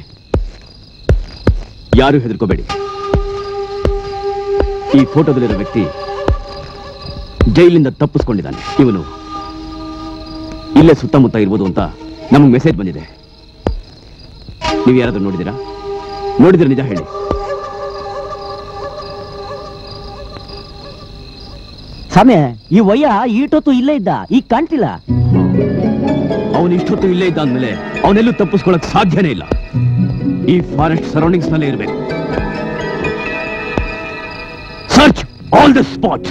[SPEAKER 11] ಯಾರು ಹೆದರ್ಕೋಬೇಡಿ ಈ ಫೋಟೋದಲ್ಲಿರೋ ವ್ಯಕ್ತಿ ಜೈಲಿಂದ ತಪ್ಪಿಸ್ಕೊಂಡಿದ್ದಾನೆ ಇವನು ಇಲ್ಲೇ ಸುತ್ತಮುತ್ತ ಇರ್ಬೋದು ಅಂತ ನಮಗೆ ಮೆಸೇಜ್ ಬಂದಿದೆ ನೀವು ಯಾರಾದ್ರೂ ನೋಡಿದ್ದೀರಾ ನೋಡಿದ್ರೆ ನಿಜ ಹೇಳಿ
[SPEAKER 8] ಸಮಯ ಈ ವಯ್ಯ ಈಟೊತ್ತು ಇಲ್ಲೇ ಇದ್ದ ಈಗ ಕಾಣ್ತಿಲ್ಲ
[SPEAKER 11] ಅವನು ಇಷ್ಟೊತ್ತು ಇಲ್ಲೇ ಇದ್ದ ಅಂದ್ಮೇಲೆ ಅವನೆಲ್ಲೂ ತಪ್ಪಿಸ್ಕೊಳಕ್ ಸಾಧ್ಯನೇ ಇಲ್ಲ ಈ ಫಾರೆಸ್ಟ್ ಸರೌಂಡಿಂಗ್ಸ್ ನಲ್ಲೇ ಇರಬೇಕು ಸರ್ಚ್ ಆಲ್ ದ ಸ್ಪಾಟ್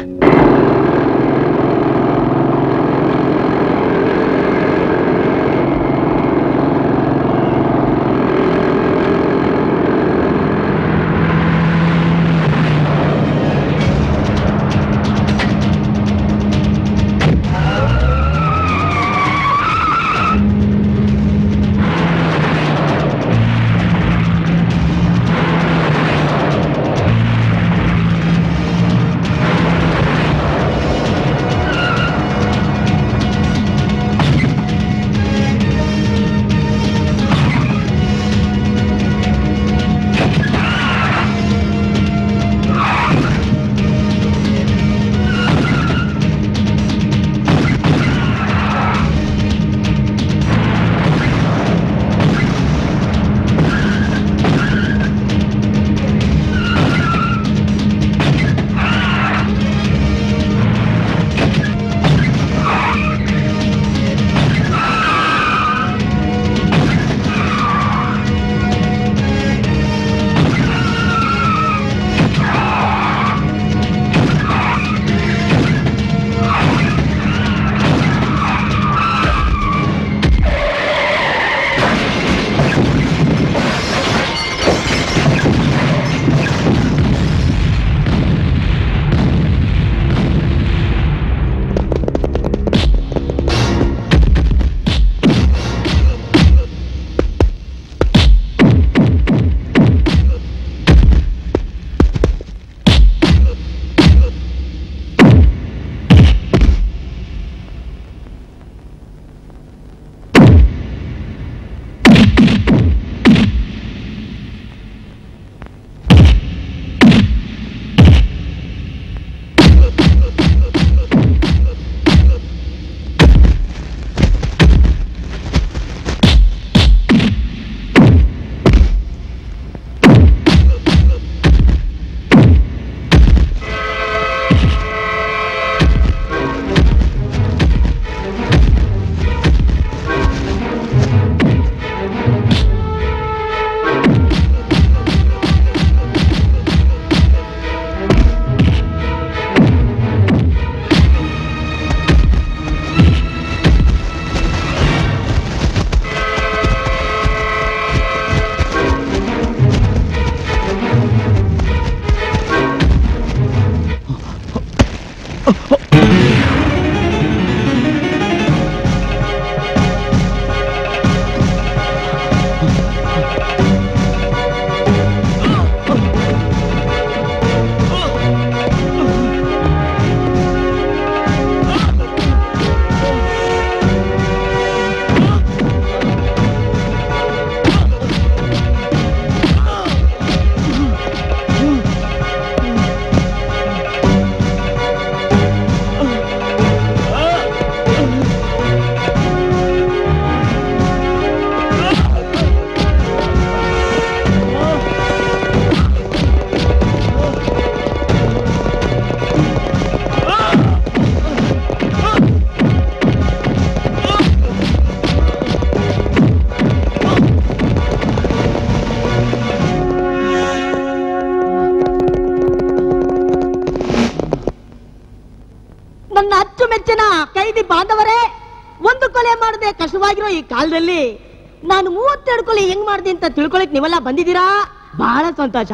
[SPEAKER 6] ನನ್ನ ಅಚ್ಚುಮೆಚ್ಚಿನ ಕೈದಿ ಬಾಂಧವರೇ ಒಂದು ಕೊಲೆ ಮಾಡದೆ ಕಷ್ಟವಾಗಿರೋ ಈ ಕಾಲದಲ್ಲಿ ನಾನು ಮೂವತ್ತೆರಡು ಕೊಲೆ ಹೆಂಗ್ ಮಾಡಿದೆ ಅಂತ ತಿಳ್ಕೊಳಕ್ ನೀವೆಲ್ಲ ಬಂದಿದ್ದೀರಾ ಬಹಳ ಸಂತೋಷ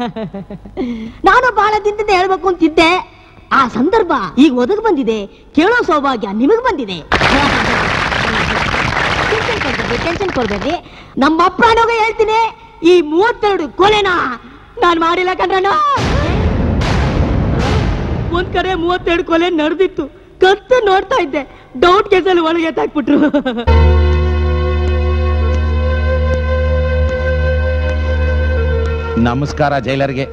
[SPEAKER 6] ನಾನು ಬಹಳ ದಿನದಿಂದ ಹೇಳ್ಬೇಕು ಅಂತಿದ್ದೆ ಆ ಸಂದರ್ಭ ಈಗ ಒದಗಿ ಬಂದಿದೆ ಕೇಳೋ ಸೌಭಾಗ್ಯ ನಿಮಗ್ ಬಂದಿದೆ ಟೆನ್ಷನ್ ಕೊಡ್ಬೇಡ್ರಿ ನಮ್ಮ ಅಪ್ಪನೋಗ ಹೇಳ್ತೀನಿ ಈ ಮೂವತ್ತೆರಡು ಕೊಲೆನ ನಾನ್ ಮಾಡಿಲ್ಲ ಕಣ್ರಣ್ಣ ಒಂದ್ ಕಡೆ ಮೂವತ್ತೆರಡು ಕೊಲೆ ನಡೆದಿತ್ತು ಕತ್ತು ನೋಡ್ತಾ ಇದ್ದೆ ಡೌಟ್ ಕೇಸಲ್ಲಿ ಒಳಗೆ ಎತ್ತಾಕ್ಬಿಟ್ರು
[SPEAKER 3] ನಮಸ್ಕಾರ ಜೈಲರ್ಗೆ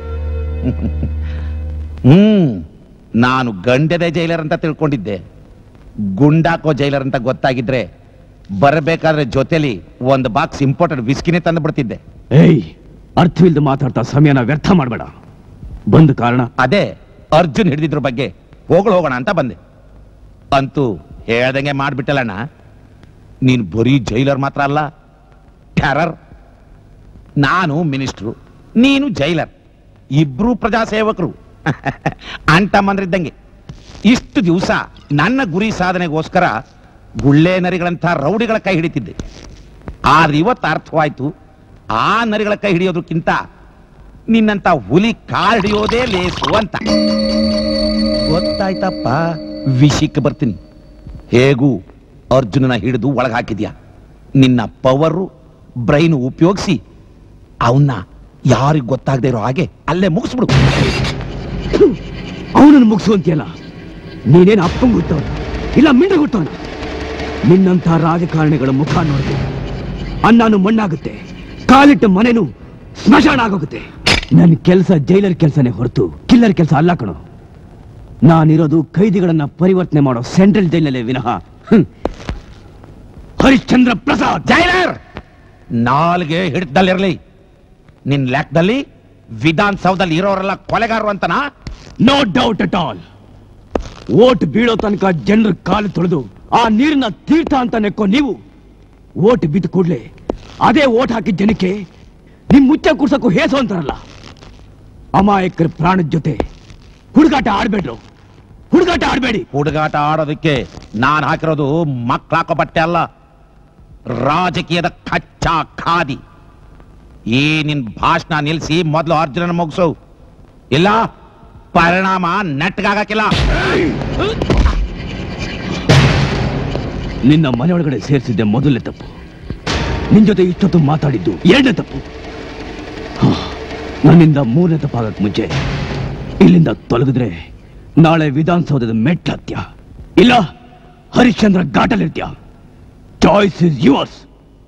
[SPEAKER 3] ಹ್ಮ್ ನಾನು ಗಂಡದೆ ಜೈಲರ್ ಅಂತ ತಿಳ್ಕೊಂಡಿದ್ದೆ ಗುಂಡಾಕೋ ಜೈಲರ್ ಅಂತ ಗೊತ್ತಾಗಿದ್ರೆ ಬರಬೇಕಾದ್ರೆ ಜೊತೆಲಿ ಒಂದು ಬಾಕ್ಸ್ ಇಂಪೋರ್ಟೆಡ್ ವಿಸ್ಕಿನೇ ತಂದು ಬಿಡ್ತಿದ್ದೆ
[SPEAKER 1] ಏಯ್ ಅರ್ಥವಿಲ್ದ ಮಾತಾಡ್ತಾ ಸಮಯನ ವ್ಯರ್ಥ ಮಾಡಬೇಡ ಬಂದ ಕಾರಣ
[SPEAKER 3] ಅದೇ ಅರ್ಜುನ್ ಹಿಡಿದಿದ್ರ ಬಗ್ಗೆ ಹೋಗಳು ಹೋಗೋಣ ಅಂತ ಬಂದೆ ಅಂತೂ ಹೇಳ್ದಂಗೆ ಮಾಡ್ಬಿಟ್ಟಲ್ಲಣ್ಣ ನೀನು ಬರೀ ಜೈಲರ್ ಮಾತ್ರ ಅಲ್ಲ ಟೆರರ್ ನಾನು ಮಿನಿಸ್ಟ್ರು ನೀನು ಜೈಲರ್ ಇಬ್ರು ಪ್ರಜಾಸೇವಕರು ಅಂಟಮ್ಮಂದ್ರಿದ್ದಂಗೆ ಇಷ್ಟು ದಿವಸ ನನ್ನ ಗುರಿ ಸಾಧನೆಗೋಸ್ಕರ ಗುಳ್ಳೆ ನರಿಗಳಂಥ ರೌಡಿಗಳ ಕೈ ಹಿಡಿತಿದ್ದೆ ಆದ್ರೆ ಇವತ್ತು ಅರ್ಥವಾಯ್ತು ಆ ನರಿಗಳ ಕೈ ಹಿಡಿಯೋದಕ್ಕಿಂತ ನಿನ್ನಂತ ಹುಲಿ ಕಾಲ್ ಹಿಡಿಯೋದೇ ಲೇಸು ಅಂತ ಗೊತ್ತಾಯ್ತಪ್ಪ ವಿಷಯಕ್ಕೆ ಬರ್ತೀನಿ ಹೇಗೂ ಅರ್ಜುನನ ಹಿಡಿದು ಒಳಗೆ ಹಾಕಿದ್ಯಾ ನಿನ್ನ ಪವರು ಬ್ರೈನ್ ಉಪಯೋಗಿಸಿ ಅವನ್ನ ಯಾರಿಗ್ ಗೊತ್ತಾಗದೆ ಇರೋ ಹಾಗೆ ಅಲ್ಲೇ ಮುಗಿಸ್ಬಿಡು
[SPEAKER 1] ಅವನನ್ನು ಮುಗಿಸುವಂತಿಯಲ್ಲ ನೀನೇನು ಅಪ್ಪಂಗ್ ಹುಟ್ಟವನ ಇಲ್ಲ ಮಿಂಡ ಹುಟ್ಟವನ ನಿನ್ನಂಥ ರಾಜಕಾರಣಿಗಳ ಮುಖ ನೋಡಿದೆ ಅನ್ನನು ಮಣ್ಣಾಗುತ್ತೆ ಕಾಲಿಟ್ಟ ಮನೆನು ಸ್ಮಶಾನ ಆಗೋಗುತ್ತೆ ನನ್ನ ಕೆಲಸ ಜೈಲರ್ ಕೆಲಸನೇ ಹೊರತು ಕಿಲ್ಲರ್ ಕೆಲಸ ಅಲ್ಲ ಕಣೋ ನಾನಿರೋದು ಕೈದಿಗಳನ್ನ ಪರಿವರ್ತನೆ ಮಾಡೋ ಸೆಂಟ್ರಲ್ ಜೈಲಲ್ಲೇ ವಿನಃ ಹ್ಮ್. ಹರಿಶ್ಚಂದ್ರ ಪ್ರಸಾದ್
[SPEAKER 3] ಜೈಲರ್ ನಾಲ್ಗೆ ಹಿಡಿದಲ್ಲಿರಲಿ ನಿನ್ ಲೆಕ್ಕದಲ್ಲಿ ವಿಧಾನಸೌಧದಲ್ಲಿ ಇರೋರೆಲ್ಲ ಕೊಲೆಗಾರರು ಅಂತನಾ
[SPEAKER 1] no doubt at all vote ಬೀಳೋ ತನಕ ಜನರ ಕಾಲು ತೊಳೆದು ಆ ನೀರನ್ನ ತೀರ್ಥ ಅಂತ ನೆಕ್ಕೋ ನೀವು ಓಟ್ ಬಿದ್ದ ಕೂಡ್ಲೆ ಅದೇ ಓಟ್ ಹಾಕಿದ ಜನಕ್ಕೆ ನಿಮ್ ಮುಚ್ಚ ಕೂರ್ಸಕ್ಕೂ ಹೇಸು ಅಂತಾರಲ್ಲ ಅಮಾಯಕರ ಪ್ರಾಣದ ಜೊತೆ ಹುಡುಗಾಟ ಆಡ್ಬೇಡ್ರು ಹುಡುಗಾಟ ಆಡ್ಬೇಡಿ
[SPEAKER 3] ಹುಡುಗಾಟ ಆಡೋದಕ್ಕೆ ನಾನ್ ಹಾಕಿರೋದು ಮಕ್ಕಳಾಕೋ ಬಟ್ಟೆ ಅಲ್ಲ ರಾಜಕೀಯದ ಕಚ್ಚಾ ಖಾದಿ ಈ ನಿನ್ ಭಾಷಣ ನಿಲ್ಸಿ ಮೊದಲು ಅರ್ಜುನನ ಮುಗಿಸು ಇಲ್ಲ ಪರಿಣಾಮ ನೆಟ್ಗಾಗಕ್ಕಿಲ್ಲ
[SPEAKER 1] ನಿನ್ನ ಮನೆಯೊಳಗಡೆ ಸೇರಿಸಿದ್ದೆ ಮೊದಲನೇ ತಪ್ಪು ನಿನ್ ಜೊತೆ ಇಷ್ಟೊತ್ತು ಮಾತಾಡಿದ್ದು ಎರಡನೇ ತಪ್ಪು ಹಾ, ನನ್ನಿಂದ ಮೂರನೇ ತಪ್ಪಾಗಕ್ ಮುಂಚೆ ಇಲ್ಲಿಂದ ತೊಲಗಿದ್ರೆ ನಾಳೆ ವಿಧಾನಸೌಧದ ಮೆಟ್ಟ ಹತ್ಯ ಇಲ್ಲ ಹರಿಶ್ಚಂದ್ರ ಘಾಟಲಿರ್ತ್ಯ ಚಾಯ್ಸ್ ಇಸ್ ಯುವರ್ಸ್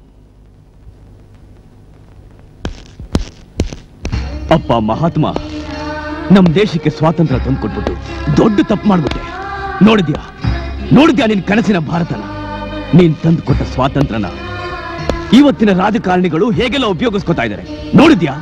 [SPEAKER 1] ಅಪ್ಪ ಮಹಾತ್ಮ ನಮ್ ದೇಶಕ್ಕೆ ಸ್ವಾತಂತ್ರ್ಯ ತಂದ್ಕೊಟ್ಬಿಟ್ಟು ದೊಡ್ಡ ತಪ್ಪು ಮಾಡ್ಬಿಟ್ಟೆ ನೋಡಿದ್ಯಾ ನೋಡಿದ್ಯಾ ನಿನ್ ಕನಸಿನ ಭಾರತನ ನೀನ್ ತಂದು ಕೊಟ್ಟ ಸ್ವಾತಂತ್ರ್ಯನ ಇವತ್ತಿನ ರಾಜಕಾರಣಿಗಳು ಹೇಗೆಲ್ಲ ಉಪಯೋಗಿಸ್ಕೊತಾ ಇದ್ದಾರೆ ನೋಡಿದ್ಯಾ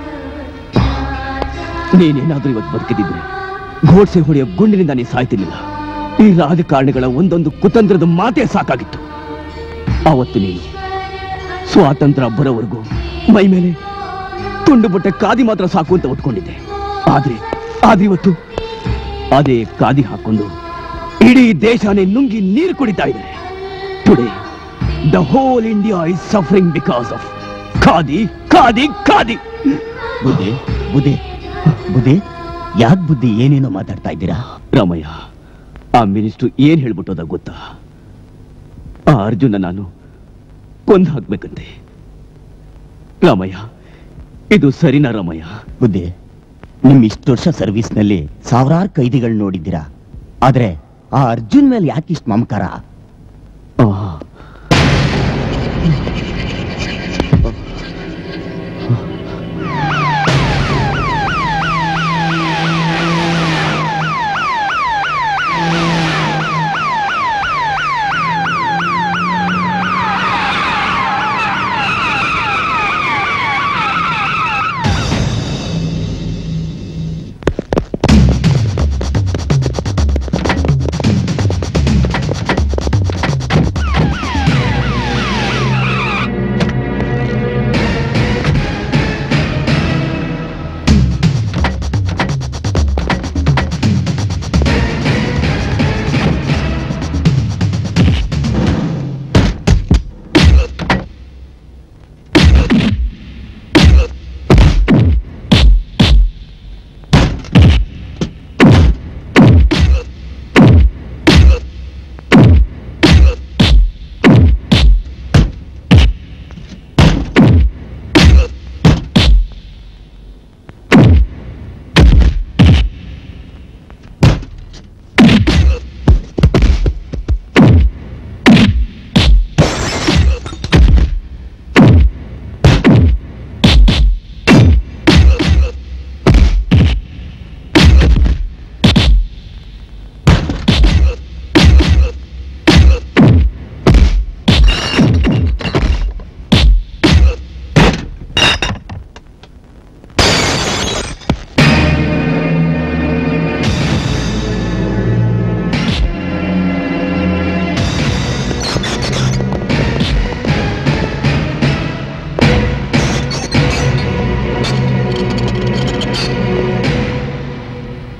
[SPEAKER 1] ನೀನೇನಾದ್ರೂ ಇವತ್ತು ಬದುಕಿದ್ರೆ ಘೋಡ್ಸೆ ಹೊಡೆಯೋ ಗುಂಡಿನಿಂದ ನೀ ಸಾಯ್ತಿರ್ಲಿಲ್ಲ ಈ ರಾಜಕಾರಣಿಗಳ ಒಂದೊಂದು ಕುತಂತ್ರದ ಮಾತೇ ಸಾಕಾಗಿತ್ತು ಆವತ್ತು ನೀನು ಸ್ವಾತಂತ್ರ್ಯ ಬರೋವರೆಗೂ ಮೈ ಮೇಲೆ ತುಂಡು ಬಟ್ಟೆ ಕಾದಿ ಮಾತ್ರ ಸಾಕು ಅಂತ ಒತ್ಕೊಂಡಿದ್ದೆ ಆದ್ರೆ ಆದ್ರೆ ಇವತ್ತು ಅದೇ ಕಾದಿ ಹಾಕೊಂಡು ಇಡೀ ದೇಶನೇ ನುಂಗಿ ನೀರು ಕುಡಿತಾ ಇದೆ today the whole India is suffering because of khadi khadi khadi
[SPEAKER 8] ಬುದ್ಧಿ ಬುದ್ಧಿ ಬುದ್ಧಿ ಯಾಕೆ ಬುದ್ಧಿ ಏನೇನೋ ಮಾತಾಡ್ತಾ ಇದ್ದೀರಾ
[SPEAKER 1] ರಾಮಯ್ಯ ಆ ಮಿನಿಸ್ಟ್ರು ಏನ್ ಹೇಳ್ಬಿಟ್ಟೋದ ಗೊತ್ತಾ ಆ ಅರ್ಜುನ ನಾನು ಕೊಂದು ಹಾಕ್ಬೇಕಂತೆ ರಾಮಯ್ಯ ಇದು ಸರಿನಾ ರಾಮಯ್ಯ
[SPEAKER 8] ಬುದ್ಧಿ ನಿಮ್ ಇಷ್ಟು ವರ್ಷ ಸರ್ವಿಸ್ನಲ್ಲಿ ಸಾವಿರಾರು ಕೈದಿಗಳು ನೋಡಿದ್ದೀರಾ ಆದ್ರೆ ಆ ಅರ್ಜುನ್ ಮೇಲೆ ಯಾಕೆ ಇಷ್ಟು ಮಮಕಾರ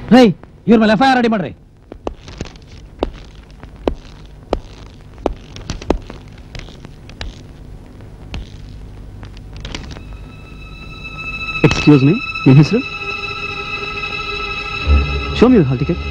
[SPEAKER 2] ರೈ ಇವ್ರ ಮೇಲೆ ಎಫ್ ಐ ಆರ್ ರೆಡಿ ಮಾಡ್ರಿ
[SPEAKER 1] ಎಕ್ಸ್ಕ್ಯೂಸ್ ಮೀ ನಿಮ್ಮ ಹೆಸರು ಶೋ ಮಿ ಹಾಲ್ ಟಿಕೆಟ್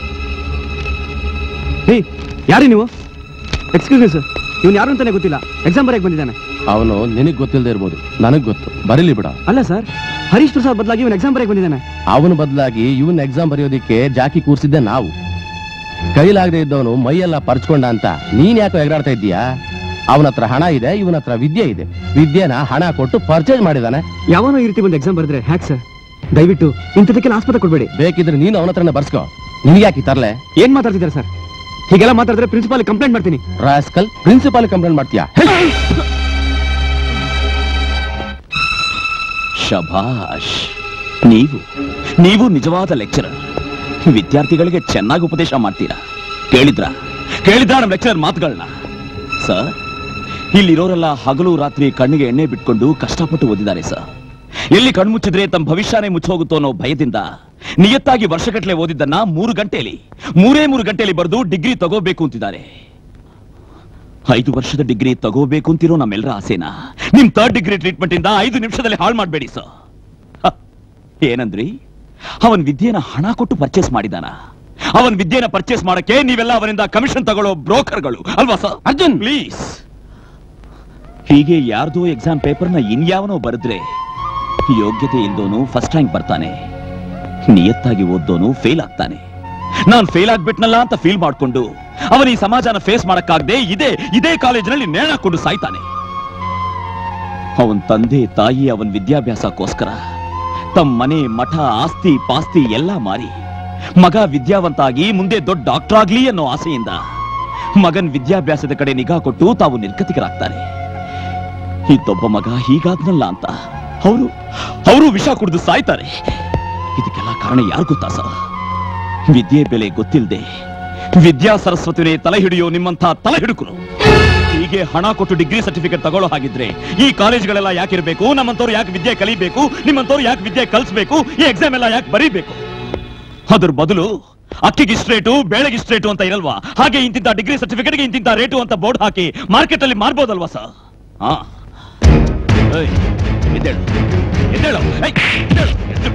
[SPEAKER 1] ಹೇ ಯಾರಿ ನೀವು ಎಕ್ಸ್ಕ್ಯೂಸ್ ಮೀ ಸರ್ ಇವನು ಯಾರು ಅಂತಾನೆ ಗೊತ್ತಿಲ್ಲ ಎಕ್ಸಾಮ್ ಬರೆಯಕ್ಕೆ ಬಂದಿದ್ದಾನೆ
[SPEAKER 9] ಅವನು ನಿನಗ್ ಗೊತ್ತಿಲ್ಲದೆ ಇರ್ಬೋದು ನನಗ್ ಗೊತ್ತು ಬರೀಲಿ ಬಿಡ
[SPEAKER 1] ಅಲ್ಲ ಸರ್ ಹರೀಶ್ ಪ್ರಸಾದ್ ಬದಲಾಗಿ ಇವನು ಎಕ್ಸಾಮ್ ಬರೆಯಕ್ಕೆ ಬಂದಿದ್ದಾನೆ
[SPEAKER 9] ಅವನ ಬದಲಾಗಿ ಇವನ್ ಎಕ್ಸಾಮ್ ಬರೆಯೋದಿಕ್ಕೆ ಜಾಕಿ ಕೂರ್ಸಿದ್ದೆ ನಾವು ಕೈಲಾಗದೆ ಇದ್ದವನು ಮೈಯೆಲ್ಲ ಪರ್ಚ್ಕೊಂಡ ಅಂತ ನೀನ್ ಯಾಕೋ ಎಗರಾಡ್ತಾ ಇದ್ದೀಯಾ ಅವನ ಹತ್ರ ಹಣ ಇದೆ ಇವನ ಹತ್ರ ವಿದ್ಯೆ ಇದೆ ವಿದ್ಯೆನ ಹಣ ಕೊಟ್ಟು ಪರ್ಚೇಸ್ ಮಾಡಿದಾನೆ
[SPEAKER 1] ಯಾವನೋ ಈ ರೀತಿ ಬಂದು ಎಕ್ಸಾಮ್ ಬರೆದ್ರೆ ಹ್ಯಾಕ್ ಸರ್ ದಯವಿಟ್ಟು ಇಂಥದಕ್ಕೆಲ್ಲ ಆಸ್ಪತ್ರೆ ಕೊಡಬೇಡಿ
[SPEAKER 9] ಬೇಕಿದ್ರೆ ನೀನು ಅವನ ಹತ್ರನೇ ಬರ್ಸ್ಕೋ ನಿನ್ಗೆ ಯಾಕೆ ತರ್ಲೆ
[SPEAKER 1] ಏನ್ ಮಾತಾಡ್ತಿದ್ದಾರೆ ಸರ್ ಹೀಗೆಲ್ಲ ಮಾತಾಡಿದ್ರೆ ಪ್ರಿನ್ಸಿಪಾಲ್ ಕಂಪ್ಲೇಂಟ್ ಮಾಡ್ತೀನಿ
[SPEAKER 9] ರಾಸ್ಕಲ್ ಪ್ರಿನ್ಸಿಪಾಲ್ ಕಂಪ್ಲೇಂಟ್ ಮಾಡ್ತೀಯಾ
[SPEAKER 4] ಶಭಾಷ್ ನೀವು ನೀವು ನಿಜವಾದ ಲೆಕ್ಚರರ್ ವಿದ್ಯಾರ್ಥಿಗಳಿಗೆ ಚೆನ್ನಾಗಿ ಉಪದೇಶ ಮಾಡ್ತೀರಾ ಕೇಳಿದ್ರ ಕೇಳಿದ್ರ ನಮ್ಮ ಲೆಕ್ಚರರ್ ಮಾತುಗಳನ್ನ ಸರ್ ಇಲ್ಲಿರೋರೆಲ್ಲ ಹಗಲು ರಾತ್ರಿ ಕಣ್ಣಿಗೆ ಎಣ್ಣೆ ಬಿಟ್ಕೊಂಡು ಕಷ್ಟಪಟ್ಟು ಓದಿದ್ದಾರೆ ಸರ್ ಎಲ್ಲಿ ಕಣ್ಮುಚ್ಚಿದ್ರೆ ತಮ್ಮ ಭವಿಷ್ಯನೇ ಮುಚ್ಚೋಗುತ್ತೋ ಅನ್ನೋ ಭಯದಿಂದ ನಿಯತ್ತಾಗಿ ವರ್ಷಗಟ್ಟಲೆ ಓದಿದ್ದನ್ನ ಮೂರು ಗಂಟೆಯಲ್ಲಿ ಮೂರೇ ಮೂರು ಗಂಟೆಯಲ್ಲಿ ಬರೆದು ಡಿಗ್ರಿ ತಗೋಬೇಕು ಅಂತಿದ್ದಾರೆ ಐದು ವರ್ಷದ ಡಿಗ್ರಿ ತಗೋಬೇಕು ಅಂತಿರೋ ನಮ್ಮೆಲ್ಲರ ಆಸೆನಾ ನಿಮ್ ಥರ್ಡ್ ಡಿಗ್ರಿ ಟ್ರೀಟ್ಮೆಂಟ್ ಇಂದ ಐದು ನಿಮಿಷದಲ್ಲಿ ಹಾಳು ಮಾಡಬೇಡಿ ಸರ್ ಹ, ಏನಂದ್ರಿ ಅವನ್ ವಿದ್ಯೆನ ಹಣ ಕೊಟ್ಟು ಪರ್ಚೇಸ್ ಮಾಡಿದಾನ ಅವನ್ ವಿದ್ಯೆನ ಪರ್ಚೇಸ್ ಮಾಡಕ್ಕೆ ನೀವೆಲ್ಲ ಅವನಿಂದ ಕಮಿಷನ್ ತಗೊಳ್ಳೋ ಬ್ರೋಕರ್ಗಳು ಅಲ್ವಾ ಸರ್ ಅರ್ಜುನ್ ಪ್ಲೀಸ್ ಹೀಗೆ ಯಾರ್ದೋ ಎಕ್ಸಾಮ್ ಪೇಪರ್ನ ಇನ್ಯಾವನೋ ಬರೆದ್ರೆ ಯೋಗ್ಯತೆ ಇಲ್ದೋನು ಫಸ್ಟ್ ರ್ಯಾಂಕ್ ಬರ್ತಾನೆ ನಿಯತ್ತಾಗಿ ಓದ್ದೋನು ಫೇಲ್ ಆಗ್ತಾನೆ ನಾನ್ ಫೇಲ್ ಆಗ್ಬಿಟ್ನಲ್ಲ ಅಂತ ಫೀಲ್ ಮಾಡ್ಕೊಂಡು ಅವನ ಈ ಸಮಾಜನ ಫೇಸ್ ಮಾಡಕ್ಕಾಗದೆ ಇದೇ ಇದೇ ಕಾಲೇಜಿನಲ್ಲಿ ನೇಣಾಕೊಂಡು ಸಾಯ್ತಾನೆ ಅವನ್ ತಂದೆ ತಾಯಿ ಅವನ್ ವಿದ್ಯಾಭ್ಯಾಸಕ್ಕೋಸ್ಕರ ತಮ್ಮ ಮನೆ ಮಠ ಆಸ್ತಿ ಪಾಸ್ತಿ ಎಲ್ಲ ಮಾರಿ ಮಗ ವಿದ್ಯಾವಂತ ಆಗಿ ಮುಂದೆ ದೊಡ್ಡ ಡಾಕ್ಟರ್ ಆಗ್ಲಿ ಅನ್ನೋ ಆಸೆಯಿಂದ ಮಗನ್ ವಿದ್ಯಾಭ್ಯಾಸದ ಕಡೆ ನಿಗಾ ಕೊಟ್ಟು ತಾವು ನಿರ್ಗತಿಕರಾಗ್ತಾರೆ ಇದ್ದೊಬ್ಬ ಮಗ ಹೀಗಾದ್ನಲ್ಲ ಅಂತ ಅವರು ಅವರು ವಿಷ ಕುಡಿದು ಸಾಯ್ತಾರೆ ಇದಕ್ಕೆಲ್ಲ ಕಾರಣ ಯಾರು ಗೊತ್ತಾ ಸರ್ ವಿದ್ಯೆ ಬೆಲೆ ಗೊತ್ತಿಲ್ಲದೆ ವಿದ್ಯಾ ಸರಸ್ವತಿನೇ ತಲೆ ಹಿಡಿಯೋ ನಿಮ್ಮಂತ ತಲೆ ಹಿಡುಕರು ಹೀಗೆ ಹಣ ಕೊಟ್ಟು ಡಿಗ್ರಿ ಸರ್ಟಿಫಿಕೇಟ್ ತಗೊಳ್ಳೋ ಹಾಗಿದ್ರೆ ಈ ಕಾಲೇಜ್ಗಳೆಲ್ಲ ಯಾಕಿರ್ಬೇಕು ನಮ್ಮಂತವ್ರು ಯಾಕೆ ವಿದ್ಯೆ ಕಲಿಬೇಕು ನಿಮ್ಮಂತವ್ರು ಯಾಕೆ ವಿದ್ಯೆ ಕಲಿಸ್ಬೇಕು ಈ ಎಕ್ಸಾಮ್ ಎಲ್ಲ ಯಾಕೆ ಬರೀಬೇಕು ಅದ್ರ ಬದಲು ಅಕ್ಕಿಗೆ ಇಷ್ಟು ರೇಟು ಬೇಳೆಗೆ ಇಷ್ಟು ರೇಟು ಅಂತ ಇರಲ್ವಾ ಹಾಗೆ ಇಂತಿಂತ ಡಿಗ್ರಿ ಸರ್ಟಿಫಿಕೇಟ್ಗೆ ಇಂತಿಂತ ರೇಟು ಅಂತ ಬೋರ್ಡ್ ಹಾಕಿ ಮಾರ್ಕೆಟ್ ಅಲ್ಲಿ ಮಾರ್ಬೋದಲ್ವಾ ಸರ್ ಹಾ ಏಯ್, ಎದ್ದೇಳು ಎದ್ದೇಳು ಏಯ್, ಎದ್ದೇಳು, ಎದ್ದೇಳು.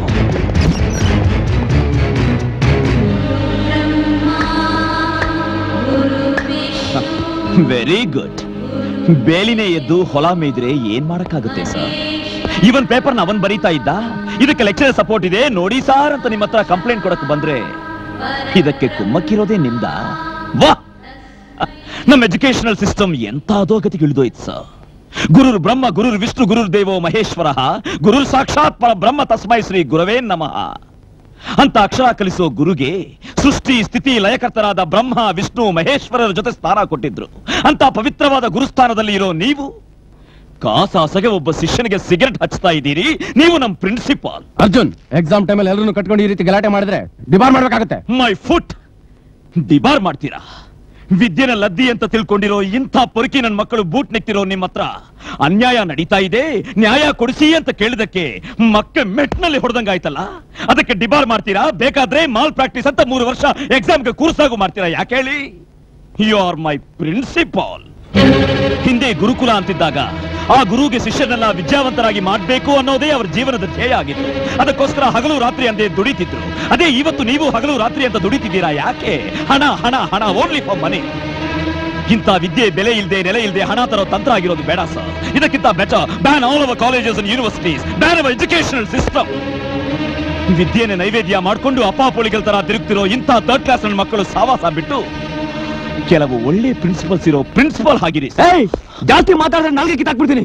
[SPEAKER 4] ವೆರಿ ಗುಡ್ ಬೇಲಿನೇ ಎದ್ದು ಹೊಲ ಮೇಯ್ದ್ರೆ ಏನ್ ಮಾಡಕ್ಕಾಗುತ್ತೆ ಸರ್ ಇವನ್ ಪೇಪರ್ನ ಅವನ್ ಬರೀತಾ ಇದ್ದ ಇದಕ್ಕೆ ಲೆಕ್ಚರ್ ಸಪೋರ್ಟ್ ಇದೆ ನೋಡಿ ಸಾರ್ ಅಂತ ನಿಮ್ಮ ಹತ್ರ ಕಂಪ್ಲೇಂಟ್ ಕೊಡಕ್ ಬಂದ್ರೆ ಇದಕ್ಕೆ ಕುಮ್ಮಕ್ಕಿರೋದೇ ನಿಮ್ದ ವಾ ನಮ್ಮ ಎಜುಕೇಶನಲ್ ಸಿಸ್ಟಮ್ ಎಂತ ಅಧೋಗತಿಗೆ ಇಳಿದೋಯ್ತು ಸರ್ ಗುರುರ್ ಬ್ರಹ್ಮ ಗುರುರ್ ವಿಷ್ಣು ಗುರುರ್ ದೇವೋ ಮಹೇಶ್ವರ ಗುರುರ್ ಸಾಕ್ಷಾತ್ ಪರ ಬ್ರಹ್ಮ ತಸ್ಮೈ ಶ್ರೀ ಗುರವೇ ನಮಃ ಅಂತ ಅಕ್ಷರ ಕಲಿಸೋ ಗುರುಗೆ ಸೃಷ್ಟಿ ಸ್ಥಿತಿ ಲಯಕರ್ತರಾದ ಬ್ರಹ್ಮ ವಿಷ್ಣು ಮಹೇಶ್ವರರ ಜೊತೆ ಸ್ಥಾನ ಕೊಟ್ಟಿದ್ರು ಅಂತ ಪವಿತ್ರವಾದ ಗುರುಸ್ಥಾನದಲ್ಲಿ ಇರೋ ನೀವು ಕಾಸಾಸಗೆ ಒಬ್ಬ ಶಿಷ್ಯನಿಗೆ ಸಿಗರೆಟ್ ಹಚ್ತಾ ಇದ್ದೀರಿ ನೀವು ನಮ್ ಪ್ರಿನ್ಸಿಪಾಲ್
[SPEAKER 9] ಅರ್ಜುನ್ ಎಕ್ಸಾಮ್ ಟೈಮಲ್ಲಿ ಎಲ್ಲರನ್ನು ಕಟ್ಕೊಂಡು ಈ ರೀತಿ ಗಲಾಟೆ ಮಾಡಿದ್ರೆ ಡಿಬಾರ್ ಮಾಡ್ಬೇಕಾಗತ್ತೆ
[SPEAKER 4] ಮೈ ಫುಟ್ ಡಿಬಾರ್ ಮಾಡ್ತೀರಾ ವಿದ್ಯೆನ ಲದ್ದಿ ಅಂತ ತಿಳ್ಕೊಂಡಿರೋ ಇಂಥ ಪೊರುಕಿ ನನ್ನ ಮಕ್ಕಳು ಬೂಟ್ ನೆಕ್ತಿರೋ ನಿಮ್ಮ ಹತ್ರ ಅನ್ಯಾಯ ನಡೀತಾ ಇದೆ ನ್ಯಾಯ ಕೊಡಿಸಿ ಅಂತ ಕೇಳಿದಕ್ಕೆ ಮಕ್ಕ ಮೆಟ್ನಲ್ಲಿ ಹೊಡೆದಂಗಾಯ್ತಲ್ಲ ಅದಕ್ಕೆ ಡಿಬಾರ್ ಮಾಡ್ತೀರಾ ಬೇಕಾದ್ರೆ ಮಾಲ್ ಪ್ರಾಕ್ಟೀಸ್ ಅಂತ ಮೂರು ವರ್ಷ ಎಕ್ಸಾಮ್ಗೆ ಕೂರ್ಸಾಗು ಮಾಡ್ತೀರಾ ಯಾಕೆ ಹೇಳಿ ಯು ಆರ್ ಮೈ ಪ್ರಿನ್ಸಿಪಾಲ್ ಹಿಂದೆ ಗುರುಕುಲ ಅಂತಿದ್ದಾಗ ಆ ಗುರುಗೆ ಶಿಷ್ಯನೆಲ್ಲ ವಿದ್ಯಾವಂತರಾಗಿ ಮಾಡಬೇಕು ಅನ್ನೋದೇ ಅವರ ಜೀವನದ ಧ್ಯೇಯ ಆಗಿತ್ತು ಅದಕ್ಕೋಸ್ಕರ ಹಗಲು ರಾತ್ರಿ ಅಂದೇ ದುಡಿತಿದ್ರು ಅದೇ ಇವತ್ತು ನೀವು ಹಗಲು ರಾತ್ರಿ ಅಂತ ದುಡಿತಿದ್ದೀರಾ ಯಾಕೆ ಹಣ ಹಣ ಹಣ ಓನ್ಲಿ ಫಾರ್ ಮನಿ ಇಂಥ ವಿದ್ಯೆ ಬೆಲೆ ಇಲ್ಲದೆ ನೆಲೆ ಇಲ್ಲದೆ ಹಣ ತರೋ ತಂತ್ರ ಆಗಿರೋದು ಬೇಡ ಸರ್ ಇದಕ್ಕಿಂತ better ban all our colleges and universities ban our educational system ವಿದ್ಯೆನ ನೈವೇದ್ಯ ಮಾಡ್ಕೊಂಡು ಅಪ್ಪಾಪುಳಿಗಳ ತರ ತಿರುಗ್ತಿರೋ ಇಂಥ ಥರ್ಡ್ ಕ್ಲಾಸ್ ನನ್ನ ಮಕ್ಕಳು ಸಾವಾಸ ಬಿಟ್ಟು ಕೆಲವು ಒಳ್ಳೆ ಪ್ರಿನ್ಸಿಪಲ್ಸ್ ಇರೋ ಪ್ರಿನ್ಸಿಪಲ್ ಆಗಿರಿ
[SPEAKER 1] ಜಾಸ್ತಿ ಮಾತಾಡಿದ್ರೆ ನಾಲ್ಗೆ ಕಿತ್ತಾಕ್ಬಿಡ್ತೀನಿ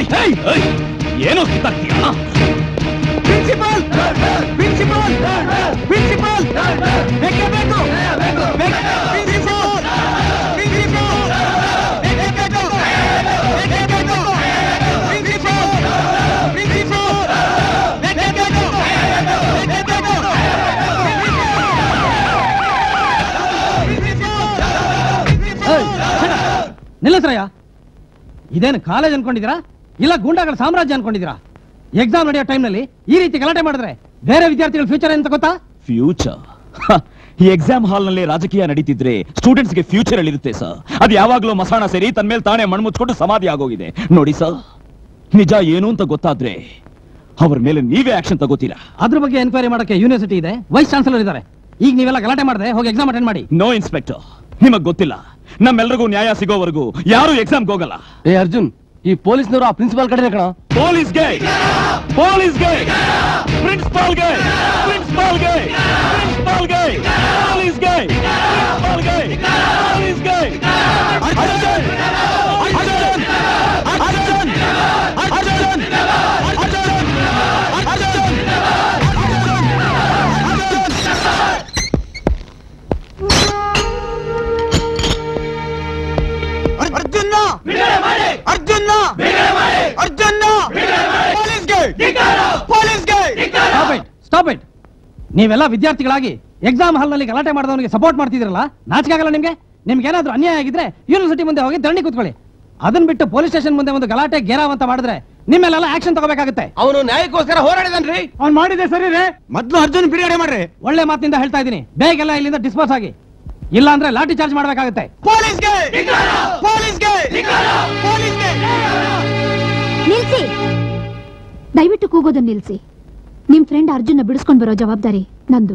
[SPEAKER 4] ಏನೋ ಕಿತ್ತಾಕ್ತೀಯಾ
[SPEAKER 6] ಪ್ರಿನ್ಸಿಪಾಲ್ ಪ್ರಿನ್ಸಿಪಾಲ್ ಪ್ರಿನ್ಸಿಪಾಲ್ ಬೇಕೇ ಬೇಕು ಪ್ರಿನ್ಸಿಪಾಲ್ ಪ್ರಿನ್ಸಿಪಾಲ್ ಬೇಕೇ ಬೇಕು ಬೇಕೇ ಬೇಕು ಪ್ರಿನ್ಸಿಪಾಲ್ ಪ್ರಿನ್ಸಿಪಾಲ್ ಬೇಕೇ ಬೇಕು ಬೇಕೇ ಬೇಕು
[SPEAKER 2] ನಿಲ್ಲಿಸ್ರಯ್ಯ ಇದೇನು ಕಾಲೇಜ್ ಅನ್ಕೊಂಡಿದ್ದೀರಾ ಇಲ್ಲ ಗೂಂಡಾಗಳ ಸಾಮ್ರಾಜ್ಯ ಅನ್ಕೊಂಡಿದ್ದೀರಾ ಎಕ್ಸಾಮ್ ನಡೆಯೋ ಟೈಮ್ನಲ್ಲಿ ಈ ರೀತಿ ಗಲಾಟೆ ಮಾಡಿದ್ರೆ ಬೇರೆ ವಿದ್ಯಾರ್ಥಿಗಳ ಫ್ಯೂಚರ್ ಅಂತ ಗೊತ್ತಾ
[SPEAKER 4] ಫ್ಯೂಚರ್ ಈ ಎಕ್ಸಾಮ್ ಹಾಲ್ ನಲ್ಲಿ ರಾಜಕೀಯ ನಡೀತಿದ್ರೆ ಸ್ಟೂಡೆಂಟ್ಸ್ ಗೆ ಫ್ಯೂಚರ್ ಇರುತ್ತೆ ಸರ್ ಅದು ಯಾವಾಗ್ಲೂ ಮಸಾಣ ಸೇರಿ ತನ್ನ ಮೇಲೆ ತಾನೇ ಮಣ್ಮುಚ್ಕೊಂಡು ಸಮಾಧಿ ಆಗೋಗಿದೆ ನೋಡಿ ಸರ್ ನಿಜ ಏನು ಅಂತ ಗೊತ್ತಾದ್ರೆ ಅವ್ರ ಮೇಲೆ ನೀವೇ ಆಕ್ಷನ್ ತಗೋತೀರಾ
[SPEAKER 2] ಅದ್ರ ಬಗ್ಗೆ ಎನ್ಕ್ವೈರಿ ಮಾಡಕ್ಕೆ ಯೂನಿವರ್ಸಿಟಿ ಇದೆ ವೈಸ್ ಚಾನ್ಸಲರ್ ಇದ್ದಾರೆ ಈಗ ನೀವೆಲ್ಲ ಗಲಾಟೆ ಮಾಡಿದ್ರೆ ಹೋಗಿ ಎಕ್ಸಾಮ್ ಅಟೆಂಡ್ ಮಾಡಿ
[SPEAKER 4] ನೋ ಇನ್ಸ್ಪೆಕ್ಟರ್ ನಿಮಗ್ ಗೊತ್ತಿಲ್ಲ ನಮ್ಮೆಲ್ಲರಿಗೂ ನ್ಯಾಯ ಸಿಗೋವರೆಗೂ ಯಾರು ಎಕ್ಸಾಮ್ಗೆ ಹೋಗಲ್ಲ
[SPEAKER 9] ಏ ಅರ್ಜುನ್ ಈ ಪೊಲೀಸ್ನವರು ಆ ಪ್ರಿನ್ಸಿಪಾಲ್ ಕಡೆ ಕಣ
[SPEAKER 4] ಪೊಲೀಸ್ಗೆ ಪೊಲೀಸ್ಗೆ ಪ್ರಿನ್ಸಿಪಾಲ್ಗೆ ಪ್ರಿನ್ಸಿಪಾಲ್ಗೆ ಪ್ರಿನ್ಸಿಪಾಲ್ಗೆ ಪೊಲೀಸ್ಗೆ ಪ್ರಿನ್ಸಿಪಾಲ್ಗೆ ಪೊಲೀಸ್ಗೆ ಅರ್ಜುನ್ ಅರ್ಜುನ್ ಅರ್ಜುನ್ ಅರ್ಜುನ್
[SPEAKER 15] ಅರ್ಜುನ್ನ ಅರ್ಜುನ್ನ ಅರ್ಜುನ್ನ ಪೊಲೀಸ್ಗೆ ಪೊಲೀಸ್ಗೆ
[SPEAKER 2] ಸ್ಟಾಪ್ ಇಟ್ ಸ್ಟಾಪ್ ಇಟ್ ನೀವೆಲ್ಲ ವಿದ್ಯಾರ್ಥಿಗಳಾಗಿ ಎಕ್ಸಾಮ್ ಹಾಲ್ ನಲ್ಲಿ ಗಲಾಟೆ ಮಾಡಿದವನಿಗೆ ಸಪೋರ್ಟ್ ಮಾಡ್ತಿದ್ರಲ್ಲ ನಾಚಿಕೆ ಆಗಲ್ಲ ನಿಮ್ಗೆ ನಿಮ್ಗೆ ಏನಾದ್ರೂ ಅನ್ಯಾಯ ಆಗಿದ್ರೆ ಯೂನಿವರ್ಸಿಟಿ ಮುಂದೆ ಹೋಗಿ ಧರಣಿ ಕೂತ್ಕೊಳ್ಳಿ ಅದನ್ನ ಬಿಟ್ಟು ಪೊಲೀಸ್ ಸ್ಟೇಷನ್ ಮುಂದೆ ಒಂದು ಗಲಾಟೆ ಗೆರಾವ್ ಅಂತ ಮಾಡಿದ್ರೆ ನಿಮ್ಮೆಲ್ಲ ಆಕ್ಷನ್ ತಗೋಬೇಕಾಗುತ್ತೆ
[SPEAKER 16] ಅವನು ನ್ಯಾಯಕ್ಕೋಸ್ಕರ ಹೋರಾಡಿದನ್ರಿ
[SPEAKER 2] ಅವ್ನು ಮಾಡಿದೆ ಸರಿ ರೇ
[SPEAKER 16] ಮೊದ್ಲು ಅರ್ಜುನ್ ಬಿಡುಗಡೆ ಮಾಡ್ರಿ
[SPEAKER 2] ಒಳ್ಳೆ ಮಾತಿನಿಂದ ಹೇಳ್ತಾ ಇದ್ದೀನಿ ಬೇಗೆಲ್ಲ ಇಲ್ಲಿಂದ ಡಿಸ್ಪೋಸ್ ಆಗಿ ಇಲ್ಲ ಅಂದ್ರೆ ಲಾಠಿ ಚಾರ್ಜ್ ಮಾಡ್ಬೇಕಾಗುತ್ತೆ
[SPEAKER 15] ಪೊಲೀಸ್ಗೆ ಪೊಲೀಸ್ಗೆ ಪೊಲೀಸ್ಗೆ
[SPEAKER 17] ನಿಲ್ಸಿ ದಯವಿಟ್ಟು ಕೂಗೋದನ್ನ ನಿಲ್ಸಿ ನಿಮ್ ಫ್ರೆಂಡ್ ಅರ್ಜುನ್ನ ಬಿಡಿಸ್ಕೊಂಡ್ ಬರೋ ಜವಾಬ್ದಾರಿ ನಂದು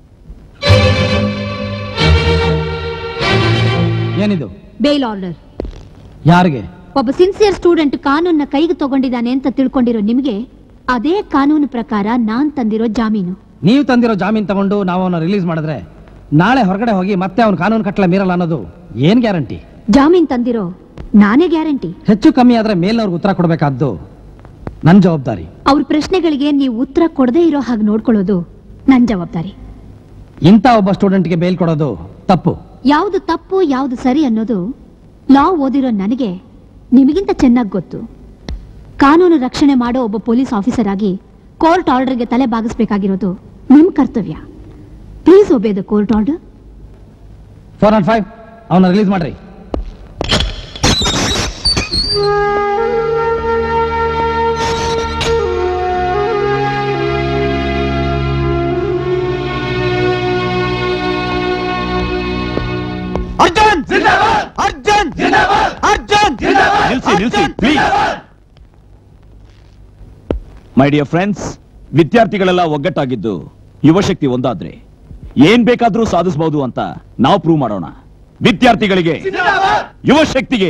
[SPEAKER 2] ಏನಿದು
[SPEAKER 17] ಬೇಲ್ ಆರ್ಡರ್
[SPEAKER 2] ಯಾರಿಗೆ
[SPEAKER 17] ಒಬ್ಬ ಸಿನ್ಸಿಯರ್ ಸ್ಟೂಡೆಂಟ್ ಕಾನೂನ್ನ ಕೈಗೆ ತಗೊಂಡಿದ್ದಾನೆ ಅಂತ ತಿಳ್ಕೊಂಡಿರೋ ನಿಮ್ಗೆ ಅದೇ ಕಾನೂನು ಪ್ರಕಾರ ನಾನ್ ತಂದಿರೋ ಜಾಮೀನು
[SPEAKER 2] ನೀವು ತಂದಿರೋ ಜಾಮೀನ್ ತಗೊಂಡು ನಾವು ಅವನ್ನ ರಿಲೀಸ್ ಮಾಡಿದ್ರೆ ನಾಳೆ ಹೊರಗಡೆ ಹೋಗಿ ಮತ್ತೆ ಅವ್ನ ಕಾನೂನು ಕಟ್ಟಲೆ ಮೀರಲ್ಲ ಅನ್ನೋದು ಏನ್ ಗ್ಯಾರಂಟಿ
[SPEAKER 17] ಜಾಮೀನ್ ತಂದಿರೋ ನಾನೇ ಗ್ಯಾರಂಟಿ
[SPEAKER 2] ಹೆಚ್ಚು ಕಮ್ಮಿ ಆದ್ರೆ ಮೇಲ್ನವ್ರಿಗೆ ಉತ್ತರ ಕೊಡಬೇಕಾದ್ದು ನನ್ ಜವಾಬ್ದಾರಿ
[SPEAKER 17] ಅವ್ರ ಪ್ರಶ್ನೆಗಳಿಗೆ ನೀವು ಉತ್ತರ ಕೊಡದೇ ಇರೋ ಹಾಗೆ ನೋಡ್ಕೊಳ್ಳೋದು ನನ್ ಜವಾಬ್ದಾರಿ
[SPEAKER 2] ಇಂಥ ಒಬ್ಬ ಸ್ಟೂಡೆಂಟ್ಗೆ ಬೇಲ್ ಕೊಡೋದು ತಪ್ಪು
[SPEAKER 17] ಯಾವುದು ತಪ್ಪು ಯಾವುದು ಸರಿ ಅನ್ನೋದು ಲಾ ಓದಿರೋ ನನಗೆ ನಿಮಗಿಂತ ಚೆನ್ನಾಗಿ ಗೊತ್ತು ಕಾನೂನು ರಕ್ಷಣೆ ಮಾಡೋ ಒಬ್ಬ ಪೊಲೀಸ್ ಆಫೀಸರ್ ಆಗಿ ಕೋರ್ಟ್ ಆರ್ಡರ್ಗೆ ತಲೆ ಬಾಗಿಸ್ಬೇಕಾಗಿರೋದು ನಿಮ್ ಕರ್ತವ್ಯ please obey the court order
[SPEAKER 2] four nought five ಅವನ್ನ ರಿಲೀಸ್ ಮಾಡ್ರಿ
[SPEAKER 15] ಅರ್ಜುನ್ ಅರ್ಜುನ್ ಅರ್ಜುನ್
[SPEAKER 4] ನಿಲ್ಸಿ ನಿಲ್ಸಿ ಪ್ಲೀಸ್ ಮೈ ಡಿಯರ್ ಫ್ರೆಂಡ್ಸ್ ವಿದ್ಯಾರ್ಥಿಗಳೆಲ್ಲ ಒಗ್ಗಟ್ಟಾಗಿದ್ದು ಯುವಶಕ್ತಿ ಒಂದಾದ್ರೆ ಏನ್ ಬೇಕಾದ್ರೂ ಸಾಧಿಸಬಹುದು ಅಂತ ನಾವು ಪ್ರೂವ್ ಮಾಡೋಣ ವಿದ್ಯಾರ್ಥಿಗಳಿಗೆ ಯುವಶಕ್ತಿಗೆ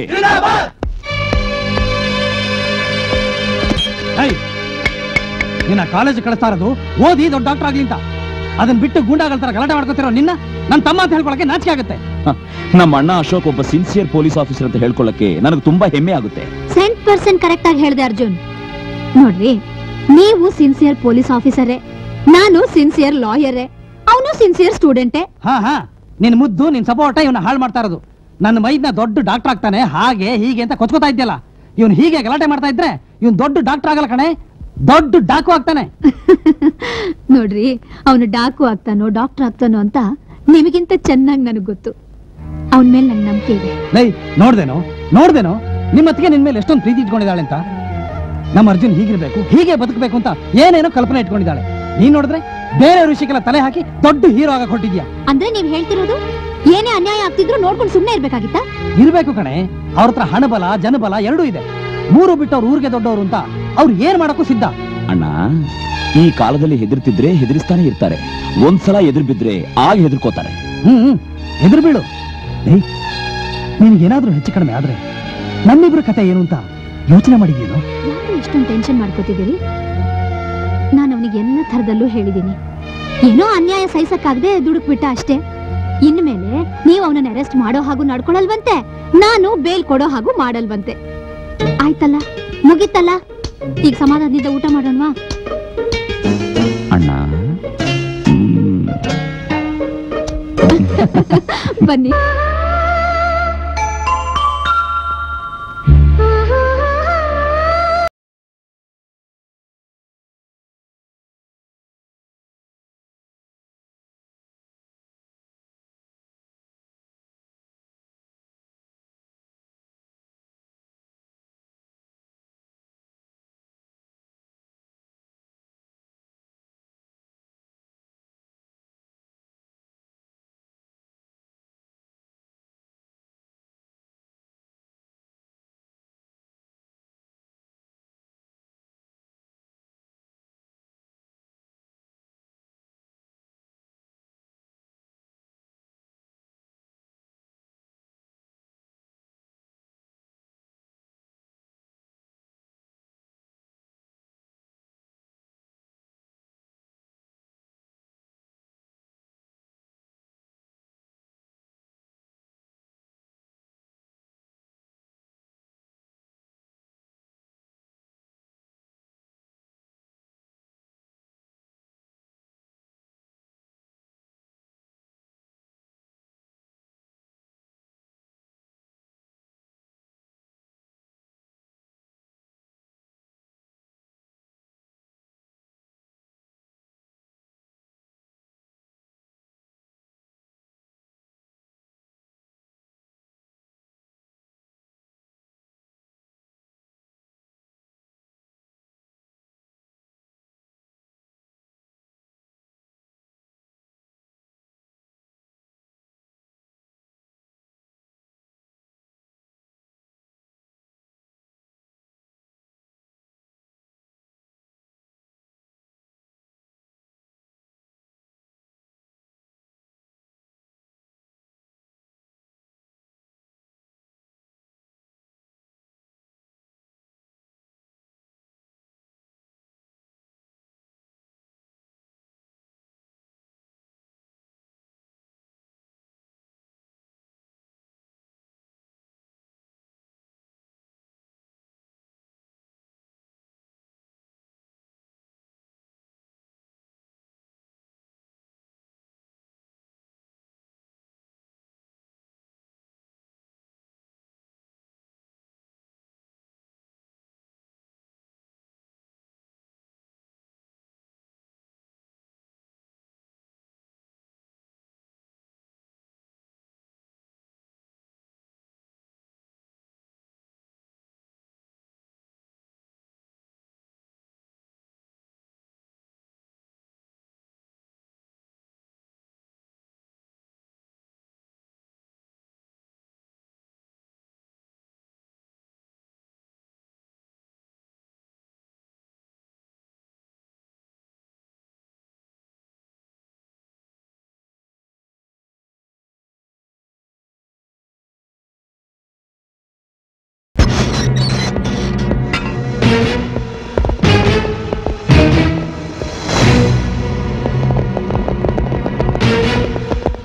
[SPEAKER 2] ಏಯ್, ನಿನ್ನ ಕಾಲೇಜ್ ಕಳಿಸ್ತಾ ಇರೋದು ಓದಿ ದೊಡ್ಡ ಡಾಕ್ಟರ್ ಆಗ್ಲಿ ಅಂತ ಅದನ್ನ ಬಿಟ್ಟು ಗೂಂಡಾಗಳ ತರ ಗಲಾಟೆ ಮಾಡ್ಕೊತಿರೋ ನಿನ್ನ ನನ್ನ ತಮ್ಮ ಅಂತ ಹೇಳ್ಕೊಳಕ್ಕೆ ನಾಚಿಕೆ ಆಗುತ್ತೆ
[SPEAKER 4] ಹ, ನಮ್ಮ ಅಣ್ಣ ಅಶೋಕ್ ಒಬ್ಬ ಸಿನ್ಸಿಯರ್ ಪೊಲೀಸ್ ಆಫೀಸರ್ ಅಂತ ಹೇಳ್ಕೊಳ್ಳಕ್ಕೆ ನನಗೆ ತುಂಬಾ ಹೆಮ್ಮೆ ಆಗುತ್ತೆ
[SPEAKER 17] ಸೆಂಟ್ ಪರ್ಸೆಂಟ್ ಕರೆಕ್ಟ್ ಆಗಿ ಹೇಳಿದೆ ಅರ್ಜುನ್ ನೋಡ್ರಿ ನೀವು ಸಿನ್ಸಿಯರ್ ಪೊಲೀಸ್ ಆಫೀಸರೇ ನಾನು ಸಿನ್ಸಿಯರ್ ಲಾಯರೇ ಅವನು ಸಿನ್ಸಿಯರ್ ಸ್ಟೂಡೆಂಟೇ
[SPEAKER 2] ಹಾ ಹಾ ನಿನ್ ಮುದ್ದು ನಿನ್ ಸಪೋರ್ಟ ಇವನ್ನ ಹಾಳು ಮಾಡ್ತಾ ಇರೋದು ನನ್ನ ಮೈದ್ನ ದೊಡ್ಡ ಡಾಕ್ಟರ್ ಆಗ್ತಾನೆ ಹಾಗೆ ಹೀಗೆ ಅಂತ ಕೊಚ್ಕೋತಾ ಇದ್ಯಲ್ಲ ಇವನು ಹೀಗೆ ಗಲಾಟೆ ಮಾಡ್ತಾ ಇದ್ರೆ ಇವನ್ ದೊಡ್ಡ ಡಾಕ್ಟರ್ ಆಗಲ್ಲ ಕಣೆ ದೊಡ್ಡ ಡಾಕು ಆಗ್ತಾನೆ
[SPEAKER 17] ನೋಡ್ರಿ ಅವನು ಡಾಕು ಆಗ್ತಾನೋ ಡಾಕ್ಟರ್ ಆಗ್ತಾನೋ ಅಂತ ನಿಮಗಿಂತ ಚೆನ್ನಾಗಿ ನನಗೆ ಗೊತ್ತು ಅವನ ಮೇಲೆ ನಂಗೆ ನಂಬಿಕೆ ಇದೆ
[SPEAKER 2] ಲೈ ನೋಡ್ದೇನೋ ನೋಡ್ದೇನೋ ನಿಮ್ಮ ಅತ್ತಿಗೆ ನಿನ್ ಮೇಲೆ ಎಷ್ಟೊಂದು ಪ್ರೀತಿ ಇಟ್ಕೊಂಡಿದ್ದಾಳೆ ಅಂತ ನಮ್ಮ ಅರ್ಜುನ್ ಹೀಗಿರ್ಬೇಕು ಹೀಗೆ ಬದುಕಬೇಕು ಅಂತ ಏನೇನೋ ಕಲ್ಪನೆ ಇಟ್ಕೊಂಡಿದ್ದಾಳೆ ನೀನ್ ನೋಡಿದ್ರೆ ಬೇರೆ ವಿಷಯಕ್ಕೆಲ್ಲ ತಲೆ ಹಾಕಿ ದೊಡ್ಡ ಹೀರೋ ಆಗಕ್ ಹೊಟ್ಟಿದ್ಯಾ
[SPEAKER 17] ಅಂದ್ರೆ ನೀವ್ ಹೇಳ್ತಿರೋದು ಏನೇ ಅನ್ಯಾಯ ಆಗ್ತಿದ್ರು ನೋಡ್ಕೊಂಡು ಸುಮ್ನೆ ಇರ್ಬೇಕಾಗಿತ್ತಾ
[SPEAKER 2] ಇರ್ಬೇಕು ಕಣೆ ಅವ್ರ ಹತ್ರ ಹಣಬಲ ಜನಬಲ ಎರಡೂ ಇದೆ ಮೂರು ಬಿಟ್ಟು ಅವ್ರ ಊರಿಗೆ ದೊಡ್ಡವರು ಅಂತ ಅವ್ರು ಏನ್ ಮಾಡಕ್ಕೂ ಸಿದ್ಧ
[SPEAKER 4] ಅಣ್ಣ ಈ ಕಾಲದಲ್ಲಿ ಹೆದರ್ತಿದ್ರೆ ಹೆದರಿಸ್ತಾನೆ ಇರ್ತಾರೆ ಒಂದ್ಸಲ ಎದುರು ಬಿದ್ರೆ ಆಗ ಹೆದರ್ಕೋತಾರೆ
[SPEAKER 2] ಹ್ಮ್ ಹ್ಮ್ ಎದುರು ಬೀಳು ಏಯ್ ನಿನಗೇನಾದ್ರೂ ಹೆಚ್ಚು ಕಡಿಮೆ ಆದ್ರೆ ನಮ್ಮಿಬ್ರ ಕತೆ ಏನು ಅಂತ ಯೋಚನೆ ಮಾಡಿದ್ಯೇನೋ
[SPEAKER 17] ಯಾಕೆ ಇಷ್ಟೊಂದು ಟೆನ್ಷನ್ ಮಾಡ್ಕೋತಿದ್ದೀರಿ ನಾನು ಅವನಿಗೆ ಎಲ್ಲ ಥರದಲ್ಲೂ ಹೇಳಿದ್ದೀನಿ ಏನೋ ಅನ್ಯಾಯ ಸಹಿಸಕ್ಕಾಗದೆ ದುಡುಕ್ ಬಿಟ್ಟ ಅಷ್ಟೇ ಇನ್ಮೇಲೆ ನೀವು ಅವನನ್ನ ಅರೆಸ್ಟ್ ಮಾಡೋ ಹಾಗೂ ನಡ್ಕೊಳಲ್ವಂತೆ ನಾನು ಬೇಲ್ ಕೊಡೋ ಹಾಗೂ ಮಾಡಲ್ವಂತೆ ಆಯ್ತಲ್ಲ ಮುಗೀತಲ್ಲ ಈಗ ಸಮಾಧಾನದಿಂದ ಊಟ ಮಾಡೋಣವಾ
[SPEAKER 4] ಅಣ್ಣ
[SPEAKER 17] ಬನ್ನಿ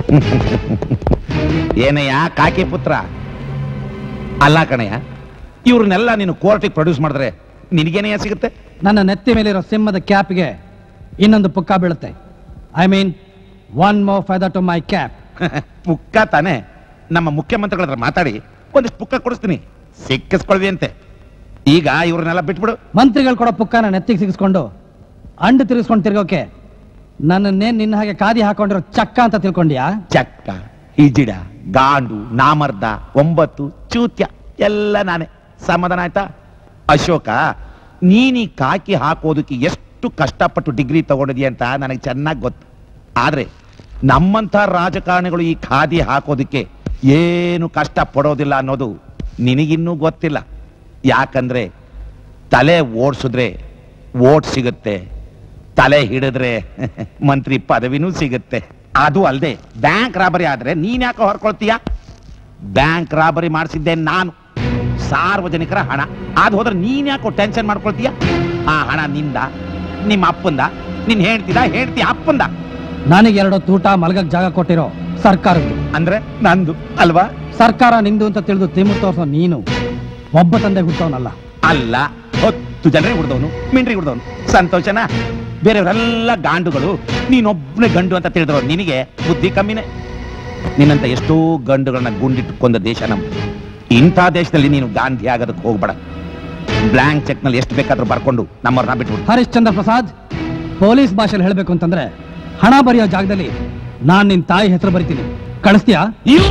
[SPEAKER 3] ಏನಯ್ಯ ಕಾಕಿ ಪುತ್ರ ಅಲ್ಲ ಕಣಯ್ಯ ಇವ್ರನ್ನೆಲ್ಲ ನೀನು ಕೋರ್ಟಿಗೆ ಪ್ರೊಡ್ಯೂಸ್ ಮಾಡಿದ್ರೆ ನಿನಗೇನಯ್ಯ ಸಿಗುತ್ತೆ
[SPEAKER 2] ನನ್ನ ನೆತ್ತಿ ಮೇಲಿರೋ ಸಿಂಹದ ಕ್ಯಾಪ್ಗೆ ಇನ್ನೊಂದು ಪುಕ್ಕ ಬೀಳುತ್ತೆ ಐ ಮೀನ್ ಒನ್ ಮೋ ಫೈದರ್ ಟು ಮೈ ಕ್ಯಾಪ್
[SPEAKER 3] ಪುಕ್ಕ ತಾನೆ ನಮ್ಮ ಮುಖ್ಯಮಂತ್ರಿಗಳ ಹತ್ರ ಮಾತಾಡಿ ಒಂದಿಷ್ಟು ಪುಕ್ಕ ಕೊಡಿಸ್ತೀನಿ ಸಿಕ್ಕಿಸ್ಕೊಳ್ವಿ ಅಂತೆ ಈಗ ಇವ್ರನ್ನೆಲ್ಲ ಬಿಟ್ಬಿಡು
[SPEAKER 2] ಮಂತ್ರಿಗಳು ಕೊಡೋ ಪುಕ್ಕನ ನೆತ್ತಿಗೆ ಸಿಗಿಸ್ಕೊಂಡು ಅಂಡು ತಿರುಗಿಸ್ಕೊಂಡು ತಿರ್ಗೋಕೆ ನನ್ನನ್ನೇ ನಿನ್ನ ಹಾಗೆ ಕಾದಿ ಹಾಕೊಂಡಿರೋ ಚಕ್ಕ ಅಂತ ತಿಳ್ಕೊಂಡ್ಯಾ
[SPEAKER 3] ಚಕ್ಕ ಹಿಜಿಡ ಗಾಂಡು ನಾಮರ್ದ ಒಂಬತ್ತು ಚೂತ್ಯ ಎಲ್ಲ ನಾನೇ ಸಮಾಧಾನ ಆಯ್ತಾ ಅಶೋಕ ನೀನೀ ಕಾಕಿ ಹಾಕೋದಕ್ಕೆ ಎಷ್ಟು ಕಷ್ಟಪಟ್ಟು ಡಿಗ್ರಿ ತಗೊಂಡಿದ್ಯಾ ಅಂತ ನನಗೆ ಚೆನ್ನಾಗಿ ಗೊತ್ತು ಆದ್ರೆ ನಮ್ಮಂಥ ರಾಜಕಾರಣಿಗಳು ಈ ಖಾದಿ ಹಾಕೋದಕ್ಕೆ ಏನು ಕಷ್ಟ ಪಡೋದಿಲ್ಲ ಅನ್ನೋದು ನಿನಗಿನ್ನೂ ಗೊತ್ತಿಲ್ಲ ಯಾಕಂದ್ರೆ ತಲೆ ಓಡಿಸಿದ್ರೆ ಓಟ್ ಸಿಗುತ್ತೆ ತಲೆ ಹಿಡಿದ್ರೆ ಮಂತ್ರಿ ಪದವಿನೂ ಸಿಗುತ್ತೆ ಅದು ಅಲ್ಲದೆ ಬ್ಯಾಂಕ್ ರಾಬರಿ ಆದ್ರೆ ನೀನ್ ಯಾಕೆ ಹೊರ್ಕೊಳ್ತೀಯ ಬ್ಯಾಂಕ್ ರಾಬರಿ ಮಾಡಿಸಿದ್ದೆ ನಾನು ಸಾರ್ವಜನಿಕರ ಹಣ ಅದು ಹೋದ್ರೆ ನೀನ್ ಯಾಕೋ ಟೆನ್ಷನ್ ಮಾಡ್ಕೊಳ್ತೀಯ ಆ ಹಣ ನಿಂದ ನಿಮ್ಮ ಅಪ್ಪಂದ ನಿನ್ ಹೇಳ್ತಿದ ಹೇಳ್ತೀಯ ಅಪ್ಪಂದ
[SPEAKER 2] ನನಗೆ ಎರಡು ತೂಟ ಮಲಗಕ್ ಜಾಗ ಕೊಟ್ಟಿರೋ ಸರ್ಕಾರದ್ದು
[SPEAKER 3] ಅಂದ್ರೆ ನಂದು ಅಲ್ವಾ
[SPEAKER 2] ಸರ್ಕಾರ ನಿಂದು ಅಂತ ತಿಳಿದು ತಿಮ್ಮು ತೋರ್ಸೋ ನೀನು ಒಬ್ಬ ತಂದೆ ಹುಟ್ಟವನಲ್ಲ
[SPEAKER 3] ಅಲ್ಲ ಹೊತ್ತು ಜನರಿಗೆ ಹುಡ್ದವನು ಮಿಂಡ್ರಿಗೆ ಹುಡ್ದವನು ಸಂತೋಷನಾ ಬೇರೆಯವರೆಲ್ಲ ಗಾಂಡುಗಳು ನೀನೊಬ್ಬನೇ ಗಂಡು ಅಂತ ತಿಳಿದ್ರು ನಿನಗೆ ಬುದ್ಧಿ ಕಮ್ಮಿನೇ ನಿನ್ನಂತ ಎಷ್ಟೋ ಗಂಡುಗಳನ್ನ ಗುಂಡಿಟ್ಟು ಕೊಂದ ದೇಶ ನಮ್ದು ಇಂಥ ದೇಶದಲ್ಲಿ ನೀನು ಗಾಂಧಿ ಆಗೋದಕ್ಕೆ ಹೋಗ್ಬೇಡ ಬ್ಲಾಂಕ್ ಚೆಕ್ ನಲ್ಲಿ ಎಷ್ಟು ಬೇಕಾದ್ರೂ ಬರ್ಕೊಂಡು ನಮ್ಮವ್ರನ್ನ ಬಿಟ್ಬಿಡು
[SPEAKER 2] ಹರಿಶ್ಚಂದ್ರ ಪ್ರಸಾದ್ ಪೊಲೀಸ್ ಭಾಷೆಯಲ್ಲಿ ಹೇಳ್ಬೇಕು ಅಂತಂದ್ರೆ ಹಣ ಬರೆಯೋ ಜಾಗದಲ್ಲಿ ನಾನ್ ನಿನ್ ತಾಯಿ ಹೆಸರು ಬರಿತೀನಿ ಕಳಿಸ್ತೀಯಾ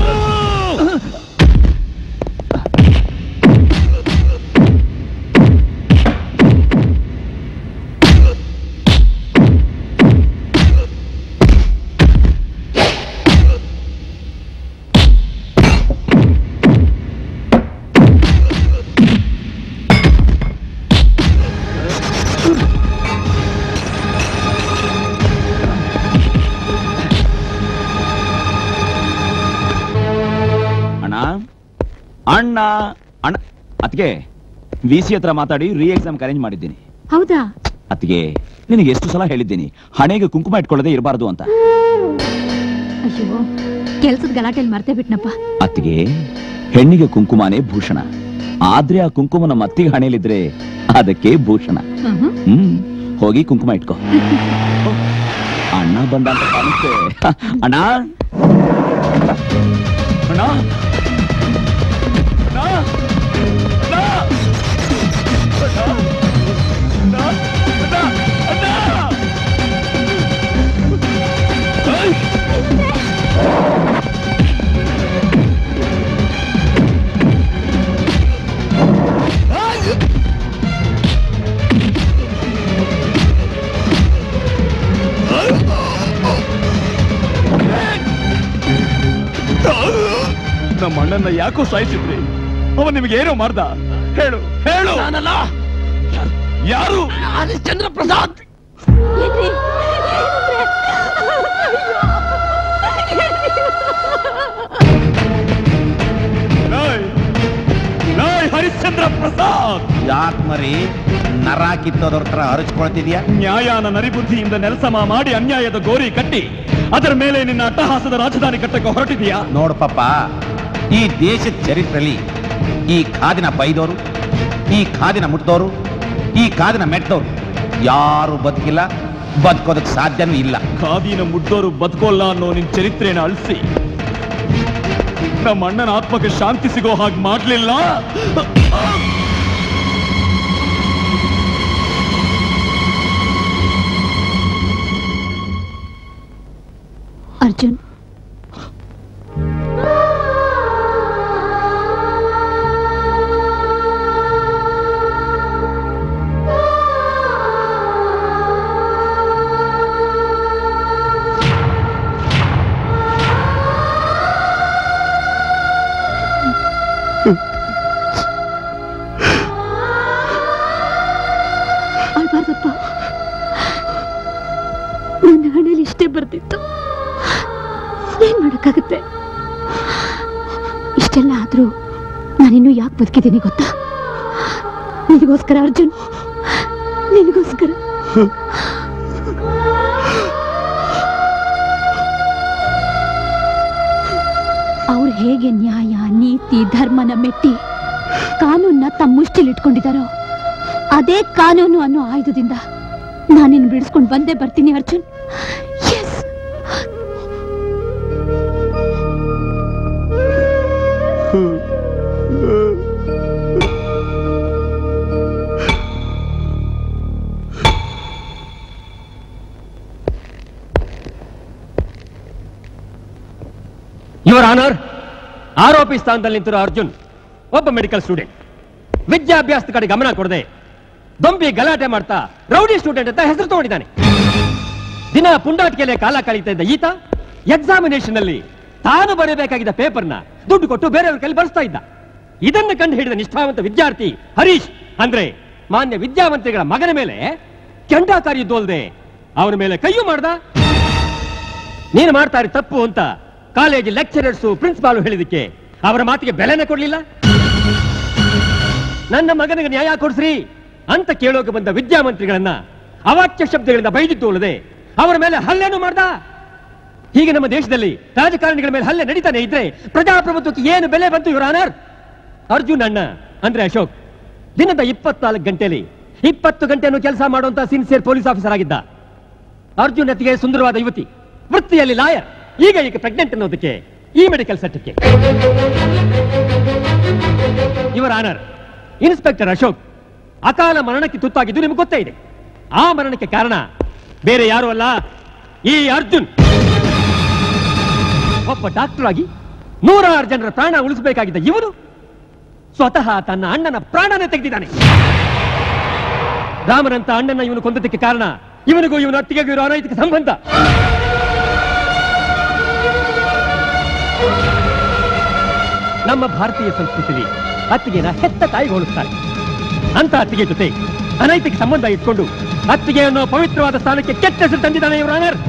[SPEAKER 4] ಅಣ್ಣ ಅಣ್ಣ ಅಣ್ಣ ಅದಕ್ಕೆ ವಿ ಸಿ ಹತ್ರ ಮಾತಾಡಿ ರೀ ಎಕ್ಸಾಮ್ ಅರೇಂಜ್ ಮಾಡಿದ್ದೀನಿ
[SPEAKER 17] ಹೌದಾ
[SPEAKER 4] ಅದಕ್ಕೆ ನಿನಗೆ ಎಷ್ಟು ಸಲ ಹೇಳಿದ್ದೀನಿ ಹಣೆಗೆ ಕುಂಕುಮ ಇಟ್ಕೊಳ್ಳದೆ ಇರಬಾರ್ದು ಅಂತ
[SPEAKER 17] ಅಯ್ಯೋ ಕೆಲ್ಸದ ಗಲಾಟೆಲ್ ಮರ್ತೇ ಬಿಟ್ನಪ್ಪ
[SPEAKER 4] ಅತ್ತಿಗೆ ಹೆಣ್ಣಿಗೆ ಕುಂಕುಮನೇ ಭೂಷಣ ಆದ್ರೆ ಆ ಕುಂಕುಮ ನಮ್ಮ ಅತ್ತಿಗೆ ಹಣೆಯಲ್ಲಿದ್ರೆ ಅದಕ್ಕೆ ಭೂಷಣ
[SPEAKER 17] ಹ್ಮ್
[SPEAKER 4] ಹ್ಮ್ ಹೋಗಿ ಕುಂಕುಮ ಇಟ್ಕೋ ಅಣ್ಣ ಬಂದ ಅಂತ ಕಾಣುತ್ತೆ ಅಣ್ಣ ಅಣ್ಣ ನಮ್ಮ ಅಣ್ಣನ ಯಾಕೋ ಸಾಯಿಸಿದ್ರಿ ಅವ ನಿಮಗೆ ಏನೋ ಮಾಡ್ದ ಹೇಳು ಹೇಳು
[SPEAKER 15] ನಾನಲ್ಲ
[SPEAKER 4] ಯಾರು
[SPEAKER 15] ಚಂದ್ರ ಪ್ರಸಾದ್
[SPEAKER 4] ಹರಿಶ್ಚಂದ್ರ ಪ್ರಸಾದ್
[SPEAKER 3] ಯಾಕ್ ಮರಿ ನರ ಕಿತ್ತೋದ್ರ ಹತ್ರ ಹರಿಸ್ಕೊಳ್ತಿದ್ಯಾ
[SPEAKER 4] ನ್ಯಾಯನ ನರಿಬುದ್ಧಿಯಿಂದ ನೆಲಸಮ ಮಾಡಿ ಅನ್ಯಾಯದ ಗೋರಿ ಕಟ್ಟಿ ಅದರ ಮೇಲೆ ನಿನ್ನ ಅಟ್ಟಹಾಸದ ರಾಜಧಾನಿ ಕಟ್ಟಕ್ಕೆ ಹೊರಟಿದೀಯಾ
[SPEAKER 3] ನೋಡು ಪಾಪ ಈ ದೇಶದ ಚರಿತ್ರೆಯಲ್ಲಿ ಈ ಖಾದಿನ ಬೈದವರು ಈ ಖಾದಿನ ಮುಟ್ಟಿದವರು ಈ ಖಾದಿನ ಮೆಟ್ಟದವರು ಯಾರು ಬದುಕಿಲ್ಲ ಬದುಕೋದಕ್ಕೆ ಸಾಧ್ಯನೂ ಇಲ್ಲ
[SPEAKER 4] ಖಾದಿನ ಮುಟ್ಟೋರು ಬದುಕೋಲ್ಲ ಅನ್ನೋ ನಿನ್ ಚರಿತ್ರೆನ ಅಳಿಸಿ ನಮ್ಮ ಅಣ್ಣನ ಆತ್ಮಕ್ಕೆ ಶಾಂತಿ ಸಿಗೋ ಹಾಗೆ ಮಾಡ್ಲಿಲ್ಲ
[SPEAKER 17] ಅರ್ಜುನ್ ಅಳ್ಬಾರ್ದಪ್ಪ ನನ್ನ ಹಣೆಯಲ್ಲಿ ಇಷ್ಟೇ ಬರ್ತಿತ್ತು ಏನ್ ಮಾಡಕ್ಕಾಗತ್ತೆ ಇಷ್ಟೆಲ್ಲ ಆದ್ರೂ ನಾನಿನ್ನೂ ಯಾಕೆ ಬದುಕಿದ್ದೀನಿ ಗೊತ್ತಾ ನಿನಗೋಸ್ಕರ ಅರ್ಜುನ್ ನಿನಗೋಸ್ಕರ ಹೇಗೆ ನ್ಯಾಯ ನೀತಿ ಧರ್ಮನ ಮೆಟ್ಟಿ ಕಾನೂನ್ನ ತಮ್ಮ ಮುಷ್ಟಿಲಿಟ್ಕೊಂಡಿದಾರೋ ಅದೇ ಕಾನೂನು ಅನ್ನೋ ಆಯುಧದಿಂದ ನಾನಿನ್ ಬಿಡಿಸ್ಕೊಂಡು ಬಂದೇ ಬರ್ತೀನಿ ಅರ್ಜುನ್ Yes.
[SPEAKER 18] ಯುವರ್ ಆನರ್ ಆರೋಪಿ ಸ್ಥಾನದಲ್ಲಿ ನಿಂತಿರೋ ಅರ್ಜುನ್ ಒಬ್ಬ ಮೆಡಿಕಲ್ ಸ್ಟೂಡೆಂಟ್ ವಿದ್ಯಾಭ್ಯಾಸದ ಕಡೆ ಗಮನ ಕೊಡದೆ ದೊಂಬಿ ಗಲಾಟೆ ಮಾಡ್ತಾ ರೌಡಿ ಸ್ಟೂಡೆಂಟ್ ಅಂತ ಹೆಸರು ತಗೊಂಡಿದ್ದಾನೆ ದಿನ ಪುಂಡಾಟಿಕೆಲೆ ಕಾಲ ಕಳೀತಾ ಇದ್ದ ಈತ ಎಕ್ಸಾಮಿನೇಷನ್ ಅಲ್ಲಿ ತಾನು ಬರೆಯಬೇಕಾಗಿದ್ದ ಪೇಪರ್ನ ದುಡ್ಡು ಕೊಟ್ಟು ಬೇರೆಯವ್ರ ಕೈಲಿ ಬಳಸ್ತಾ ಇದ್ದ ಇದನ್ನು ಕಂಡು ಹಿಡಿದ ನಿಷ್ಠಾವಂತ ವಿದ್ಯಾರ್ಥಿ ಹರೀಶ್ ಅಂದ್ರೆ ಮಾನ್ಯ ವಿದ್ಯಾವಂತಿಗಳ ಮಗನ ಮೇಲೆ ಕೆಂಡಾಕಾರಿ ಅಲ್ಲದೆ ಅವನ ಮೇಲೆ ಕೈಯೂ ಮಾಡ್ದ ನೀನು ಮಾಡ್ತಾ ಇರೋ ತಪ್ಪು ಅಂತ ಕಾಲೇಜ್ ಲೆಕ್ಚರರ್ಸ್ ಪ್ರಿನ್ಸಿಪಾಲ್ ಹೇಳಿದಕ್ಕೆ ಅವರ ಮಾತಿಗೆ ಬೆಲೆನೇ ಕೊಡ್ಲಿಲ್ಲ ನನ್ನ ಮಗನಿಗೆ ನ್ಯಾಯ ಕೊಡ್ಸ್ರಿ ಅಂತ ಕೇಳೋಕೆ ಬಂದ ವಿದ್ಯಾಮಂತ್ರಿಗಳನ್ನ ಅವಾಚ್ಯ ಶಬ್ದಗಳಿಂದ ಬೈದಿದ್ದು ಅಲ್ಲದೆ ಅವರ ಮೇಲೆ ಹಲ್ಲೆನೂ ಮಾಡ್ದ ಹೀಗೆ ನಮ್ಮ ದೇಶದಲ್ಲಿ ರಾಜಕಾರಣಿಗಳ ಮೇಲೆ ಹಲ್ಲೆ ನಡೀತಾನೆ ಇದ್ರೆ ಪ್ರಜಾಪ್ರಭುತ್ವಕ್ಕೆ ಏನು ಬೆಲೆ ಬಂತು ಇವರ ಆನರ್ ಅರ್ಜುನ್ ಅಣ್ಣ ಅಂದ್ರೆ ಅಶೋಕ್ ದಿನದ ಇಪ್ಪತ್ನಾಲ್ಕು ಗಂಟೆಲಿ ಇಪ್ಪತ್ತು ಗಂಟೆಯನ್ನು ಕೆಲಸ ಮಾಡುವಂತ ಸಿನ್ಸಿಯರ್ ಪೊಲೀಸ್ ಆಫೀಸರ್ ಆಗಿದ್ದ ಅರ್ಜುನ್ ಅತಿಗೆ ಸುಂದರವಾದ ಯುವತಿ ವೃತ್ತಿಯಲ್ಲಿ ಲಾಯರ್ ಈಗ ಈಗ ಪ್ರೆಗ್ನೆಂಟ್ ಅನ್ನೋದಕ್ಕೆ ಈ ಮೆಡಿಕಲ್ ಸರ್ಟಿಫಿಕೇಟ್ ಇವರ ಆನರ್ ಇನ್ಸ್ಪೆಕ್ಟರ್ ಅಶೋಕ್ ಅಕಾಲ ಮರಣಕ್ಕೆ ತುತ್ತಾಗಿದ್ದು ನಿಮ್ಗೆ ಗೊತ್ತೇ ಇದೆ ಆ ಮರಣಕ್ಕೆ ಕಾರಣ ಬೇರೆ ಯಾರು ಅಲ್ಲ ಈ ಅರ್ಜುನ್ ಒಬ್ಬ ಡಾಕ್ಟರ್ ಆಗಿ ನೂರಾರು ಜನರ ಪ್ರಾಣ ಉಳಿಸಬೇಕಾಗಿದ್ದ ಇವನು ಸ್ವತಃ ತನ್ನ ಅಣ್ಣನ ಪ್ರಾಣನೇ ತೆಗೆದಿದ್ದಾನೆ ರಾಮನಂತ ಅಣ್ಣನ ಇವನು ಕೊಂದದಕ್ಕೆ ಕಾರಣ ಇವನಿಗೂ ಇವನ ಅತ್ತಿಗೆಗೂ ಇರೋ ಅನೈತಿಕ ಸಂಬಂಧ ನಮ್ಮ ಭಾರತೀಯ ಸಂಸ್ಕೃತಿಯಲ್ಲಿ ಅತ್ತಿಗೆನ ಹೆತ್ತ ತಾಯಿಗೆ ಹೋಲಿಸ್ತಾರೆ ಅಂತ ಅತ್ತಿಗೆ ಜೊತೆ ಅನೈತಿಕ ಸಂಬಂಧ ಇಟ್ಕೊಂಡು ಅತ್ತಿಗೆ ಅನ್ನೋ ಪವಿತ್ರವಾದ ಸ್ಥಾನಕ್ಕೆ ಕೆಟ್ಟ ಹೆಸರು ತಂದಿದ್ದಾನೆ ಇವರ ಆನರ್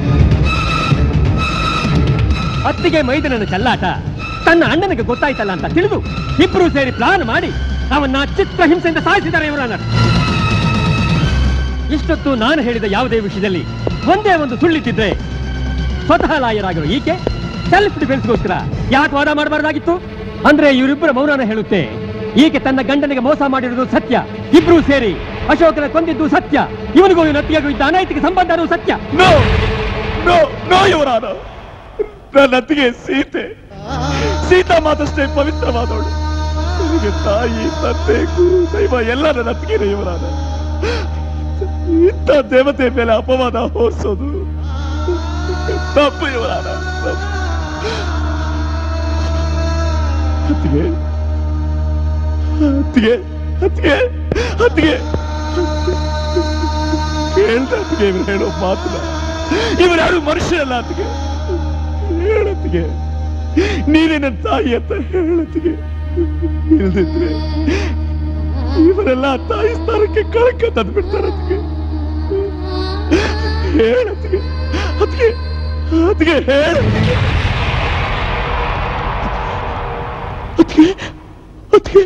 [SPEAKER 18] ಅತ್ತಿಗೆ ಮೈದನನ ಚೆಲ್ಲಾಟ ತನ್ನ ಅಣ್ಣನಿಗೆ ಗೊತ್ತಾಯ್ತಲ್ಲ ಅಂತ ತಿಳಿದು ಇಬ್ರು ಸೇರಿ ಪ್ಲಾನ್ ಮಾಡಿ ಅವನ್ನ ಚಿತ್ರ ಹಿಂಸೆಯಿಂದ ಸಾಯಿಸಿದ್ದಾರೆ ಇವರ ಆನರ್ ಇಷ್ಟೊತ್ತು ನಾನು ಹೇಳಿದ ಯಾವುದೇ ವಿಷಯದಲ್ಲಿ ಒಂದೇ ಒಂದು ಸುಳ್ಳಿದ್ದಿದ್ರೆ ಸ್ವತಃ ಲಾಯರ್ ಆಗಿರೋ ಈಕೆ ಸೆಲ್ಫ್ ಡಿಫೆನ್ಸ್ಗೋಸ್ಕರ ಯಾಕೆ ವಾದ ಮಾಡಬಾರ್ದಾಗಿತ್ತು ಅಂದ್ರೆ ಇವರಿಬ್ಬರ ಮೌನನ ಹೇಳುತ್ತೆ ಈಕೆ ತನ್ನ ಗಂಡನಿಗೆ ಮೋಸ ಮಾಡಿರುವುದು ಸತ್ಯ ಇಬ್ರು ಸೇರಿ ಅಶೋಕನ ಕೊಂದಿದ್ದು ಸತ್ಯ ಇವನಿಗೂ ಇವನ ಅತ್ತಿಗೆಗೂ ಇದ್ದ ಅನೈತಿಕ ಸಂಬಂಧನೂ ಸತ್ಯ
[SPEAKER 4] ನೋ ನೋ ನೋ ಯುವರಾನ ನನ್ನ ಅತ್ತಿಗೆ ಸೀತೆ ಸೀತಾ ಮಾತಷ್ಟೇ ಪವಿತ್ರವಾದವಳು ನನಗೆ ತಾಯಿ ತಂದೆ ಗುರು ದೈವ ಎಲ್ಲ ನನ್ನ ಅತ್ತಿಗೆನೇ ಯುವರಾನ ಇಂಥ ದೇವತೆ ಮೇಲೆ ಅಪವಾದ ಹೊರಿಸೋದು ತಪ್ಪು ಯುವರಾನ ತಪ್ಪು. ಅತ್ತಿಗೆ ಅತ್ತಿಗೆ ಅತ್ತಿಗೆ ಅತ್ತಿಗೆ ಕೇಳ್ದ ಅತ್ತಿಗೆ ಇವ್ರು ಹೇಳೋ ಮಾತನ್ನ ಇವ್ರು ಯಾರು ಮನುಷ್ಯರಲ್ಲ ಅತ್ತಿಗೆ ಹೇಳತ್ತಿಗೆ ನೀನೇ ನನ್ನ ತಾಯಿ ಅಂತ ಹೇಳತ್ತಿಗೆ ಇಲ್ದಿದ್ರೆ ಇವರೆಲ್ಲ ಆ ತಾಯಿ ಸ್ಥಾನಕ್ಕೆ ಕಳಕ ತಂದು ಬಿಡ್ತಾರೆ ಅತ್ತಿಗೆ ಹೇಳತ್ತಿಗೆ ಅತ್ತಿಗೆ ಅತ್ತಿಗೆ ಹೇಳ ಅತ್ತಿಗೆ ಅತ್ತಿಗೆ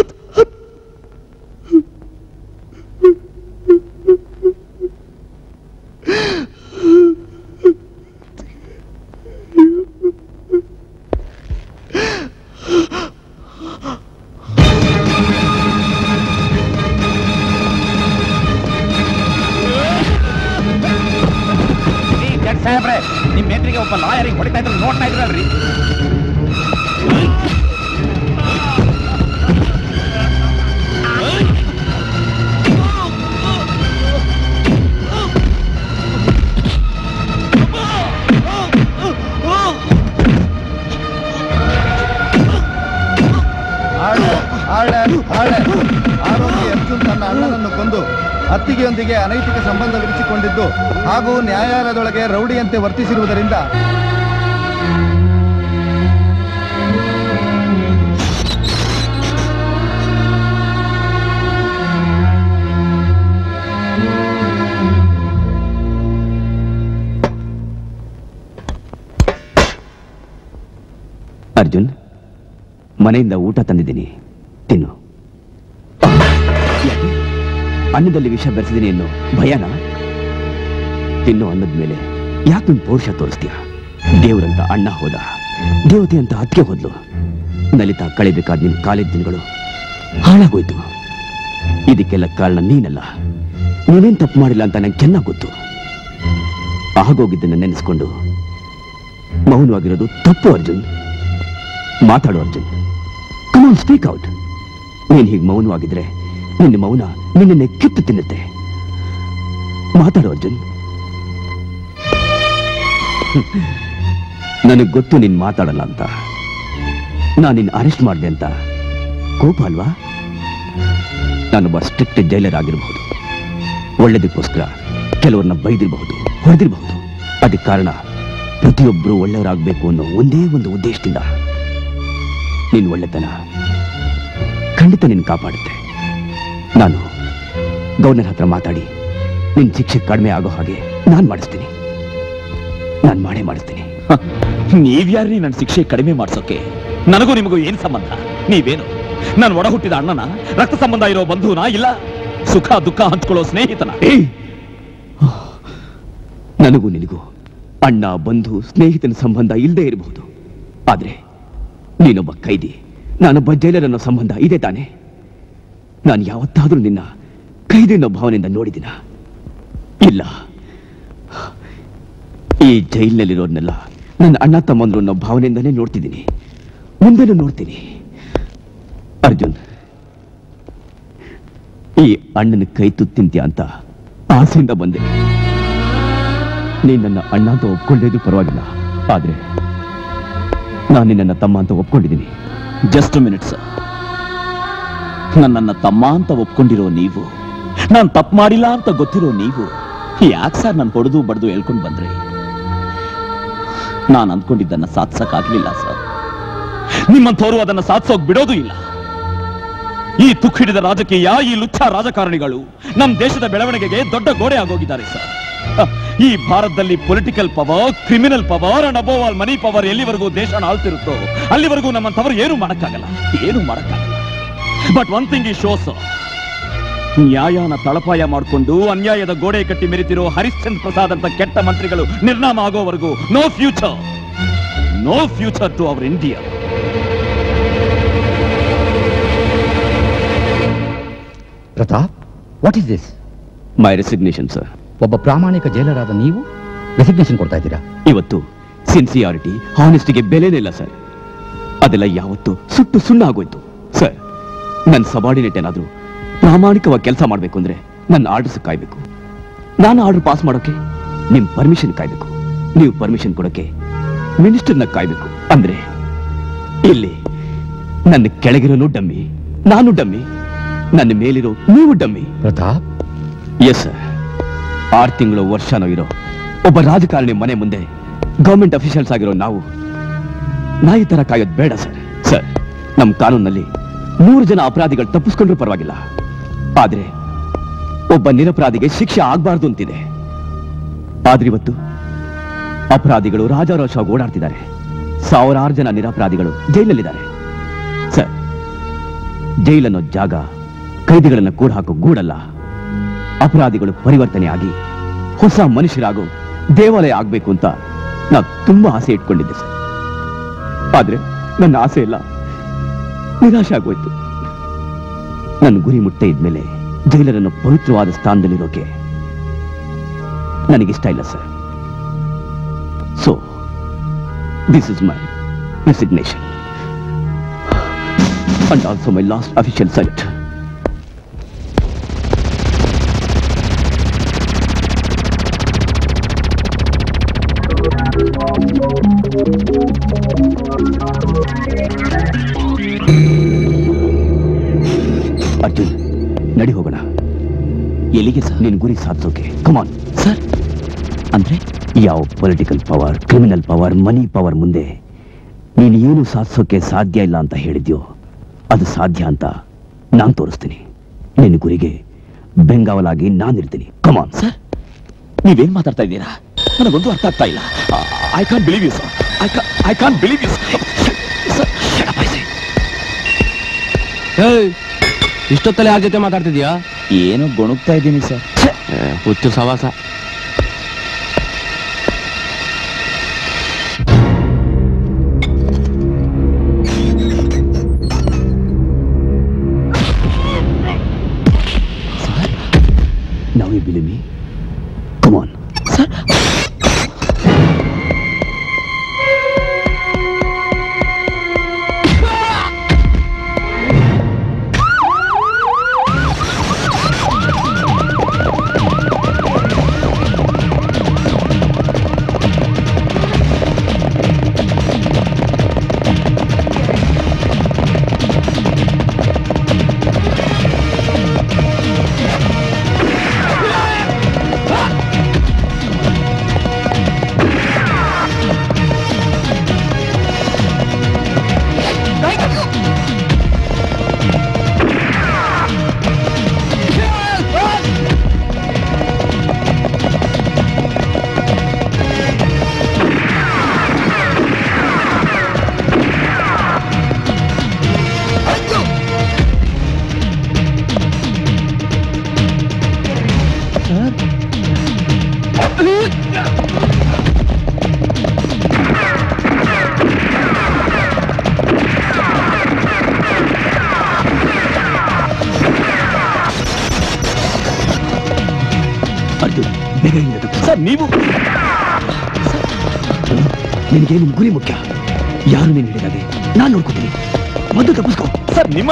[SPEAKER 3] ಜಡ್ ಸಾಹೇಬ್ರೆ ನಿಮ್ ಎದುರಿಗೆ ಒಬ್ಬ ಲಾಯರಿಗೆ ಹೊಡಿತಾ ಇದ್ರು ನೋಡ್ತಾ ಇದ್ರಲ್ರಿ
[SPEAKER 5] ಆರ್ಡರ್ ಆರ್ಡರ್ ಆರ್ಡರ್ ಆರೋಪಿ ಅರ್ಜುನ್ ತನ್ನ ಅಣ್ಣನನ್ನು ಕೊಂದು ಅತ್ತಿಗೆಯೊಂದಿಗೆ ಅನೈತಿಕ ಸಂಬಂಧ ವಿರಿಸಿಕೊಂಡಿದ್ದು ಹಾಗೂ ನ್ಯಾಯಾಲಯದೊಳಗೆ ರೌಡಿಯಂತೆ ವರ್ತಿಸಿರುವುದರಿಂದ
[SPEAKER 8] ಅರ್ಜುನ್ ಮನೆಯಿಂದ ಊಟ ತಂದಿದ್ದೀನಿ ತಿನ್ನು ಯಾಕೆ? ಅನ್ನದಲ್ಲಿ ವಿಷ ಬೆರೆಸಿದ್ದೀನಿ ಅನ್ನೋ ಭಯನ ತಿನ್ನು ಅನ್ನದ ಮೇಲೆ ಯಾಕೆ ನಿನ್ ಪೌರುಷ ತೋರಿಸ್ತೀಯ ದೇವರಂತ ಅಣ್ಣ ಹೋದ
[SPEAKER 7] ದೇವತೆ ಅಂತ ಅದಕ್ಕೆ ಹೋದ್ಲು ನಲಿತಾ ಕಳಿಬೇಕಾದ ನಿನ್ ಕಾಲೇಜ್ ದಿನಗಳು ಹಾಳಾಗೋಯ್ತು ಇದಕ್ಕೆಲ್ಲ ಕಾರಣ ನೀನಲ್ಲ ನೀನೇನ್ ತಪ್ಪು ಮಾಡಿಲ್ಲ ಅಂತ ನಂಗೆ ಚೆನ್ನಾಗಿ ಗೊತ್ತು ಆಗೋಗಿದ್ದನ್ನ ನೆನೆಸ್ಕೊಂಡು ಮೌನವಾಗಿರೋದು ತಪ್ಪು ಅರ್ಜುನ್ ಮಾತಾಡು ಅರ್ಜುನ್ ಕಮಾನ್ ಸ್ಪೀಕ್ ಔಟ್ ನೀನ್ ಹೀಗೆ ಮೌನವಾಗಿದ್ರೆ ನಿನ್ನ ಮೌನ ನಿನ್ನನ್ನೇ ಕಿತ್ತು ತಿನ್ನುತ್ತೆ ಮಾತಾಡು ಅರ್ಜುನ್ ನನಗೆ ಗೊತ್ತು ನೀನ್ ಮಾತಾಡಲ್ಲ ಅಂತ ನಾನು ನಿನ್ನ ಅರೆಸ್ಟ್ ಮಾಡಿದೆ ಅಂತ ಕೋಪ ಅಲ್ವಾ ನಾನೊಬ್ಬ ಸ್ಟ್ರಿಕ್ಟ್ ಜೈಲರ್ ಆಗಿರಬಹುದು ಒಳ್ಳೇದಕ್ಕೋಸ್ಕರ ಕೆಲವ್ರನ್ನ ಬೈದಿರಬಹುದು ಹೊಡೆದಿರಬಹುದು ಅದಕ್ಕೆ ಕಾರಣ ಪ್ರತಿಯೊಬ್ಬರು ಒಳ್ಳೆಯವರಾಗಬೇಕು ಅನ್ನೋ ಒಂದೇ ಒಂದು ಉದ್ದೇಶದಿಂದ ನೀನ್ ಒಳ್ಳೆತನ ಖಂಡಿತ ನಿನ್ ಕಾಪಾಡುತ್ತೆ ನಾನು ಗವರ್ನರ್ ಹತ್ರ ಮಾತಾಡಿ ನಿನ್ ಶಿಕ್ಷೆ ಕಡಿಮೆ ಆಗೋ ಹಾಗೆ ನಾನ್ ಮಾಡಿಸ್ತೀನಿ ನಾನ್ ಮಾಡೇ ಮಾಡಿಸ್ತೀನಿ
[SPEAKER 4] ನೀವ್ಯಾರ್ರಿ ನನ್ನ ಶಿಕ್ಷೆ ಕಡಿಮೆ ಮಾಡ್ಸೋಕೆ ನನಗೂ ನಿಮಗೂ ಏನ್ ಸಂಬಂಧ ನೀವೇನು ನಾನು ಒಡ ಹುಟ್ಟಿದ ಅಣ್ಣನ ರಕ್ತ ಸಂಬಂಧ ಇರೋ ಬಂಧುನ ಇಲ್ಲ ಸುಖ ದುಃಖ ಹಂಚ್ಕೊಳ್ಳೋ ಸ್ನೇಹಿತನ
[SPEAKER 7] ನನಗೂ ನಿನಗೂ ಅಣ್ಣ ಬಂಧು ಸ್ನೇಹಿತನ ಸಂಬಂಧ ಇಲ್ಲದೆ ಇರಬಹುದು ಆದ್ರೆ ನೀನೊಬ್ಬ ಕೈದಿ ನಾನೊಬ್ಬ ಜೈಲರ್ ಅನ್ನೋ ಸಂಬಂಧ ಇದೆ ತಾನೆ ನಾನು ಯಾವತ್ತಾದ್ರೂ ನಿನ್ನ ಕೈದಿ ಅನ್ನೋ ಭಾವನೆಯಿಂದ ನೋಡಿದಿನ ಇಲ್ಲ ಈ ಜೈಲಿನಲ್ಲಿರೋರ್ನೆಲ್ಲ ನನ್ನ ಅಣ್ಣ ತಮ್ಮಂದ್ರು ಅನ್ನೋ ಭಾವನೆಯಿಂದನೇ ನೋಡ್ತಿದ್ದೀನಿ ಮುಂದೆನೂ ನೋಡ್ತೀನಿ ಅರ್ಜುನ್ ಈ ಅಣ್ಣನ ಕೈ ತುತ್ತಿಂತ್ಯ ಅಂತ ಆಸೆಯಿಂದ ಬಂದೆ ನೀನ್ ನನ್ನ ಅಣ್ಣ ಅಂತ ಒಪ್ಕೊಳ್ಳೇದು ಪರವಾಗಿಲ್ಲ ಆದ್ರೆ ನಾನು ನಿನ್ನ ತಮ್ಮ ಅಂತ ಒಪ್ಕೊಂಡಿದ್ದೀನಿ
[SPEAKER 4] ಜಸ್ಟ್ ಮಿನಿಟ್ಸ್ ನನ್ನನ್ನ ತಮ್ಮ ಅಂತ ಒಪ್ಕೊಂಡಿರೋ ನೀವು ನಾನ್ ತಪ್ಪು ಮಾಡಿಲ್ಲ ಅಂತ ಗೊತ್ತಿರೋ ನೀವು ಯಾಕೆ ಸರ್ ನಾನು ಹೊಡೆದು ಬಡ್ದು ಹೇಳ್ಕೊಂಡು ಬಂದ್ರಿ ನಾನು ಅಂದ್ಕೊಂಡಿದ್ದನ್ನ ಸಾಧಿಸಕ್ಕಾಗ್ಲಿಲ್ಲ ಸರ್ ನಿಮ್ಮಂಥವ್ರು ಅದನ್ನ ಸಾಧಿಸೋಕ್ ಬಿಡೋದು ಇಲ್ಲ ಈ ತುಕ್ಕಿಡಿದ ರಾಜಕೀಯ ಈ ಲುಚ್ಚ ರಾಜಕಾರಣಿಗಳು ನಮ್ಮ ದೇಶದ ಬೆಳವಣಿಗೆಗೆ ದೊಡ್ಡ ಗೋಡೆ ಆಗೋಗಿದ್ದಾರೆ ಸರ್ ಹ, ಈ ಭಾರತದಲ್ಲಿ political power criminal power and above all money power ಎಲ್ಲಿವರೆಗೂ ದೇಶ ಆಳ್ತಿರುತ್ತೋ ಅಲ್ಲಿವರೆಗೂ ನಮ್ಮಂಥವ್ರು ಏನು ಮಾಡಕ್ಕಾಗಲ್ಲ ಏನು ಮಾಡಕ್ಕಾಗಲ್ಲ ಬಟ್ ಒನ್ ಥಿಂಗ್ ಈ ಶೋಸ್ ನ್ಯಾಯನ ತಳಪಾಯ ಮಾಡಿಕೊಂಡು ಅನ್ಯಾಯದ ಗೋಡೆ ಕಟ್ಟಿ ಮೆರಿತಿರೋ ಹರಿಶ್ಚಂದ್ರ ಪ್ರಸಾದ್ ಅಂತ ಕೆಟ್ಟ ಮಂತ್ರಿಗಳು ನಿರ್ನಾಮ ಆಗೋವರೆಗೂ no future no future to our India
[SPEAKER 10] Pratap what is this
[SPEAKER 7] my resignation sir
[SPEAKER 10] ಒಬ್ಬ ಪ್ರಾಮಾಣಿಕ ಜೈಲರಾದ ನೀವು ರೆಸಿಗ್ನೇಷನ್ ಕೊಡ್ತಾ ಇದ್ದೀರಾ
[SPEAKER 7] ಇವತ್ತು ಸಿನ್ಸಿಯಾರಿಟಿ ಹಾನೆಸ್ಟಿಗೆ ಬೆಲೆನೇ ಇಲ್ಲ ಸರ್ ಅದೆಲ್ಲ ಯಾವತ್ತು ಸುಟ್ಟು ಸುಣ್ಣ ಆಗೋಯ್ತು ಸರ್ ನನ್ನ ಸಬಾರ್ಡಿನೇಟ್ ಏನಾದ್ರು ಪ್ರಾಮಾಣಿಕವಾಗಿ ಕೆಲಸ ಮಾಡಬೇಕು ಅಂದ್ರೆ ನನ್ನ ಆರ್ಡರ್ಸ್ ಕಾಯ್ಬೇಕು ನಾನು ಆರ್ಡರ್ ಪಾಸ್ ಮಾಡೋಕೆ ನಿಮ್ ಪರ್ಮಿಷನ್ ಕಾಯ್ಬೇಕು ನೀವು ಪರ್ಮಿಷನ್ ಕೊಡೋಕೆ ಮಿನಿಸ್ಟರ್ನ ಕಾಯ್ಬೇಕು ಅಂದ್ರೆ ಇಲ್ಲಿ ನನ್ನ ಕೆಳಗಿರೋನು ಡಮ್ಮಿ ನಾನು ಡಮ್ಮಿ ನನ್ನ ಮೇಲಿರೋ ನೀವು ಡಮ್ಮಿ
[SPEAKER 10] ಪ್ರತಾಪ್
[SPEAKER 7] ಎಸ್ ಸರ್ ಆರು ತಿಂಗಳು ವರ್ಷನೋ ಇರೋ ಒಬ್ಬ ರಾಜಕಾರಣಿ ಮನೆ ಮುಂದೆ ಗವರ್ಮೆಂಟ್ ಅಫಿಷಿಯಲ್ಸ್ ಆಗಿರೋ ನಾವು ನಾಯಿ ತರ ಕಾಯೋದು ಬೇಡ ಸರ್ ಸರ್ ನಮ್ಮ ಕಾನೂನಲ್ಲಿ ನೂರು ಜನ ಅಪರಾಧಿಗಳು ತಪ್ಪಿಸ್ಕೊಂಡ್ರೂ ಪರವಾಗಿಲ್ಲ ಆದ್ರೆ ಒಬ್ಬ ನಿರಪರಾಧಿಗೆ ಶಿಕ್ಷೆ ಆಗ್ಬಾರ್ದು ಅಂತಿದೆ ಆದ್ರೆ ಇವತ್ತು ಅಪರಾಧಿಗಳು ರಾಜಾರೋಷವಾಗಿ ಓಡಾಡ್ತಿದ್ದಾರೆ ಸಾವಿರಾರು ಜನ ನಿರಪರಾಧಿಗಳು ಜೈಲಲ್ಲಿದ್ದಾರೆ ಸರ್ ಜೈಲನ್ನೋ ಜಾಗ ಕೈದಿಗಳನ್ನ ಕೂಡ ಹಾಕೋ ಗೂಡಲ್ಲ ಅಪರಾಧಿಗಳು ಪರಿವರ್ತನೆ ಆಗಿ ಹೊಸ ಮನುಷ್ಯರಾಗೋ ದೇವಾಲಯ ಆಗ್ಬೇಕು ಅಂತ ನಾ ತುಂಬಾ ಆಸೆ ಇಟ್ಕೊಂಡಿದ್ದೆ ಸರ್ ಆದ್ರೆ ನನ್ನ ಆಸೆ ಇಲ್ಲ ನಿರಾಶೆ ಆಗೋಯ್ತು ನನ್ನ ಗುರಿ ಮುಟ್ಟೆ ಇದ್ಮೇಲೆ ಜೈಲರನ್ನು ಪವಿತ್ರವಾದ ಸ್ಥಾನದಲ್ಲಿರೋಕೆ ನನಗಿಷ್ಟ ಇಲ್ಲ sir so this is my resignation and also my last official site Arjun ನಡಿ ಹೋಗೋಣ ಎಲ್ಲಿಗೆ ಸರ್ ನಿನ್ ಗುರಿ ಸಾಧಿಸೋಕೆ ಕಮಾನ್ ಸರ್ ಅಂದ್ರೆ ಯಾವ political power criminal power money power ಮುಂದೆ ನೀನು ಏನು ಸಾಧಿಸೋಕೆ ಸಾಧ್ಯ ಇಲ್ಲ ಅಂತ ಹೇಳಿದ್ಯೋ ಅದು ಸಾಧ್ಯ ಅಂತ ನಾನ್ ತೋರಿಸ್ತೀನಿ ನಿನ್ನ ಗುರಿಗೆ ಬೆಂಗಾವಲಾಗಿ ನಾನಿರ್ತೀನಿ ಕಮಾನ್
[SPEAKER 4] ಸರ್ ನೀವೇನ್ ಮಾತಾಡ್ತಾ ಇದ್ದೀರಾ ನನಗೊಂದು ಅರ್ಥ ಆಗ್ತಾ ಇಲ್ಲ I can't believe you sir I can't believe you
[SPEAKER 9] ಇಷ್ಟೊತ್ತಲ್ಲಿ ಯಾರ ಜೊತೆ ಮಾತಾಡ್ತಿದ್ಯಾ
[SPEAKER 4] ಏನೋ ಗೊಣಗ್ತಾ ಇದ್ದೀನಿ ಸರ್
[SPEAKER 9] ಹುಚ್ಚು ಸವಾಸ
[SPEAKER 1] you believe me come on Arjun ಬೇಗ ಹಿಂದೆ ಸರ್ ನೀವು ನಿನಗೆ ನಿನ್ ಗುರಿ ಮುಖ್ಯ ಯಾರು ನೀನು ಹಿಡಿದಾಗೆ ನಾನು ನೋಡ್ಕೋತೀನಿ ಮೊದಲು ತಪ್ಪಿಸ್ಕೋ ಸರ್ ನಿಮ್ಮ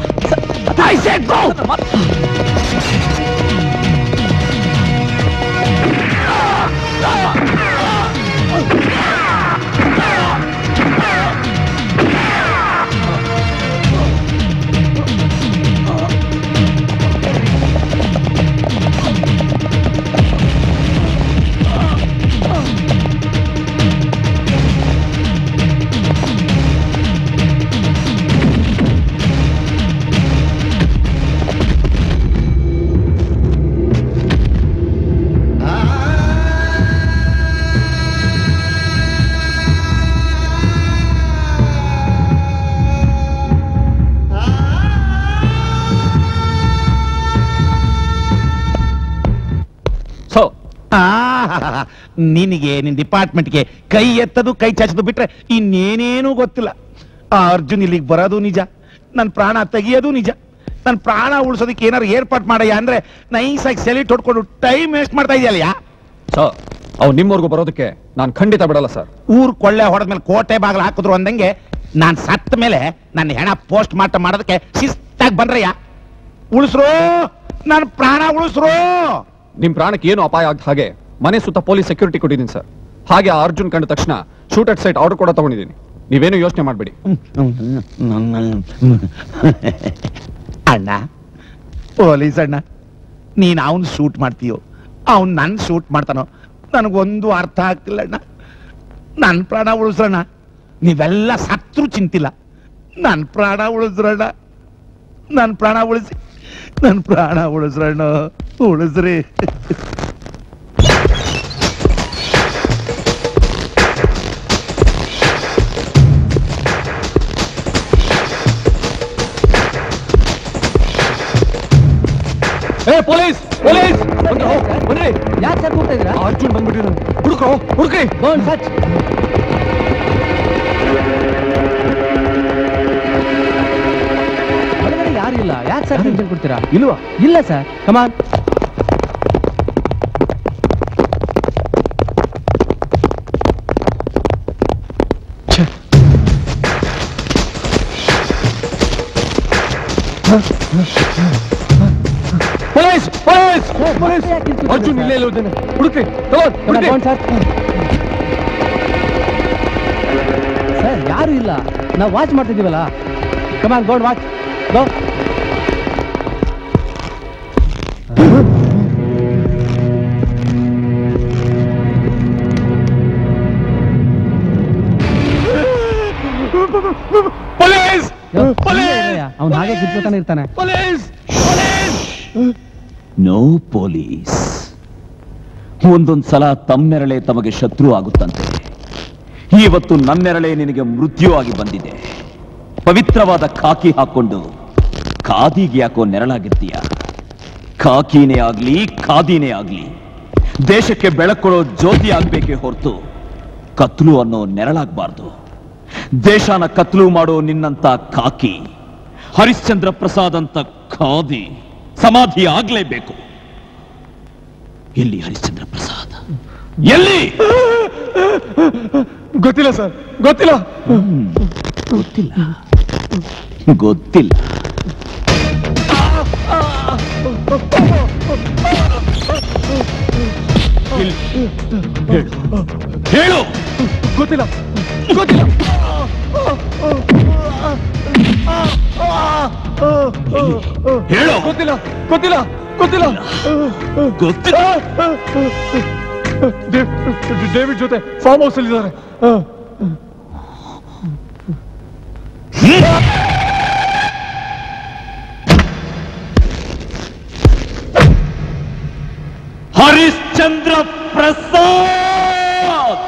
[SPEAKER 13] ಸೊ
[SPEAKER 3] ನಿನಗೆ ನಿನ್ ಡಿಪಾರ್ಟ್ಮೆಂಟ್ಗೆ ಕೈ ಎತ್ತದು ಕೈ ಚಾಚದು ಬಿಟ್ರೆ ಇನ್ನೇನೇನೂ ಗೊತ್ತಿಲ್ಲ ಆ ಅರ್ಜುನ್ ಇಲ್ಲಿಗೆ ಬರೋದು ನಿಜ ನನ್ನ ಪ್ರಾಣ ತೆಗಿಯೋದು ನಿಜ ನನ್ನ ಪ್ರಾಣ ಉಳಿಸೋದಕ್ಕೆ ಏನಾರು ಏರ್ಪಾಟ್ ಮಾಡಯ್ಯ ಅಂದ್ರೆ ನೈಸಾಗಿ ಸೆಲಿಟ್ ಹೊಡ್ಕೊಂಡು ಟೈಮ್ ವೇಸ್ಟ್ ಮಾಡ್ತಾ ಇದೆಯಲ್ಲ
[SPEAKER 13] ಸರ್ ಅವ್ ನಿಮ್ಮವರೆಗೂ ಬರೋದಕ್ಕೆ ನಾನು ಖಂಡಿತ ಬಿಡಲ್ಲ ಸರ್
[SPEAKER 3] ಊರ್ ಕೊಳ್ಳೆ ಹೊಡೆದ್ಮೇಲೆ ಕೋಟೆ ಬಾಗಿಲು ಹಾಕಿದ್ರು ಅಂದಂಗೆ ನಾನ್ ಸತ್ತ ಮೇಲೆ ನನ್ನ ಹೆಣ ಪೋಸ್ಟ್ ಮಾರ್ಟಮ್ ಮಾಡೋದಕ್ಕೆ ಶಿಸ್ತಾಗಿ ಬಂದ್ರಯ್ಯ ಉಳಿಸ್ರು ನನ್ನ ಪ್ರಾಣ ಉಳಿಸ್ರು
[SPEAKER 13] ನಿಮ್ ಪ್ರಾಣಕ್ಕೆ ಏನು ಅಪಾಯ ಆಗದ ಹಾಗೆ ಮನೆ ಸುತ್ತ ಪೊಲೀಸ್ ಸೆಕ್ಯೂರಿಟಿ ಕೊಟ್ಟಿದ್ದೀನಿ ಸರ್ ಹಾಗೆ ಆ ಅರ್ಜುನ್ ಕಂಡ ತಕ್ಷಣ ಶೂಟ್ ಅಟ್ ಸೈಟ್ ಆರ್ಡರ್ ಕೂಡ ತಗೊಂಡಿದ್ದೀನಿ ನೀವೇನು ಯೋಚನೆ ಮಾಡಬೇಡಿ
[SPEAKER 3] ಅಣ್ಣ ಪೊಲೀಸ್ ಅಣ್ಣ ನೀನ್ ಅವನ್ ಶೂಟ್ ಮಾಡ್ತೀಯೋ ಅವ್ನ್ ನನ್ ಶೂಟ್ ಮಾಡ್ತಾನೋ ನನಗೊಂದು ಅರ್ಥ ಆಗ್ತಿಲ್ಲ ಅಣ್ಣ ನನ್ ಪ್ರಾಣ ಉಳಿಸ್ರಣ್ಣ ನೀವೆಲ್ಲ ಸತ್ರು ಚಿಂತಿಲ್ಲ ನನ್ ಪ್ರಾಣ ಉಳಿಸ್ರಣ್ಣ ನನ್ ಪ್ರಾಣ ಉಳಿಸಿ ನನ್ ಪ್ರಾಣ ಉಳಿಸ್ರಣ್ಣ ಉಳಿಸ್ರಿ
[SPEAKER 13] ಏ ಪೊಲೀಸ್ ಪೊಲೀಸ್ ಬನ್ರಿ
[SPEAKER 14] ಯಾಕೆ ಸರ್ ಕೂಗ್ತಾ ಇದ್ದೀರಾ
[SPEAKER 13] ಅರ್ಜುನ್ ಬಂದ್ಬಿಟ್ಟಿದ್ದಾನೆ ಹುಡುಕ್ರೋ ಹುಡುಕ್ರಿ
[SPEAKER 14] ಗೋನ್ ಸಚ್ ಒಳಗಡೆ ಯಾರು ಇಲ್ಲ ಯಾಕೆ ಸರ್ ಟೆನ್ಷನ್ ಕೊಡ್ತೀರಾ ಇಲ್ವಾ ಇಲ್ಲ sir come on
[SPEAKER 13] police police police Arjun ಇಲ್ಲೇ ಇಲ್ಲೋದೇನೆ ಹುಡುಕ್ರಿ ತಗೊಂಡ್
[SPEAKER 14] ಸರ್ ಸರ್ ಯಾರು ಇಲ್ಲ ನಾವು ವಾಚ್ ಮಾಡ್ತಿದ್ದೀವಲ್ಲ ಕಮಾನ್ ಗೋಡ್ ವಾಚ್ ಗೋ
[SPEAKER 3] ಪೊಲೀಸ್
[SPEAKER 14] ಅವ್ನು ಹಾಗೆ ಕಿತ್ಕೊತಾನೆ ಇರ್ತಾನೆ
[SPEAKER 3] ಪೊಲೀಸ್
[SPEAKER 4] ನೋ ಪೊಲೀಸ್ ಒಂದೊಂದ್ ಸಲ ತಮ್ಮೆರಳೆ ತಮಗೆ ಶತ್ರು ಆಗುತ್ತಂತೆ ಇವತ್ತು ನನ್ನೆರಳೆ ನಿನಗೆ ಮೃತ್ಯು ಆಗಿ ಬಂದಿದೆ ಪವಿತ್ರವಾದ ಖಾಕಿ ಹಾಕೊಂಡು ಖಾದಿಗೆ ಯಾಕೋ ನೆರಳಾಗಿರ್ತೀಯ ಖಾಕಿನೇ ಆಗ್ಲಿ ಖಾದಿನೇ ಆಗ್ಲಿ ದೇಶಕ್ಕೆ ಬೆಳಕೊಡೋ ಜ್ಯೋತಿ ಆಗ್ಬೇಕೇ ಹೊರತು ಕತ್ಲು ಅನ್ನೋ ನೆರಳಾಗಬಾರ್ದು ದೇಶನ ಕತ್ಲು ಮಾಡೋ ನಿನ್ನಂತ ಖಾಕಿ ಹರಿಶ್ಚಂದ್ರ ಪ್ರಸಾದ್ ಅಂತ ಖಾದಿ ಸಮಾಧಿ ಆಗ್ಲೇಬೇಕು ಎಲ್ಲಿ ಹರಿಶ್ಚಂದ್ರ ಪ್ರಸಾದ್ ಎಲ್ಲಿ
[SPEAKER 13] ಗೊತ್ತಿಲ್ಲ ಸರ್ ಗೊತ್ತಿಲ್ಲ
[SPEAKER 4] ಗೊತ್ತಿಲ್ಲ ಗೊತ್ತಿಲ್ಲ ಹೇಳು ಹೇಳು
[SPEAKER 13] ಗೊತ್ತಿಲ್ಲ ಗೊತ್ತಿಲ್ಲ
[SPEAKER 4] ಹೇಳು
[SPEAKER 13] ಗೊತ್ತಿಲ್ಲ ಗೊತ್ತಿಲ್ಲ ಗೊತ್ತಿಲ್ಲ
[SPEAKER 4] ಗೊತ್ತಿಲ್ಲ
[SPEAKER 13] ಡೇ- ಡೇವಿಡ್ ಜೊತೆ ಫಾರ್ಮ್ ಹೌಸ್ ಅಲ್ಲಿ ಇದ್ದಾರೆ
[SPEAKER 4] ಹರಿಶ್ಚಂದ್ರ ಪ್ರಸಾದ್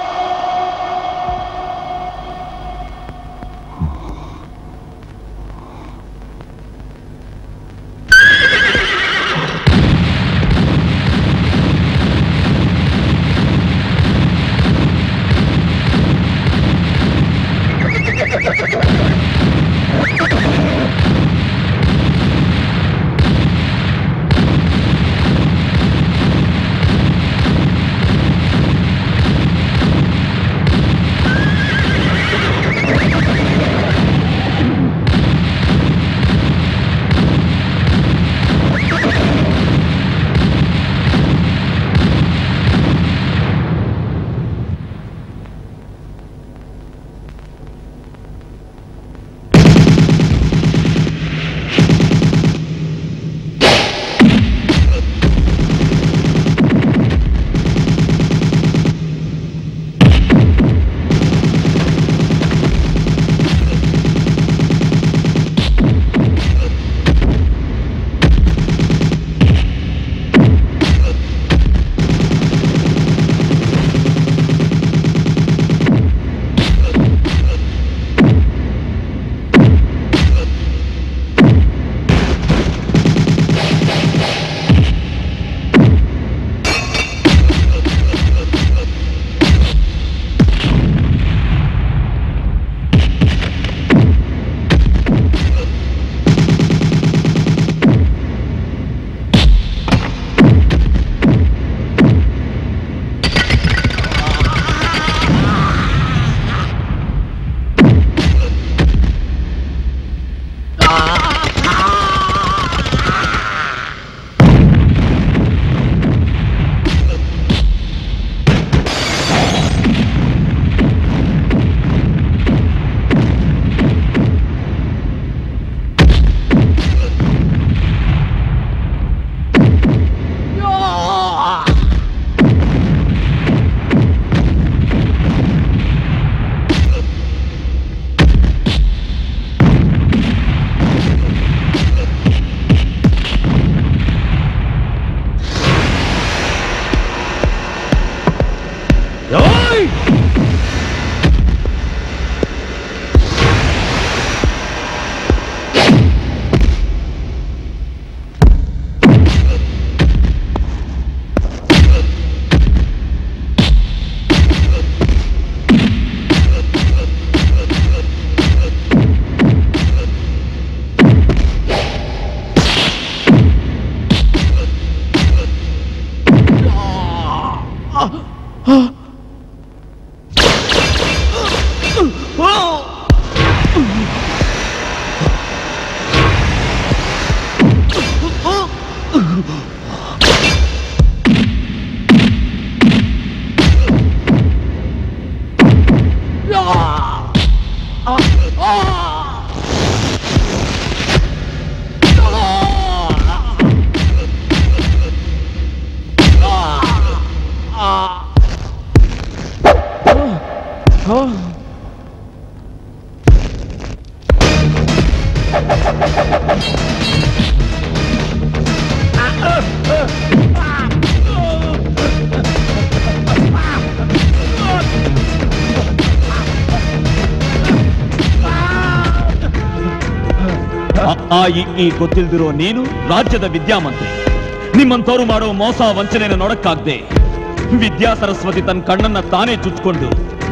[SPEAKER 4] ಆ ಈ ಈ ಗೊತ್ತಿಲ್ದಿರೋ ನೀನು ರಾಜ್ಯದ ವಿದ್ಯಾಮಂತ್ರಿ ನಿಮ್ಮಂತವ್ರು ಮಾಡೋ ಮೋಸ ವಂಚನೆನ ನೋಡಕ್ಕಾಗ್ದೆ ವಿದ್ಯಾ ಸರಸ್ವತಿ ತನ್ನ ಕಣ್ಣನ್ನ ತಾನೇ ಚುಚ್ಕೊಂಡು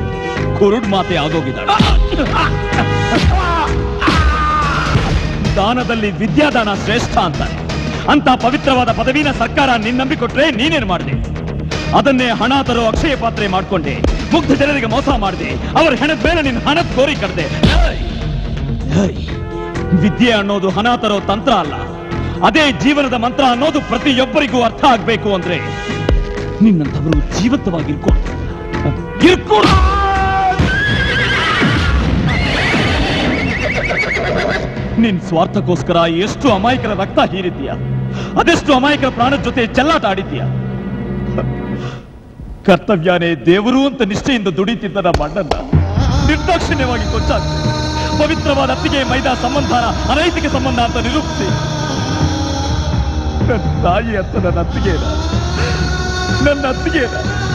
[SPEAKER 4] ಕುರುಡ್ ಮಾತೆ ಆಗೋಗಿದ್ದಾಳೆ ದಾನದಲ್ಲಿ ವಿದ್ಯಾದಾನ ಶ್ರೇಷ್ಠ ಅಂತಾನೆ ಅಂತ ಪವಿತ್ರವಾದ ಪದವಿನ ಸರ್ಕಾರ ನಿನ್ ನಂಬಿಕೊಟ್ರೆ ನೀನೇನ್ ಮಾಡಿದೆ ಅದನ್ನೇ ಹಣ ತರೋ ಅಕ್ಷಯ ಪಾತ್ರೆ ಮಾಡ್ಕೊಂಡೆ ಮುಗ್ಧ ಜನರಿಗೆ ಮೋಸ ಮಾಡಿದೆ ಅವರ ಹೆಣದ ಮೇಲೆ ನಿನ್ನ ಹಣದ ಕೋರಿ ಕಡ್ದೆ ವಿದ್ಯೆ ಅನ್ನೋದು ಹಣ ತರೋ ತಂತ್ರ ಅಲ್ಲ ಅದೇ ಜೀವನದ ಮಂತ್ರ ಅನ್ನೋದು ಪ್ರತಿಯೊಬ್ಬರಿಗೂ ಅರ್ಥ ಆಗ್ಬೇಕು ಅಂದ್ರೆ ನಿನ್ನಂಥವರು ಜೀವಂತವಾಗಿ ಇರ್ಕೊಂಡು ಇರ್ಕೊಂಡು ನಿನ್ ಸ್ವಾರ್ಥಕ್ಕೋಸ್ಕರ ಎಷ್ಟು ಅಮಾಯಕರ ರಕ್ತ ಹೀರಿದ್ಯಾ ಅದೆಷ್ಟು ಅಮಾಯಕರ ಪ್ರಾಣದ ಜೊತೆ ಚೆಲ್ಲಾಟ ಆಡಿದ್ಯಾ ಕರ್ತವ್ಯನೇ ದೇವರು ಅಂತ ನಿಷ್ಠೆಯಿಂದ ದುಡಿತಿದ್ದ ನಮ್ಮ ಅಣ್ಣನ್ನ ನಿರ್ದಾಕ್ಷಿಣ್ಯವಾಗಿ ಕೊಚ್ಚಾಕ್ತೆ ಪವಿತ್ರವಾದ ಅತ್ತಿಗೆ ಮೈದಾ ಸಂಬಂಧನ ಅನೈತಿಕ ಸಂಬಂಧ ಅಂತ ನಿರೂಪಿಸಿ ನನ್ನ ತಾಯಿ ಅಂತ ನನ್ನ ಅತ್ತಿಗೆನ ನನ್ನ ಅತ್ತಿಗೆನ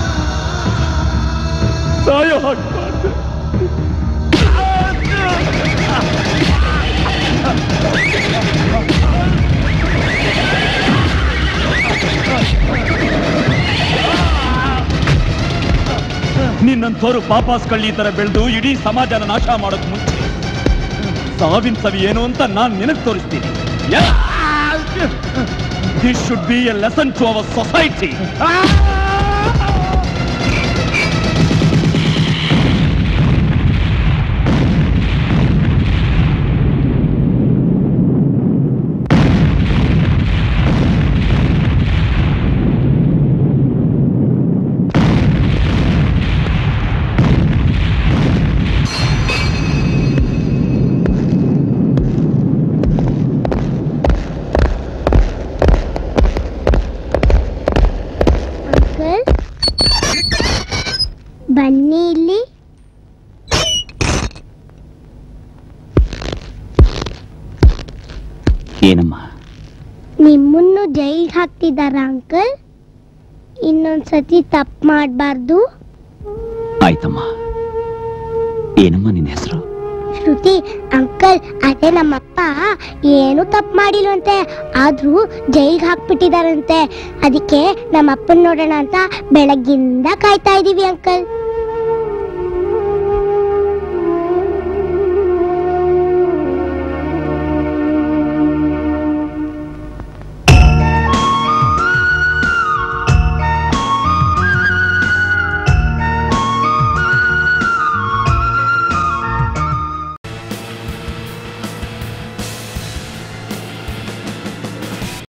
[SPEAKER 4] ಸಾಯೋ ಹಾಗೆ ಮಾಡ್ದೆ. ನಿನ್ನಂಥವ್ರು ಪಾಪಾಸ್ ಕಳ್ಳಿ ತರ ಬೆಳೆದು ಇಡೀ ಸಮಾಜನ ನಾಶ ಮಾಡೋಕ್ ಮುಂಚೆ ಸಾವಿನ ಸವಿ ಏನು ಅಂತ ನಾನ್ ನಿನಗ್ ತೋರಿಸ್ತೀನಿ this should be a lesson to our society
[SPEAKER 19] uncle ಬನ್ನಿ ಇಲ್ಲಿ
[SPEAKER 8] ಏನಮ್ಮ
[SPEAKER 19] ನಿಮ್ಮನ್ನು ಜೈಲ್ ಹಾಕ್ತಿದಾರ ಅಂಕಲ್ ಇನ್ನೊಂದ್ಸತಿ ತಪ್ಪು ಮಾಡಬಾರ್ದು
[SPEAKER 8] ಆಯ್ತಮ್ಮ ಏನಮ್ಮ ನಿನ್ನ ಹೆಸರು
[SPEAKER 19] ಶ್ರುತಿ ಅಂಕಲ್ ಅದೇ ನಮ್ಮಪ್ಪ ಏನು ತಪ್ಪು ಮಾಡಿಲ್ವಂತೆ ಆದ್ರೂ ಜೈಲ್ಗೆ ಹಾಕ್ಬಿಟ್ಟಿದಾರಂತೆ ಅದಕ್ಕೆ ನಮ್ಮ ಅಪ್ಪನ್ ನೋಡೋಣ ಅಂತ ಬೆಳಗ್ಗಿಂದ ಕಾಯ್ತಾ ಇದೀವಿ ಅಂಕಲ್